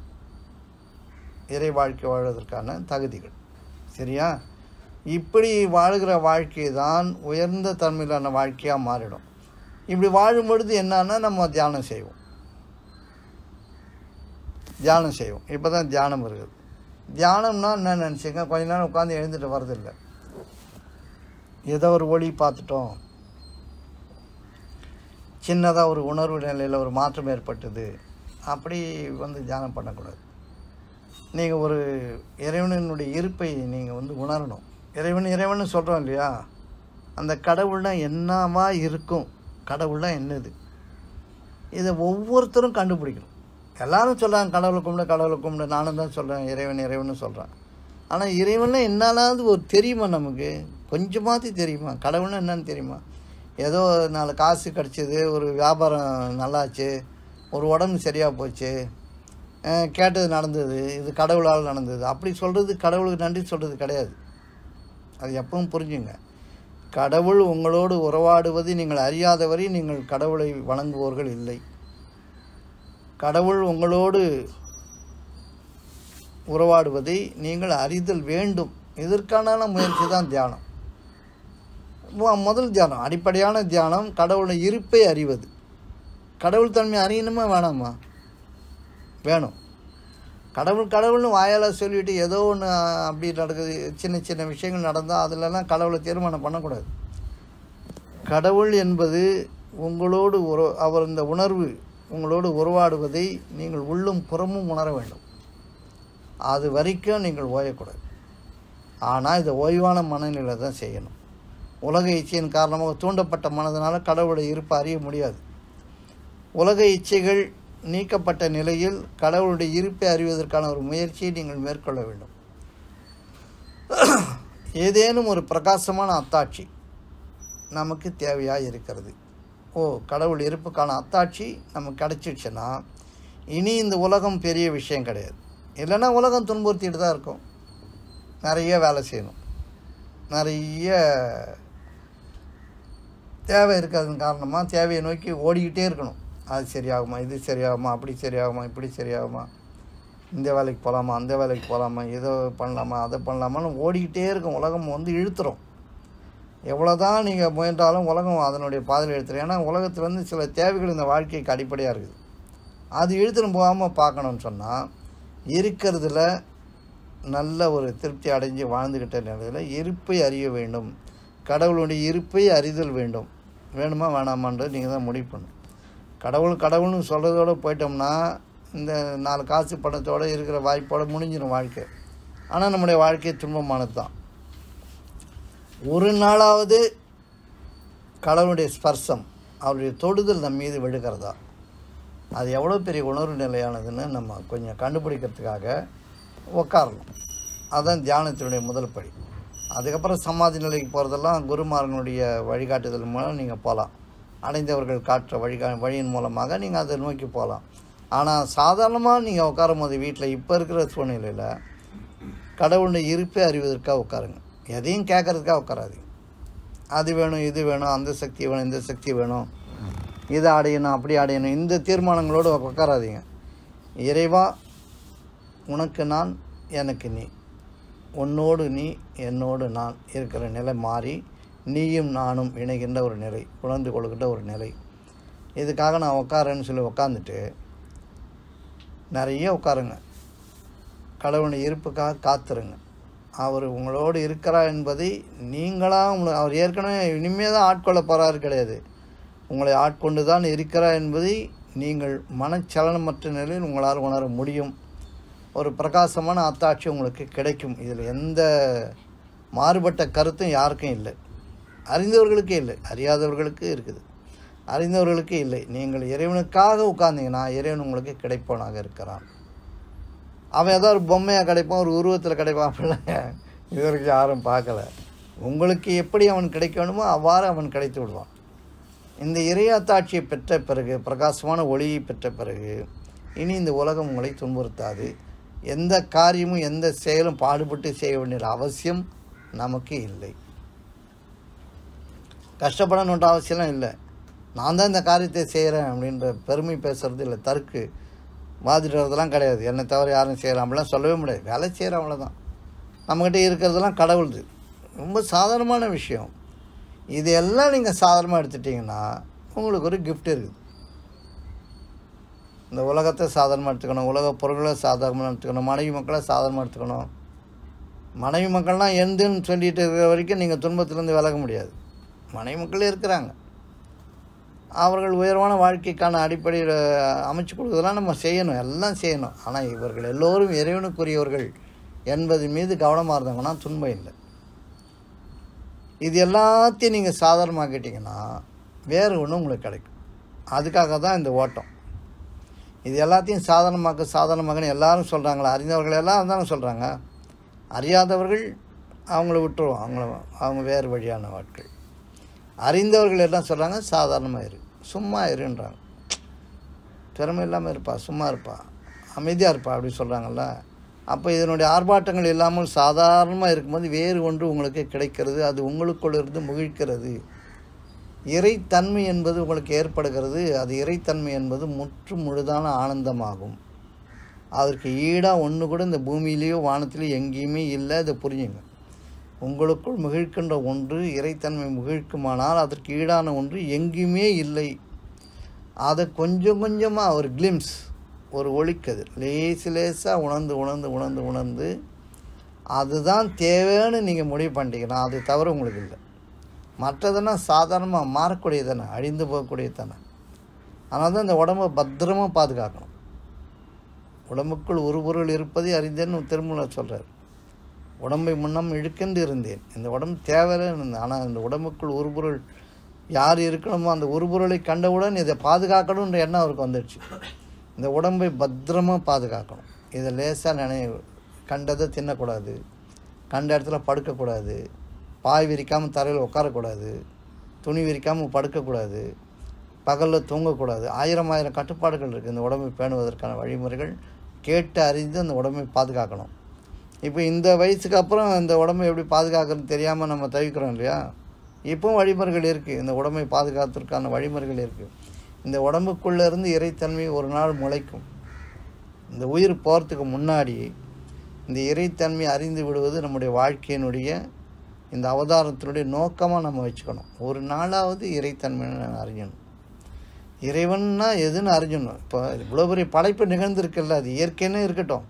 இறை வாழ்க்கை வாழ்வதற்கான தகுதிகள் சரியா இப்படி வாழ்கிற வாழ்க்கை தான் உயர்ந்த தன்மையிலான வாழ்க்கையாக மாறிடும் இப்படி வாழும் பொழுது என்னன்னா நம்ம தியானம் செய்வோம் தியானம் செய்வோம் இப்போ தான் தியானம் இருக்குது தியானம்னா என்ன நினச்சிங்க கொஞ்ச நேரம் உட்காந்து எழுந்துட்டு வரதில்லை ஏதோ ஒரு ஒளி பார்த்துட்டோம் சின்னதாக ஒரு உணர்வு நிலையில் ஒரு மாற்றம் ஏற்பட்டது அப்படி வந்து தியானம் பண்ணக்கூடாது நீங்கள் ஒரு இறைவனினுடைய இருப்பை நீங்கள் வந்து உணரணும் இறைவன் இறைவன் சொல்கிறோம் இல்லையா அந்த கடவுள்னா என்னவா இருக்கும் கடவுள்னா என்னது இதை ஒவ்வொருத்தரும் கண்டுபிடிக்கணும் எல்லாரும் சொல்கிறாங்க கடவுளை கும்பிடு கடவுளை கும்பிடு நானும் தான் சொல்கிறேன் இறைவன் இறைவன் சொல்கிறேன் ஆனால் இறைவன்னா என்னாலாவது ஒரு தெரியுமா நமக்கு கொஞ்சமாவது தெரியுமா கடவுள்னா என்னன்னு தெரியுமா ஏதோ நாலு காசு கிடச்சிது ஒரு வியாபாரம் நல்லாச்சு ஒரு உடம்பு சரியாக போச்சு அஹ் கேட்டது நடந்தது இது கடவுளால் நடந்தது அப்படி சொல்கிறது கடவுளுக்கு நன்றி சொல்கிறது கிடையாது அது எப்பவும் புரிஞ்சுங்க கடவுள் உங்களோடு உறவாடுவதை நீங்கள் அறியாதவரை நீங்கள் கடவுளை வணங்குவோர்கள் இல்லை கடவுள் உங்களோடு உறவாடுவதை நீங்கள் அறிதல் வேண்டும் இதற்கான முயற்சி தான் தியானம் மு- முதல் தியானம் அடிப்படையான தியானம் கடவுளை இருப்பை அறிவது கடவுள் தன்மை அறியணுமா வேணாமா வேணும் கடவுள் கடவுள்னு வாயால் சொல்லிட்டு ஏதோ ஒன்று அப்படி நடக்குது சின்ன சின்ன விஷயங்கள் நடந்தால் அதிலெல்லாம் கடவுளை தீர்மானம் பண்ணக்கூடாது கடவுள் என்பது உங்களோடு உற அவர் இந்த உணர்வு உங்களோடு உறவாடுவதை நீங்கள் உள்ளும் புறமும் உணர வேண்டும் அது வரைக்கும் நீங்கள் ஓயக்கூடாது ஆனால் இதை ஓய்வான மனநிலை தான் செய்யணும் உலக இச்சையின் காரணமாக தூண்டப்பட்ட மனதினால் கடவுளை இருப்ப அறிய முடியாது உலக இச்சைகள் நீக்கப்பட்ட நிலையில் கடவுளுடைய இருப்பை அறிவதற்கான ஒரு முயற்சியை நீங்கள் மேற்கொள்ள வேண்டும் ஏதேனும் ஒரு பிரகாசமான அத்தாட்சி நமக்கு தேவையாக இருக்கிறது ஓ கடவுள் இருப்புக்கான அத்தாட்சி நமக்கு கிடச்சிடுச்சுன்னா இனி இந்த உலகம் பெரிய விஷயம் கிடையாது இல்லைன்னா உலகம் துன்புறுத்திட்டு தான் இருக்கும் நிறைய வேலை செய்யணும் நிறைய தேவை இருக்காதன் காரணமாக தேவையை நோக்கி ஓடிக்கிட்டே இருக்கணும் அது சரியாகுமா இது சரியாகுமா அப்படி சரியாகுமா இப்படி சரியாகுமா இந்த வேலைக்கு போகலாமா அந்த வேலைக்கு போகலாமா இதை பண்ணலாமா அதை பண்ணலாமான்னு ஓடிக்கிட்டே இருக்கும் உலகம் வந்து இழுத்துரும் எவ்வளோ தான் நீங்கள் முயன்றாலும் உலகம் அதனுடைய பாதையில் இழுத்துரும் ஏன்னா உலகத்தில் வந்து சில தேவைகள் இந்த வாழ்க்கைக்கு அடிப்படையாக இருக்குது அது இழுத்துன்னு போகாமல் பார்க்கணும்னு சொன்னால் இருக்கிறதுல நல்ல ஒரு திருப்தி அடைஞ்சு வாழ்ந்துக்கிட்ட நிலையில் இருப்பை அறிய வேண்டும் கடவுளுடைய இருப்பை அறிதல் வேண்டும் வேணுமா வேணாமான்றது நீங்கள் தான் முடிவு பண்ணணும் கடவுள் கடவுள்னு சொல்கிறதோட போயிட்டோம்னா இந்த நாலு காசு பணத்தோடு இருக்கிற வாய்ப்போடு முடிஞ்சிடும் வாழ்க்கை ஆனால் நம்முடைய வாழ்க்கை துன்பமானது தான் ஒரு நாளாவது கடவுளுடைய ஸ்பர்சம் அவருடைய தொடுதல் நம் மீது விழுகிறதா அது எவ்வளோ பெரிய உணர்வு நிலையானதுன்னு நம்ம கொஞ்சம் கண்டுபிடிக்கிறதுக்காக உட்காரணும் அதுதான் தியானத்தினுடைய முதல் படி அதுக்கப்புறம் சமாதி நிலைக்கு போகிறதெல்லாம் குருமாரனுடைய வழிகாட்டுதல் மூலம் நீங்கள் போகலாம் அடைந்தவர்கள் காட்டுற வழிகா வழியின் மூலமாக நீங்கள் அதை நோக்கி போகலாம் ஆனால் சாதாரணமாக நீங்கள் உட்காரும் போது வீட்டில் இப்போ இருக்கிற சூழ்நிலையில் கடவுளுடைய இருப்பை அறிவதற்காக உட்காருங்க எதையும் கேட்கறதுக்காக உட்காராதீங்க அது வேணும் இது வேணும் அந்த சக்தி வேணும் இந்த சக்தி வேணும் இதை அடையணும் அப்படி அடையணும் இந்த தீர்மானங்களோடு உட்காராதீங்க இறைவா உனக்கு நான் எனக்கு நீ உன்னோடு நீ என்னோடு நான் இருக்கிற நிலை மாறி நீயும் நானும் இணைகின்ற ஒரு நிலை உணர்ந்து கொள்கின்ற ஒரு நிலை இதுக்காக நான் உட்காரேன்னு சொல்லி உட்காந்துட்டு நிறைய உட்காருங்க கடவுளுடைய இருப்புக்காக காத்துருங்க அவர் உங்களோடு இருக்கிறார் என்பதை நீங்களாக உங்களை அவர் ஏற்கனவே இனிமேல் தான் ஆட்கொள்ள போகிறாரு கிடையாது உங்களை ஆட்கொண்டு தான் இருக்கிறார் என்பதை நீங்கள் மனச்சலனமற்ற நிலையில் உங்களால் உணர முடியும் ஒரு பிரகாசமான அத்தாட்சி உங்களுக்கு கிடைக்கும் இதில் எந்த மாறுபட்ட கருத்தும் யாருக்கும் இல்லை அறிந்தவர்களுக்கே இல்லை அறியாதவர்களுக்கு இருக்குது அறிந்தவர்களுக்கு இல்லை நீங்கள் இறைவனுக்காக உட்கார்ந்தீங்கன்னா இறைவன் உங்களுக்கு கிடைப்பவனாக இருக்கிறான் அவன் ஏதோ ஒரு பொம்மையாக கிடைப்பான் ஒரு உருவத்தில் கிடைப்பான் அப்படிலாம் இது வரைக்கும் யாரும் பார்க்கல உங்களுக்கு எப்படி அவன் கிடைக்க வேணுமோ அவ்வாறு அவன் கிடைத்து விடுவான் இந்த இறையாத்தாட்சியை பெற்ற பிறகு பிரகாசமான ஒளியை பெற்ற பிறகு இனி இந்த உலகம் உங்களை துன்புறுத்தாது எந்த காரியமும் எந்த செயலும் பாடுபட்டு செய்ய வேண்டிய அவசியம் நமக்கு இல்லை கஷ்டப்படணுன்ற அவசியம்லாம் இல்லை நான் தான் இந்த காரியத்தை செய்கிறேன் அப்படின்ற பெருமை பேசுறது இல்லை தருக்கு வாதிடுறதெல்லாம் கிடையாது என்னை தவிர யாரும் செய்யலாம் அப்படிலாம் சொல்லவே முடியாது வேலை செய்கிறோம் அவ்வளோதான் நம்மக்கிட்ட இருக்கிறதெல்லாம் கடவுள்து ரொம்ப சாதாரணமான விஷயம் இதையெல்லாம் நீங்கள் சாதாரணமாக எடுத்துட்டிங்கன்னா உங்களுக்கு ஒரு கிஃப்ட் இருக்குது இந்த உலகத்தை சாதாரணமாக எடுத்துக்கணும் உலக பொருள்களை சாதாரணமாக எடுத்துக்கணும் மனைவி மக்களை சாதாரணமாக எடுத்துக்கணும் மனைவி மக்கள்லாம் எந்துன்னு சொல்லிட்டு இருக்கிற வரைக்கும் நீங்கள் துன்பத்திலேருந்து விலக முடியாது மனைவி மக்களே இருக்கிறாங்க அவர்கள் உயர்வான வாழ்க்கைக்கான அடிப்படையில் அமைச்சு கொடுக்குறதெல்லாம் நம்ம செய்யணும் எல்லாம் செய்யணும் ஆனால் இவர்கள் எல்லோரும் இறைவனுக்குரியவர்கள் என்பது மீது கவனமாக இருந்தாங்கன்னா துன்பம் இல்லை இது எல்லாத்தையும் நீங்கள் சாதாரணமாக்கிட்டீங்கன்னா வேறு ஒன்று உங்களுக்கு கிடைக்கும் அதுக்காக தான் இந்த ஓட்டம் இது எல்லாத்தையும் சாதாரணமாக்க சாதாரணமாக்கன்னு எல்லாரும் சொல்கிறாங்களா அறிந்தவர்கள் எல்லாம் தானே சொல்கிறாங்க அறியாதவர்கள் அவங்கள விட்டுருவோம் அவங்கள அவங்க வேறு வழியான ஆட்கள் அறிந்தவர்கள் எல்லாம் சொல்கிறாங்க சாதாரணமாக இரு சும்மா இருன்றாங்க திறமை இல்லாமல் இருப்பா சும்மா இருப்பா அமைதியாக இருப்பா அப்படி சொல்கிறாங்கல்ல அப்போ இதனுடைய ஆர்ப்பாட்டங்கள் இல்லாமல் சாதாரணமாக இருக்கும்போது வேறு ஒன்று உங்களுக்கு கிடைக்கிறது அது உங்களுக்குள் இருந்து முகிழ்க்கிறது இறைத்தன்மை என்பது உங்களுக்கு ஏற்படுகிறது அது இறைத்தன்மை என்பது முற்று முழுதான ஆனந்தமாகும் அதற்கு ஈடாக ஒன்று கூட இந்த பூமியிலேயோ வானத்திலேயோ எங்கேயுமே இல்லை அதை புரிஞ்சுங்க உங்களுக்குள் மிகிழ்க்கின்ற ஒன்று இறைத்தன்மை மிகிழ்க்குமானால் அதற்கு ஈடான ஒன்று எங்கேயுமே இல்லை அதை கொஞ்சம் கொஞ்சமாக ஒரு கிளிம்ஸ் ஒரு ஒளிக்கதிர் லேசு லேசாக உணர்ந்து உணர்ந்து உணர்ந்து உணர்ந்து அதுதான் தேவைன்னு நீங்கள் முடிவு பண்ணிட்டீங்கன்னா அது தவிர உங்களுக்கு இல்லை மற்றதெல்லாம் சாதாரணமாக மாறக்கூடியது தானே அழிந்து போகக்கூடியது தானே அதனால தான் இந்த உடம்பை பத்திரமாக பாதுகாக்கணும் உடம்புக்குள் ஒரு பொருள் இருப்பதை அறிந்தேன்னு திருமூல சொல்கிறார் உடம்பை முன்னம் இழுக்கென்று இருந்தேன் இந்த உடம்பு தேவையில்லைன்னு இருந்தேன் ஆனால் இந்த உடம்புக்குள் ஒரு பொருள் யார் இருக்கணுமோ அந்த ஒரு பொருளை கண்டவுடன் இதை பாதுகாக்கணுன்ற எண்ணம் அவருக்கு வந்துடுச்சு இந்த உடம்பை பத்திரமாக பாதுகாக்கணும் இதை லேசாக நினை கண்டதை தின்னக்கூடாது கண்ட இடத்துல படுக்கக்கூடாது பாய் விரிக்காமல் தரையில் உட்காரக்கூடாது துணி விரிக்காமல் படுக்கக்கூடாது பகலில் தூங்கக்கூடாது ஆயிரம் ஆயிரம் கட்டுப்பாடுகள் இருக்குது இந்த உடம்பை பேணுவதற்கான வழிமுறைகள் கேட்டு அறிந்து அந்த உடம்பை பாதுகாக்கணும் இப்போ இந்த வயசுக்கு அப்புறம் இந்த உடம்பை எப்படி பாதுகாக்கிறதுன்னு தெரியாமல் நம்ம தவிக்கிறோம் இல்லையா இப்போவும் வழிமுறைகள் இருக்குது இந்த உடம்பை பாதுகாக்கிறதுக்கான வழிமுறைகள் இருக்குது இந்த உடம்புக்குள்ளே இருந்து இறைத்தன்மை ஒரு நாள் முளைக்கும் இந்த உயிர் போகிறதுக்கு முன்னாடி இந்த இறைத்தன்மை அறிந்து விடுவது நம்முடைய வாழ்க்கையினுடைய இந்த அவதாரத்தினுடைய நோக்கமாக நம்ம வச்சுக்கணும் ஒரு நாளாவது இறைத்தன்மையை அறியணும் இறைவன்னா எதுன்னு அறிஞ்சிடணும் இப்போ இவ்வளோ பெரிய படைப்பு நிகழ்ந்திருக்குல்ல அது இயற்கைன்னு இருக்கட்டும்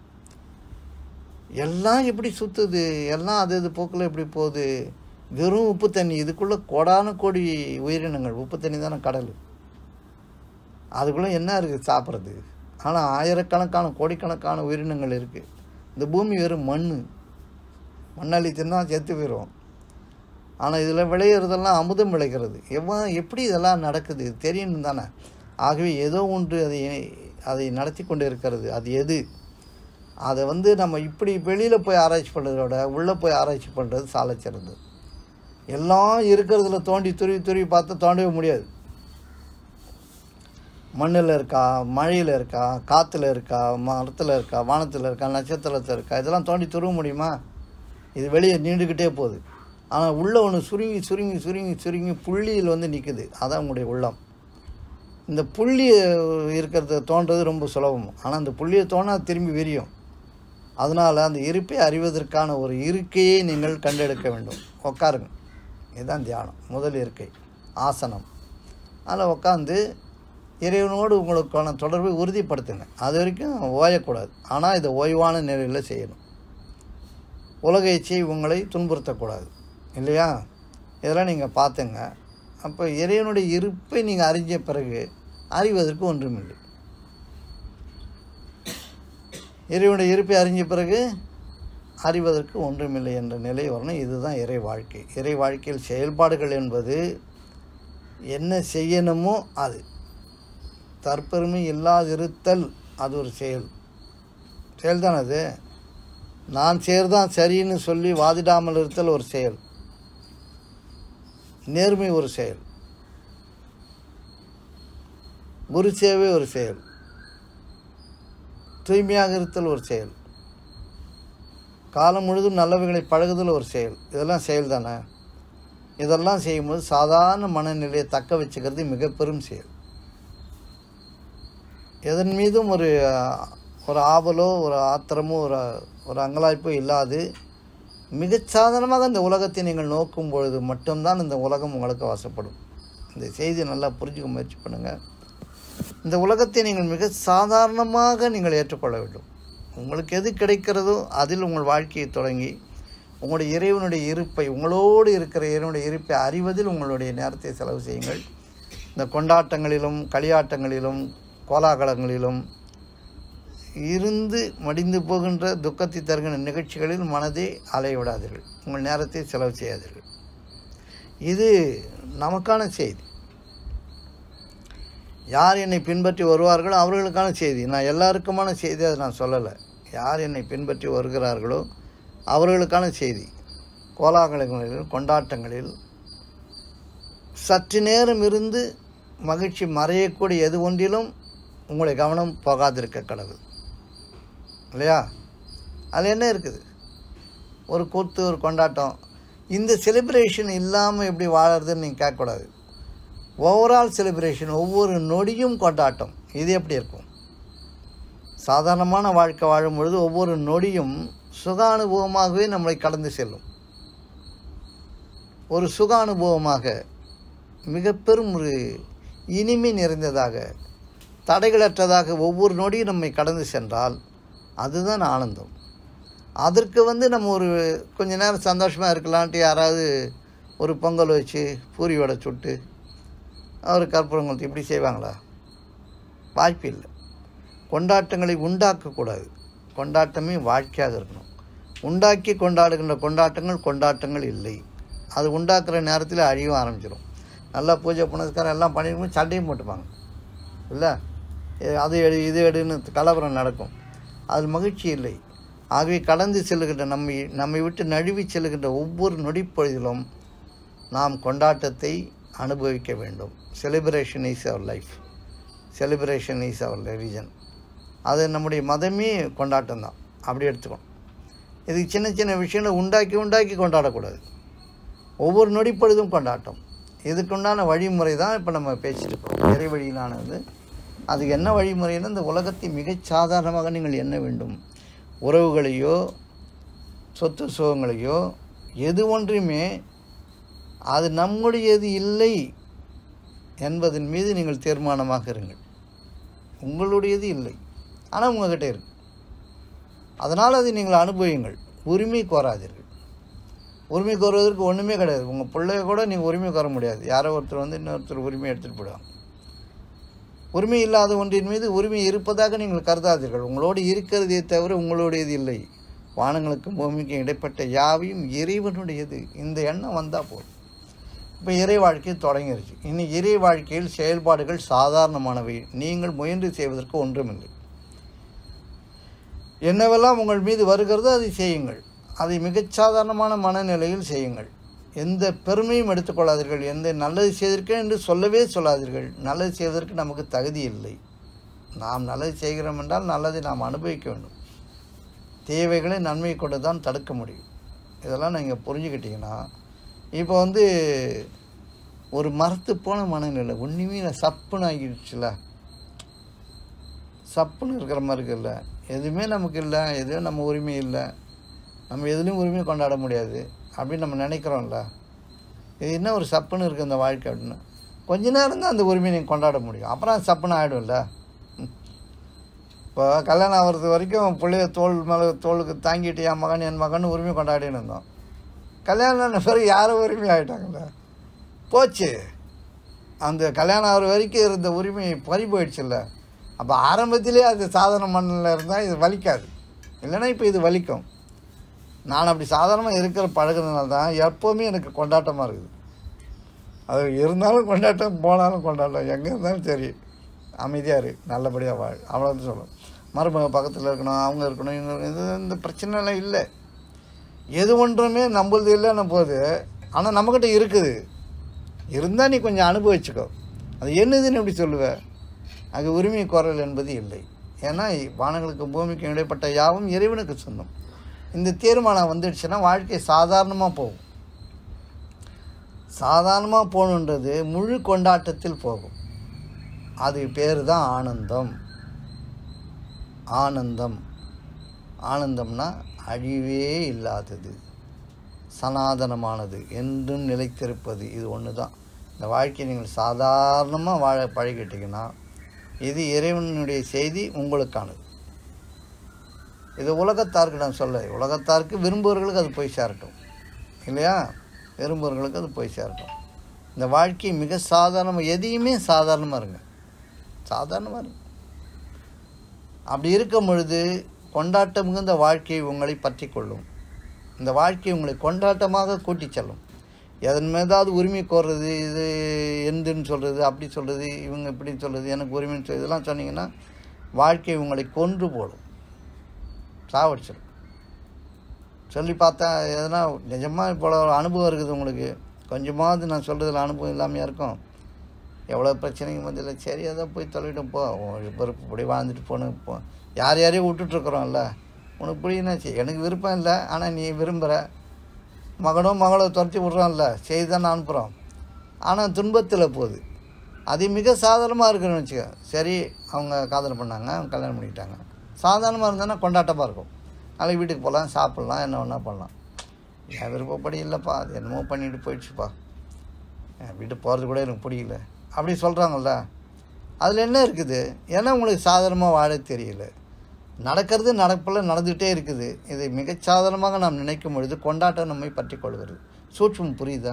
எல்லாம் எப்படி சுற்றுது எல்லாம் அது இது போக்கில் எப்படி போகுது வெறும் உப்பு தண்ணி இதுக்குள்ளே கோடான கோடி உயிரினங்கள் உப்பு தண்ணி தானே கடல் அதுக்குள்ளே என்ன இருக்குது சாப்பிட்றது ஆனால் ஆயிரக்கணக்கான கோடிக்கணக்கான உயிரினங்கள் இருக்குது இந்த பூமி வெறும் மண் மண்ணாளி தின்னா செத்து போயிடுவோம் ஆனால் இதில் விளையிறதெல்லாம் அமுதம் விளைகிறது எவ்வளோ எப்படி இதெல்லாம் நடக்குது இது தெரியணும் தானே ஆகவே ஏதோ ஒன்று அதை அதை நடத்தி கொண்டு இருக்கிறது அது எது அதை வந்து நம்ம இப்படி வெளியில் போய் ஆராய்ச்சி பண்ணுறத விட உள்ளே போய் ஆராய்ச்சி பண்ணுறது சாலச் சிறந்தது எல்லாம் இருக்கிறதுல தோண்டி துருவி துருவி பார்த்தா தோண்டவே முடியாது மண்ணில் இருக்கா மழையில் இருக்கா காற்றுல இருக்கா மரத்தில் இருக்கா வானத்தில் இருக்கா நட்சத்திரத்தில் இருக்கா இதெல்லாம் தோண்டி துருவ முடியுமா இது வெளியே நீண்டுக்கிட்டே போகுது ஆனால் உள்ள ஒன்று சுருங்கி சுருங்கி சுருங்கி சுருங்கி புள்ளியில் வந்து நிற்குது அதான் உங்களுடைய உள்ளம் இந்த புள்ளி இருக்கிறத தோன்றது ரொம்ப சுலபம் ஆனால் அந்த புள்ளியை தோணா திரும்பி விரியும் அதனால் அந்த இருப்பை அறிவதற்கான ஒரு இருக்கையை நீங்கள் கண்டெடுக்க வேண்டும் உட்காருங்க இதுதான் தியானம் முதல் இருக்கை ஆசனம் அதில் உட்காந்து இறைவனோடு உங்களுக்கான தொடர்பை உறுதிப்படுத்துங்க அது வரைக்கும் ஓயக்கூடாது ஆனால் இதை ஓய்வான நிலையில் செய்யணும் உலக இச்சை உங்களை துன்புறுத்தக்கூடாது இல்லையா இதெல்லாம் நீங்கள் பார்த்துங்க அப்போ இறைவனுடைய இருப்பை நீங்கள் அறிஞ்ச பிறகு அறிவதற்கு ஒன்றுமில்லை இறைவனுடைய இருப்பை அறிஞ்ச பிறகு அறிவதற்கு ஒன்றுமில்லை என்ற நிலை வரணும் இதுதான் இறை வாழ்க்கை இறை வாழ்க்கையில் செயல்பாடுகள் என்பது என்ன செய்யணுமோ அது தற்பெருமை இல்லாதிருத்தல் அது ஒரு செயல் செயல்தான் அது நான் செய்கிறதான் சரின்னு சொல்லி வாதிடாமல் இருத்தல் ஒரு செயல் நேர்மை ஒரு செயல் குரு சேவை ஒரு செயல் தூய்மையாக இருத்தல் ஒரு செயல் காலம் முழுதும் நல்லவைகளை பழகுதல் ஒரு செயல் இதெல்லாம் செயல் தானே இதெல்லாம் செய்யும்போது சாதாரண மனநிலையை தக்க வச்சுக்கிறது மிக பெரும் செயல் எதன் மீதும் ஒரு ஒரு ஆவலோ ஒரு ஆத்திரமோ ஒரு ஒரு அங்கலாய்ப்போ இல்லாது மிகச் சாதாரணமாக இந்த உலகத்தை நீங்கள் நோக்கும் பொழுது மட்டும்தான் இந்த உலகம் உங்களுக்கு வசப்படும் இந்த செய்தி நல்லா புரிஞ்சுக்க முயற்சி பண்ணுங்கள் இந்த உலகத்தை நீங்கள் மிக சாதாரணமாக நீங்கள் ஏற்றுக்கொள்ள வேண்டும் உங்களுக்கு எது கிடைக்கிறதோ அதில் உங்கள் வாழ்க்கையை தொடங்கி உங்களுடைய இறைவனுடைய இருப்பை உங்களோடு இருக்கிற இறைவனுடைய இருப்பை அறிவதில் உங்களுடைய நேரத்தை செலவு செய்யுங்கள் இந்த கொண்டாட்டங்களிலும் களியாட்டங்களிலும் கோலாகலங்களிலும் இருந்து மடிந்து போகின்ற துக்கத்தை தருகின்ற நிகழ்ச்சிகளில் மனதை அலைய விடாதீர்கள் உங்கள் நேரத்தை செலவு செய்யாதீர்கள் இது நமக்கான செய்தி யார் என்னை பின்பற்றி வருவார்களோ அவர்களுக்கான செய்தி நான் எல்லாருக்குமான செய்தி அதை நான் சொல்லலை யார் என்னை பின்பற்றி வருகிறார்களோ அவர்களுக்கான செய்தி கோலாகலங்களில் கொண்டாட்டங்களில் சற்று நேரம் இருந்து மகிழ்ச்சி மறையக்கூடிய எது ஒன்றிலும் உங்களுடைய கவனம் போகாதிருக்க கடவுள் இல்லையா அதில் என்ன இருக்குது ஒரு கூத்து ஒரு கொண்டாட்டம் இந்த செலிப்ரேஷன் இல்லாமல் எப்படி வாழறதுன்னு நீங்கள் கேட்கக்கூடாது ஓவரால் செலிப்ரேஷன் ஒவ்வொரு நொடியும் கொண்டாட்டம் இது எப்படி இருக்கும் சாதாரணமான வாழ்க்கை வாழும் பொழுது ஒவ்வொரு நொடியும் சுக அனுபவமாகவே நம்மளை கடந்து செல்லும் ஒரு சுக அனுபவமாக மிக பெரும் ஒரு இனிமை நிறைந்ததாக தடைகளற்றதாக ஒவ்வொரு நொடியும் நம்மை கடந்து சென்றால் அதுதான் ஆனந்தம் அதற்கு வந்து நம்ம ஒரு கொஞ்ச நேரம் சந்தோஷமாக இருக்கலான்ட்டு யாராவது ஒரு பொங்கல் வச்சு பூரி வடை சுட்டு அவர் கற்பூரம் கொளுத்தி இப்படி செய்வாங்களா வாய்ப்பு இல்லை கொண்டாட்டங்களை உண்டாக்கக்கூடாது கொண்டாட்டமே வாழ்க்கையாக இருக்கணும் உண்டாக்கி கொண்டாடுகின்ற கொண்டாட்டங்கள் கொண்டாட்டங்கள் இல்லை அது உண்டாக்குற நேரத்தில் அழியும் ஆரம்பிச்சிடும் நல்லா பூஜை புனஸ்காரம் எல்லாம் பண்ணிருக்கும் சண்டையும் போட்டுப்பாங்க இல்லை அது எடு இது எடுன்னு கலவரம் நடக்கும் அதில் மகிழ்ச்சி இல்லை ஆகவே கடந்து செல்லுகின்ற நம்மை நம்மை விட்டு நழுவி செல்லுகின்ற ஒவ்வொரு நொடிப்பொழுதிலும் நாம் கொண்டாட்டத்தை அனுபவிக்க வேண்டும் celebration is our life celebration is our religion அது நம்முடைய மதமே கொண்டாட்டம் தான் அப்படி எடுத்துக்கணும் இதுக்கு சின்ன சின்ன விஷயங்களை உண்டாக்கி உண்டாக்கி கொண்டாடக்கூடாது ஒவ்வொரு நொடிப்பொழுதும் கொண்டாட்டம் இதுக்குண்டான வழிமுறை தான் இப்போ நம்ம பேசிட்டு இருக்கோம் இறை வழியிலானது அதுக்கு என்ன வழிமுறைன்னா இந்த உலகத்தை மிகச் சாதாரணமாக நீங்கள் எண்ண வேண்டும் உறவுகளையோ சொத்து சுகங்களையோ எது ஒன்றுமே அது நம்முடையது இல்லை என்பதன் மீது நீங்கள் தீர்மானமாக இருங்கள் உங்களுடையது இல்லை ஆனால் உங்ககிட்ட இருக்கு அதனால் அதை நீங்கள் அனுபவியுங்கள் உரிமை கோராதீர்கள் உரிமை கோருவதற்கு ஒன்றுமே கிடையாது உங்கள் பிள்ளைய கூட நீங்கள் உரிமை கோர முடியாது யாரோ ஒருத்தர் வந்து இன்னொருத்தர் உரிமை எடுத்துகிட்டு போயிடுவாங்க உரிமை இல்லாத ஒன்றின் மீது உரிமை இருப்பதாக நீங்கள் கருதாதீர்கள் உங்களோடு இருக்கிறதே தவிர உங்களுடையது இல்லை வானங்களுக்கும் பூமிக்கும் இடைப்பட்ட யாவையும் இறைவனுடையது இந்த எண்ணம் வந்தால் போதும் இப்போ இறை வாழ்க்கை தொடங்கிருச்சு இனி இறை வாழ்க்கையில் செயல்பாடுகள் சாதாரணமானவை நீங்கள் முயன்று செய்வதற்கு ஒன்றுமில்லை என்னவெல்லாம் உங்கள் மீது வருகிறதோ அதை செய்யுங்கள் அதை மிகச் சாதாரணமான மனநிலையில் செய்யுங்கள் எந்த பெருமையும் எடுத்துக்கொள்ளாதீர்கள் எந்த நல்லது செய்திருக்கேன் என்று சொல்லவே சொல்லாதீர்கள் நல்லது செய்வதற்கு நமக்கு தகுதி இல்லை நாம் நல்லது செய்கிறோம் என்றால் நல்லதை நாம் அனுபவிக்க வேண்டும் தேவைகளை நன்மை கொண்டு தான் தடுக்க முடியும் இதெல்லாம் நீங்கள் புரிஞ்சுக்கிட்டீங்கன்னா இப்போ வந்து ஒரு மரத்து போன மனநிலை ஒன்றுமே இல்லை சப்புன்னு ஆகிடுச்சுல சப்புன்னு இருக்கிற மாதிரி இருக்குல்ல எதுவுமே நமக்கு இல்லை எதுவும் நம்ம உரிமை இல்லை நம்ம எதுலேயும் உரிமை கொண்டாட முடியாது அப்படின்னு நம்ம நினைக்கிறோம்ல இது என்ன ஒரு சப்புன்னு இருக்குது இந்த வாழ்க்கை அப்படின்னு கொஞ்ச நேரம் தான் அந்த உரிமையை நீங்கள் கொண்டாட முடியும் அப்புறம் அது சப்புன்னு ஆகிடும்ல இப்போ கல்யாணம் ஆகிறது வரைக்கும் பிள்ளைய தோல் மேலே தோளுக்கு தாங்கிட்டு என் மகன் என் மகன் உரிமை கொண்டாடின்னு இருந்தோம் கல்யாணம் ஆன பிறகு யாரும் உரிமை ஆகிட்டாங்கல்ல போச்சு அந்த கல்யாணம் ஆகிற வரைக்கும் இருந்த உரிமை பறி போயிடுச்சுல்ல அப்போ ஆரம்பத்திலே அது சாதாரண மண்ணில் இருந்தால் இது வலிக்காது இல்லைன்னா இப்போ இது வலிக்கும் நான் அப்படி சாதாரணமாக இருக்கிற பழகுனதுனால தான் எப்போவுமே எனக்கு கொண்டாட்டமாக இருக்குது அது இருந்தாலும் கொண்டாட்டம் போனாலும் கொண்டாட்டம் எங்கே இருந்தாலும் சரி அமைதியாக இரு நல்லபடியாக வாழ் அவ்வளோதான் சொல்லணும் மருமக பக்கத்தில் இருக்கணும் அவங்க இருக்கணும் இவங்க இருக்கணும். இது இந்த பிரச்சனைலாம் இல்லை எது ஒன்றுமே நம்மளது இல்லைன்னு போது ஆனால் நம்மக்கிட்ட இருக்குது இருந்தால் நீ கொஞ்சம் அனுபவிச்சுக்கோ அது என்னதுன்னு எப்படி சொல்லுவ அது உரிமை குரல் என்பது இல்லை ஏன்னா வானங்களுக்கும் பூமிக்கும் இடைப்பட்ட யாவும் இறைவனுக்கு சொந்தம் இந்த தீர்மானம் வந்துடுச்சுன்னா வாழ்க்கை சாதாரணமாக போகும் சாதாரணமாக போகணுன்றது முழு கொண்டாட்டத்தில் போகும் அது பேர் தான் ஆனந்தம் ஆனந்தம் ஆனந்தம்னா அழிவே இல்லாதது சனாதனமானது என்றும் நிலைத்திருப்பது இது ஒன்று தான் இந்த வாழ்க்கையை நீங்கள் சாதாரணமாக வாழ பழகிட்டீங்கன்னா இது இறைவனுடைய செய்தி உங்களுக்கானது இது உலகத்தாருக்கு நான் சொல்ல உலகத்தாருக்கு விரும்புபவர்களுக்கு அது போய் சேரட்டும் இல்லையா விரும்புபவர்களுக்கு அது போய் சேரட்டும் இந்த வாழ்க்கை மிக சாதாரணமாக எதையுமே சாதாரணமாக இருங்க சாதாரணமாக இருங்க அப்படி இருக்கும் பொழுது கொண்டாட்டம் மிகுந்த வாழ்க்கை உங்களை பற்றி கொள்ளும் இந்த வாழ்க்கை உங்களை கொண்டாட்டமாக கூட்டிச் செல்லும் எதன் மீதாவது உரிமை கோர்றது இது எந்துன்னு சொல்கிறது அப்படி சொல்கிறது இவங்க இப்படி சொல்கிறது எனக்கு உரிமைன்னு சொல்லி இதெல்லாம் சொன்னீங்கன்னா வாழ்க்கை உங்களை கொன்று போடும் சாவடிச்சிடும் சொல்லி பார்த்தா எதனா நிஜமாக இப்போ ஒரு அனுபவம் இருக்குது உங்களுக்கு கொஞ்சமாவது நான் சொல்கிறதுல அனுபவம் இல்லாமையா இருக்கும் எவ்வளோ பிரச்சனைங்க மத்தியில் சரி அதை போய் தொலைவிட்டும் போ உன் பொறுப்பு இப்படி வாழ்ந்துட்டு போகணும் போ யார் யாரையும் விட்டுட்ருக்குறோம்ல உனக்கு புரியுனாச்சு எனக்கு விருப்பம் இல்லை ஆனால் நீ விரும்புகிற மகனோ மகளோ துரத்தி விட்றோம்ல செய்தி தானே அனுப்புகிறோம் ஆனால் துன்பத்தில் போகுது அது மிக சாதாரணமாக இருக்குன்னு வச்சுக்க சரி அவங்க காதல் பண்ணாங்க அவங்க கல்யாணம் பண்ணிக்கிட்டாங்க சாதாரணமாக இருந்தோன்னா கொண்டாட்டமாக இருக்கும் நாளைக்கு வீட்டுக்கு போகலாம் சாப்பிட்லாம் என்ன வேணால் பண்ணலாம் என் விருப்பப்படி இல்லைப்பா அது என்னமோ பண்ணிட்டு போயிடுச்சுப்பா என் வீட்டுக்கு போகிறது கூட எனக்கு பிடிக்கல அப்படி சொல்கிறாங்கல்ல அதில் என்ன இருக்குது ஏன்னா உங்களுக்கு சாதாரணமாக வாழ தெரியல நடக்கிறது நடப்பில் நடந்துகிட்டே இருக்குது இதை மிகச் சாதாரணமாக நாம் நினைக்கும் பொழுது கொண்டாட்டம் நம்மை பற்றி கொள்கிறது சூட்சம் புரியுதா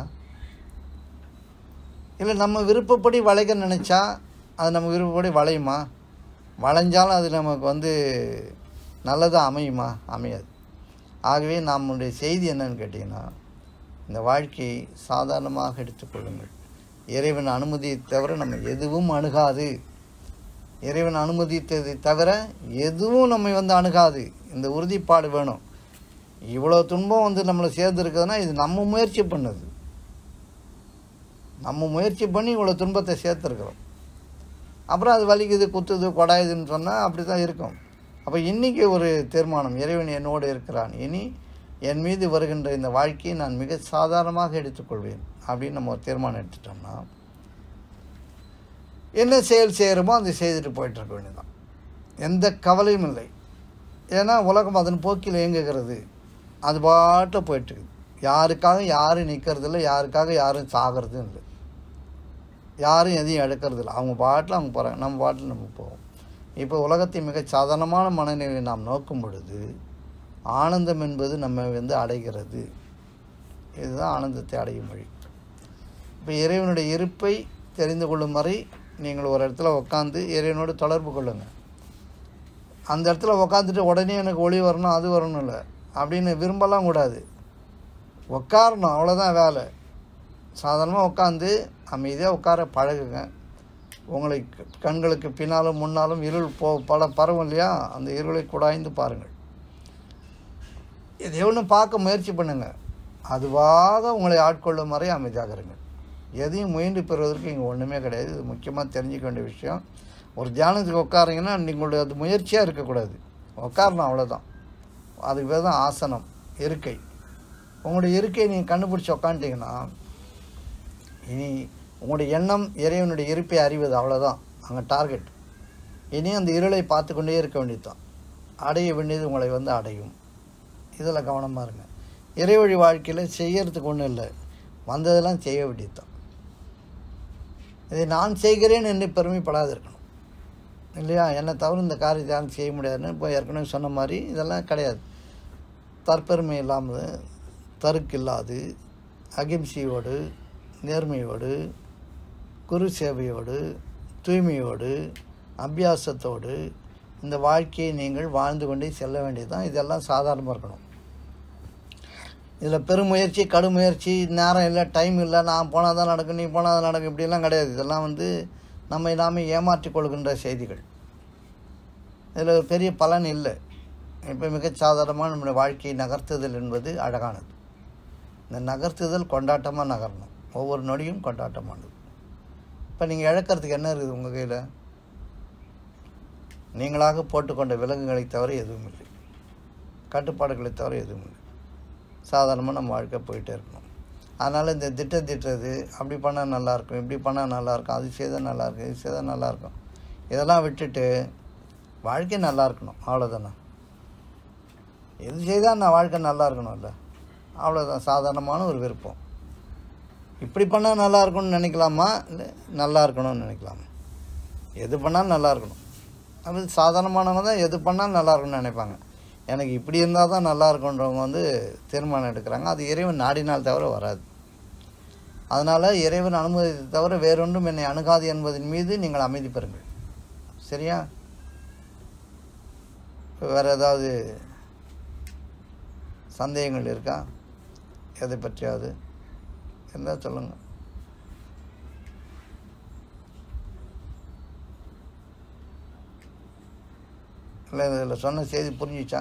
இல்லை நம்ம விருப்பப்படி வளைக்க நினச்சா அது நம்ம விருப்பப்படி வளையுமா வளைஞ்சாலும் அது நமக்கு வந்து நல்லதாக அமையுமா அமையாது ஆகவே நம்முடைய செய்தி என்னன்னு கேட்டிங்கன்னா இந்த வாழ்க்கையை சாதாரணமாக எடுத்துக்கொள்ளுங்கள் இறைவன் அனுமதியை தவிர நம்ம எதுவும் அணுகாது இறைவன் அனுமதித்ததை தவிர எதுவும் நம்மை வந்து அணுகாது இந்த உறுதிப்பாடு வேணும் இவ்வளோ துன்பம் வந்து நம்மளை சேர்ந்துருக்குதுன்னா இது நம்ம முயற்சி பண்ணது நம்ம முயற்சி பண்ணி இவ்வளோ துன்பத்தை சேர்த்துருக்குறோம் அப்புறம் அது வலிக்குது குத்துது கொடாயுதுன்னு சொன்னால் அப்படி தான் இருக்கும் அப்போ இன்றைக்கி ஒரு தீர்மானம் இறைவன் என்னோடு இருக்கிறான் இனி என் மீது வருகின்ற இந்த வாழ்க்கையை நான் மிக சாதாரணமாக எடுத்துக்கொள்வேன் அப்படின்னு நம்ம ஒரு தீர்மானம் எடுத்துட்டோம்னா என்ன செயல் செய்கிறோமோ அதை செய்துட்டு போயிட்டு இருக்க வேண்டியதான் எந்த கவலையும் இல்லை ஏன்னா உலகம் அதன் போக்கில் இயங்குகிறது அது பாட்டு போயிட்டுருக்குது யாருக்காக யாரும் நிற்கிறதில்ல யாருக்காக யாரும் சாகிறதும் இல்லை யாரும் எதையும் எடுக்கிறது இல்லை அவங்க பாட்டில் அவங்க போகிறாங்க நம்ம பாட்டில் நம்ம போவோம் இப்போ உலகத்தை மிக சாதாரணமான மனநிலையை நாம் நோக்கும் பொழுது ஆனந்தம் என்பது நம்ம வந்து அடைகிறது இதுதான் ஆனந்தத்தை அடையும் வழி இப்போ இறைவனுடைய இருப்பை தெரிந்து கொள்ளும் வரை நீங்கள் ஒரு இடத்துல உட்காந்து இறைவனோடு தொடர்பு கொள்ளுங்கள் அந்த இடத்துல உக்காந்துட்டு உடனே எனக்கு ஒளி வரணும் அது வரணும் இல்லை அப்படின்னு விரும்பலாம் கூடாது உட்காரணும் அவ்வளோதான் வேலை சாதாரணமாக உட்காந்து அமைதியாக உட்கார பழகுங்க உங்களை க- கண்களுக்கு பின்னாலும் முன்னாலும் இருள் போ பல பரவும் இல்லையா அந்த இருளை குடாய்ந்து பாருங்கள் எதை ஒன்று பார்க்க முயற்சி பண்ணுங்க அதுவாக உங்களை ஆட்கொள்ளும் வரை அமைதியாக இருங்கள் எதையும் முயன்று பெறுவதற்கு இங்கே ஒன்றுமே கிடையாது இது முக்கியமாக தெரிஞ்சுக்க வேண்டிய விஷயம் ஒரு தியானத்துக்கு உட்காரீங்கன்னா நீங்களுடைய அது முயற்சியாக இருக்கக்கூடாது உட்காரணும் அவ்வளோதான் அதுக்கு பேர் தான் ஆசனம் இருக்கை உங்களுடைய இருக்கையை நீங்கள் கண்டுபிடிச்சி உக்காந்துட்டிங்கன்னா இனி உங்களுடைய எண்ணம் இறைவனுடைய இருப்பை அறிவது அவ்வளோதான் அங்கே டார்கெட் இனி அந்த இருளை பார்த்து கொண்டே இருக்க வேண்டியதுதான் அடைய வேண்டியது உங்களை வந்து அடையும் இதில் கவனமாக இருங்க இறைவழி வாழ்க்கையில் செய்யறதுக்கு ஒன்றும் இல்லை வந்ததெல்லாம் செய்ய வேண்டியதுதான் இதை நான் செய்கிறேன் என்று பெருமைப்படாது இருக்கணும் இல்லையா என்னை தவிர இந்த காரியத்தை யாரும் செய்ய முடியாதுன்னு இப்போ ஏற்கனவே சொன்ன மாதிரி இதெல்லாம் கிடையாது தற்பெருமை இல்லாமல் தருக்கு இல்லாது அகிம்சையோடு நேர்மையோடு குரு சேவையோடு தூய்மையோடு அபியாசத்தோடு இந்த வாழ்க்கையை நீங்கள் வாழ்ந்து கொண்டே செல்ல வேண்டியது தான் இதெல்லாம் சாதாரணமாக இருக்கணும் இதில் பெருமுயற்சி கடுமுயற்சி நேரம் இல்லை டைம் இல்லை நான் போனால் தான் நடக்கும் நீ போனால் தான் நடக்கும் இப்படிலாம் கிடையாது இதெல்லாம் வந்து நம்மை நாமே ஏமாற்றிக் கொள்கின்ற செய்திகள் இதில் ஒரு பெரிய பலன் இல்லை இப்போ மிகச் சாதாரணமாக நம்முடைய வாழ்க்கையை நகர்த்துதல் என்பது அழகானது இந்த நகர்த்துதல் கொண்டாட்டமாக நகரணும் ஒவ்வொரு நொடியும் கொண்டாட்டமானது இப்போ நீங்கள் இழக்கிறதுக்கு என்ன இருக்குது உங்கள் கையில் நீங்களாக போட்டுக்கொண்ட விலங்குகளை தவிர எதுவும் இல்லை கட்டுப்பாடுகளை தவிர எதுவும் இல்லை சாதாரணமாக நம்ம வாழ்க்கை போயிட்டே இருக்கணும் அதனால் இந்த திட்டம் திட்டுறது அப்படி பண்ணால் நல்லாயிருக்கும் இப்படி பண்ணால் நல்லாயிருக்கும் அது செய்தால் நல்லாயிருக்கும் இது செய்தால் நல்லாயிருக்கும் இதெல்லாம் விட்டுட்டு வாழ்க்கை நல்லா இருக்கணும் அவ்வளோதானே எது செய்தால் நான் வாழ்க்கை நல்லா இருக்கணும்ல அவ்வளோதான் சாதாரணமான ஒரு விருப்பம் இப்படி பண்ணால் நல்லா இருக்கும்னு நினைக்கலாமா இல்லை நல்லா இருக்கணும்னு நினைக்கலாமா எது பண்ணாலும் நல்லா இருக்கணும் அது சாதாரணமானவங்க தான் எது பண்ணாலும் நல்லா இருக்கும்னு நினைப்பாங்க எனக்கு இப்படி இருந்தால் தான் நல்லா இருக்குன்றவங்க வந்து தீர்மானம் எடுக்கிறாங்க அது இறைவன் நாடினால் தவிர வராது அதனால் இறைவன் அனுமதித்தை தவிர வேறொன்றும் என்னை அணுகாது என்பதன் மீது நீங்கள் அமைதி பெறுங்கள் சரியா இப்போ வேறு ஏதாவது சந்தேகங்கள் இருக்கா எதை பற்றியாவது இருந்தால் சொல்லுங்கள் இல்லை இதில் சொன்ன செய்தி புரிஞ்சிச்சா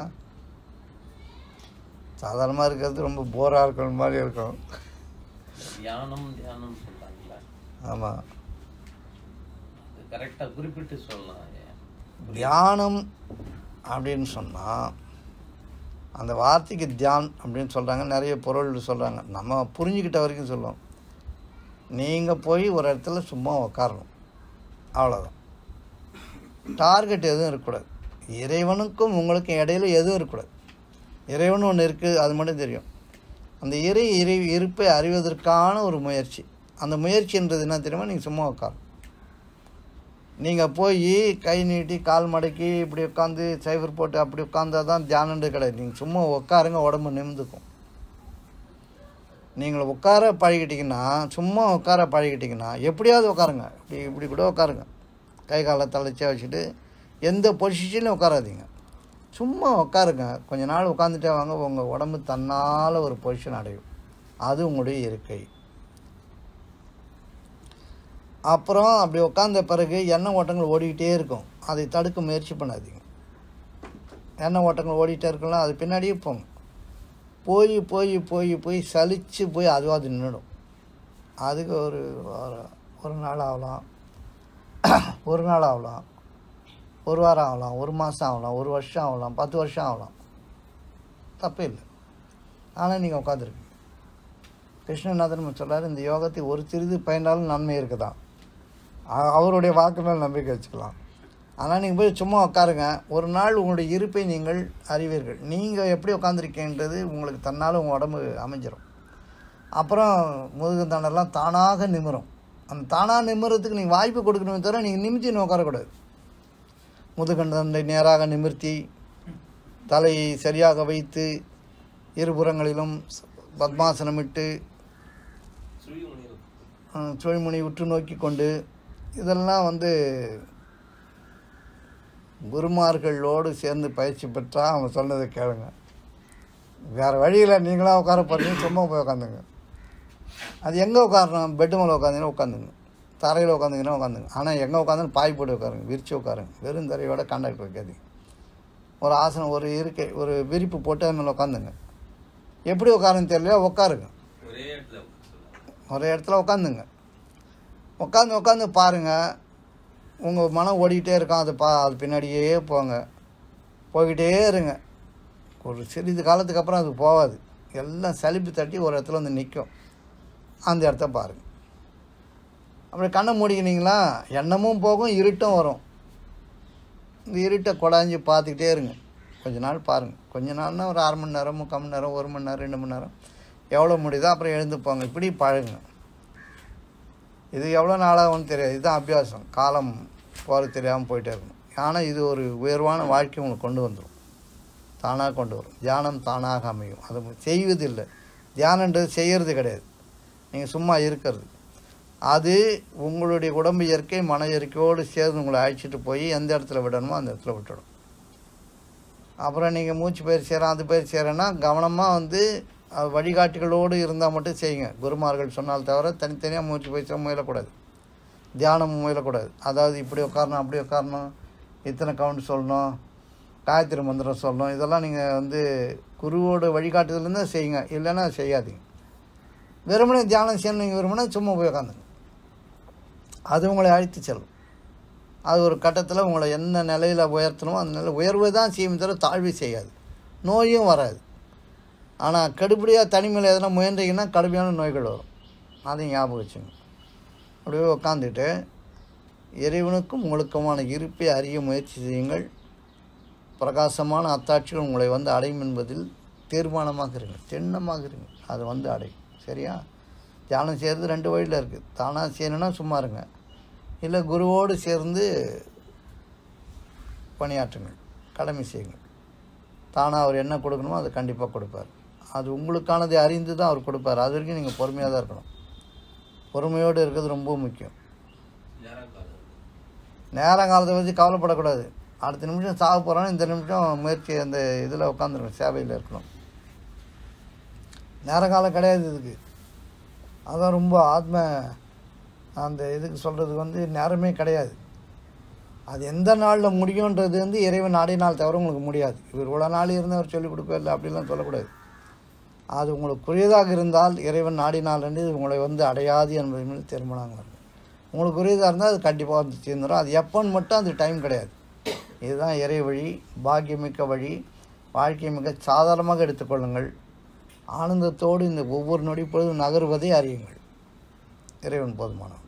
சாதாரணமாக இருக்கிறது ரொம்ப போராக இருக்கிற மாதிரி இருக்கும் தியானம் தியானம் சொல்றாங்களா ஆமாம் அது கரெக்டாக குறிப்பிட்டு சொல்லலாம் ஏன்? தியானம் அப்படின்னு சொன்னால் அந்த வார்த்தைக்கு தியான் அப்படின்னு சொல்கிறாங்க நிறைய பொருள் சொல்கிறாங்க நம்ம புரிஞ்சுக்கிட்ட வரைக்கும் சொல்லுவோம் நீங்கள் போய் ஒரு இடத்துல சும்மா உக்காரணும் அவ்வளோதான் டார்கெட் எதுவும் இருக்கக்கூடாது இறைவனுக்கும் உங்களுக்கும் இடையில எதுவும் இருக்கக்கூடாது இறைவன் ஒன்று இருக்குது அது மட்டும் தெரியும் அந்த இறை இறை இருப்பை அறிவதற்கான ஒரு முயற்சி அந்த முயற்சின்றது என்ன தெரியுமா நீங்கள் சும்மா உட்காரணும் நீங்கள் போய் கை நீட்டி கால் மடக்கி இப்படி உட்காந்து சைவர் போட்டு அப்படி உட்காந்தா தான் தியானன்றது கிடையாது நீங்கள் சும்மா உட்காருங்க உடம்பு நிமிந்துக்கும் நீங்கள் உட்கார பழகிட்டிங்கன்னா சும்மா உட்கார பழகிட்டிங்கன்னா எப்படியாவது உட்காருங்க இப்படி இப்படி கூட உட்காருங்க கை காலை தலைச்சியாக வச்சுட்டு எந்த பொசிஷன்லையும் உட்காராதீங்க சும்மா உட்காருங்க கொஞ்ச நாள் உட்காந்துட்டே வாங்க உங்கள் உடம்பு தன்னால் ஒரு பொசிஷன் அடையும் அது உங்களுடைய இருக்கை அப்புறம் அப்படி உட்காந்த பிறகு எண்ணெய் ஓட்டங்கள் ஓடிக்கிட்டே இருக்கும் அதை தடுக்க முயற்சி பண்ணாதீங்க எண்ணெய் ஓட்டங்கள் ஓடிட்டே இருக்கலாம் அது பின்னாடியே போங்க போய் போய் போய் போய் சலித்து போய் அதுவாக அது நின்றுடும் அதுக்கு ஒரு ஒரு- ஒரு நாள் ஆகலாம் ஒரு நாள் ஆகலாம் ஒரு வாரம் ஆகலாம் ஒரு மாதம் ஆகலாம் ஒரு வருஷம் ஆகலாம் பத்து வருஷம் ஆகலாம் தப்பே இல்லை ஆனால் நீங்கள் உட்காந்துருக்கீங்க கிருஷ்ணநாதன் சொல்றாரு இந்த யோகத்தை ஒரு சிறிது பயனாலும் நன்மை இருக்குதான் அ- அவருடைய வாக்கு மேல் நம்பிக்கை வச்சுக்கலாம் ஆனால் நீங்கள் போய் சும்மா உட்காருங்க ஒரு நாள் உங்களுடைய இருப்பை நீங்கள் அறிவீர்கள் நீங்கள் எப்படி உட்காந்துருக்கீன்றது உங்களுக்கு தன்னால் உங்கள் உடம்பு அமைஞ்சிரும் அப்புறம் முதுகுந்தண்டெல்லாம் தானாக நிமிரும் அந்த தானாக நிமிரத்துக்கு நீங்கள் வாய்ப்பு கொடுக்கணுமே தவிர நீங்கள் நிமித்தி இன்னும் உட்காரக்கூடாது முதுகண்டை நேராக நிமிர்த்தி தலையை சரியாக வைத்து இருபுறங்களிலும் பத்மாசனமிட்டு சுழிமுனையில் அஹ், சுழிமுனை உற்று நோக்கி கொண்டு இதெல்லாம் வந்து குருமார்களோடு சேர்ந்து பயிற்சி பெற்றால் அவங்க சொன்னதை கேளுங்க வேறு வழியில் நீங்களாக உட்கார போகிறீங்க சும்மா போய் உட்காந்துங்க அது எங்கே உட்காரணும் பெட்டு மேலே உட்காந்தீங்கன்னா உட்காந்துங்க தரையில் உட்காந்துங்கன்னா உட்காந்துங்க ஆனால் எங்கே உட்காந்துன்னு பாய் போட்டு உட்காருங்க விரிச்சு உட்காருங்க வெறும் தரையோட கான்டாக்ட் வைக்காதீங்க ஒரு ஆசனம் ஒரு இருக்கை ஒரு விரிப்பு போட்டு அது மேலே உட்காந்துங்க எப்படி உட்காருன்னு தெரியலையா உட்காருங்க ஒரே இடத்துல சொல்லுங்க ஒரே இடத்துல உட்காந்துங்க உட்காந்து உட்காந்து பாருங்கள் உங்கள் மனம் ஓடிக்கிட்டே இருக்கும் அது பா அது பின்னாடியே போங்க போய்கிட்டே இருங்க ஒரு சிறிது காலத்துக்கு அப்புறம் அது போகாது எல்லாம் சலிப்பு தட்டி ஒரு இடத்துல வந்து நிற்கும் அந்த இடத்த பாருங்கள் அப்படி கண்ணை மூடிக்கினீங்களா எண்ணமும் போகும் இருட்டும் வரும் இந்த இருட்டை கொடாஞ்சி பார்த்துக்கிட்டே இருங்க கொஞ்ச நாள் பாருங்கள் கொஞ்ச நாள்னா ஒரு அரை மணி நேரம் முக்கால் மணி நேரம் ஒரு மணி நேரம் ரெண்டு மணி நேரம் எவ்வளோ முடியுதோ அப்புறம் எழுந்து போங்க இப்படி பழகுங்க இது எவ்வளோ நாளாகும்னு தெரியாது இதுதான் அபியாசம் காலம் போகிறது தெரியாமல் போயிட்டே இருக்கணும் ஆனால் இது ஒரு உயர்வான வாழ்க்கை உங்களுக்கு கொண்டு வந்துடும் தானாக கொண்டு வரும் தியானம் தானாக அமையும் அது செய்வதில்லை தியானன்றது செய்கிறது கிடையாது நீங்கள் சும்மா இருக்கிறது அது உங்களுடைய உடம்பு இயற்கை மன இயற்கையோடு சேர்ந்து உங்களை அழைச்சிட்டு போய் எந்த இடத்துல விடணுமோ அந்த இடத்துல விட்டுடும் அப்புறம் நீங்கள் மூச்சு பயிர் செய்கிறோம் அது பயிர் செய்கிறேன்னா கவனமாக வந்து அது வழிகாட்டிகளோடு இருந்தால் மட்டும் செய்யுங்க குருமார்கள் சொன்னால் தவிர தனித்தனியாக மூச்சு பயிற்சியாக முயலக்கூடாது தியானம் முயலக்கூடாது அதாவது இப்படி உட்காரணும் அப்படி உட்காரணும் இத்தனை கவுண்ட் சொல்லணும் காயத்ரி மந்திரம் சொல்லணும் இதெல்லாம் நீங்கள் வந்து குருவோட வழிகாட்டுதலேருந்து செய்யுங்க இல்லைன்னா செய்யாதீங்க வெறுமனே தியானம் செய்யணும் நீங்கள் வெறுமனே சும்மா போய் உட்காந்துங்க அது உங்களை அழைத்து செல்லும் அது ஒரு கட்டத்தில் உங்களை என்ன நிலையில் உயர்த்தணுமோ அந்த நிலை உயர்வு தான் செய்யும் தவிர தாழ்வு செய்யாது நோயும் வராது ஆனால் கடுபடியாக தனிமையில் எதனா முயன்றீங்கன்னா கடுமையான நோய்கள் வரும் அதையும் ஞாபகம் வச்சுங்க அப்படியே உட்காந்துட்டு இறைவனுக்கும் முழுக்கமான இருப்பை அறிய முயற்சி செய்யுங்கள் பிரகாசமான அத்தாட்சிகள் உங்களை வந்து அடையும் என்பதில் தீர்மானமாக இருங்க திண்ணமாக இருங்க அது வந்து அடையும் சரியா தியானம் செய்கிறது ரெண்டு வழியில் இருக்குது தானாக செய்யணும்னா சும்மா இருங்க இல்லை குருவோடு சேர்ந்து பணியாற்றுங்கள் கடமை செய்யுங்கள் தானாக அவர் என்ன கொடுக்கணுமோ அதை கண்டிப்பாக கொடுப்பார் அது உங்களுக்கானதை அறிந்து தான் அவர் கொடுப்பார் அது வரைக்கும் நீங்கள் பொறுமையாக தான் இருக்கணும் பொறுமையோடு இருக்கிறது ரொம்ப முக்கியம் நேரம் காலம் நேரங்காலத்தை பற்றி கவலைப்படக்கூடாது அடுத்த நிமிஷம் சாக போகிறோன்னா இந்த நிமிஷம் முயற்சி அந்த இதில் உட்காந்துருக்கணும் சேவையில் இருக்கணும் நேரங்காலம் கிடையாது இதுக்கு அதான் ரொம்ப ஆத்ம அந்த இதுக்கு சொல்கிறதுக்கு வந்து நேரமே கிடையாது அது எந்த நாளில் முடியுன்றது வந்து இறைவன் நாடினால் தவிர உங்களுக்கு முடியாது இவர் இவ்வளோ நாள் இருந்தவர் சொல்லிக் கொடுப்பார் இல்லை அப்படிலாம் சொல்லக்கூடாது அது உங்களுக்கு புரியதாக இருந்தால் இறைவன் நாடினால் என்று இது உங்களை வந்து அடையாது என்பது மீது தீர்மானங்கள் இருக்கும் உங்களுக்கு புரியதாக இருந்தால் அது கண்டிப்பாக வந்து தீர்ந்துடும் அது எப்போன்னு மட்டும் அது டைம் கிடையாது இதுதான் இறை வழி பாக்கியமிக்க வழி வாழ்க்கையை மிக சாதாரணமாக எடுத்துக்கொள்ளுங்கள் ஆனந்தத்தோடு இந்த ஒவ்வொரு நொடி பொழுதும் நகருவதை அறியுங்கள் இறைவன் போதுமானவன்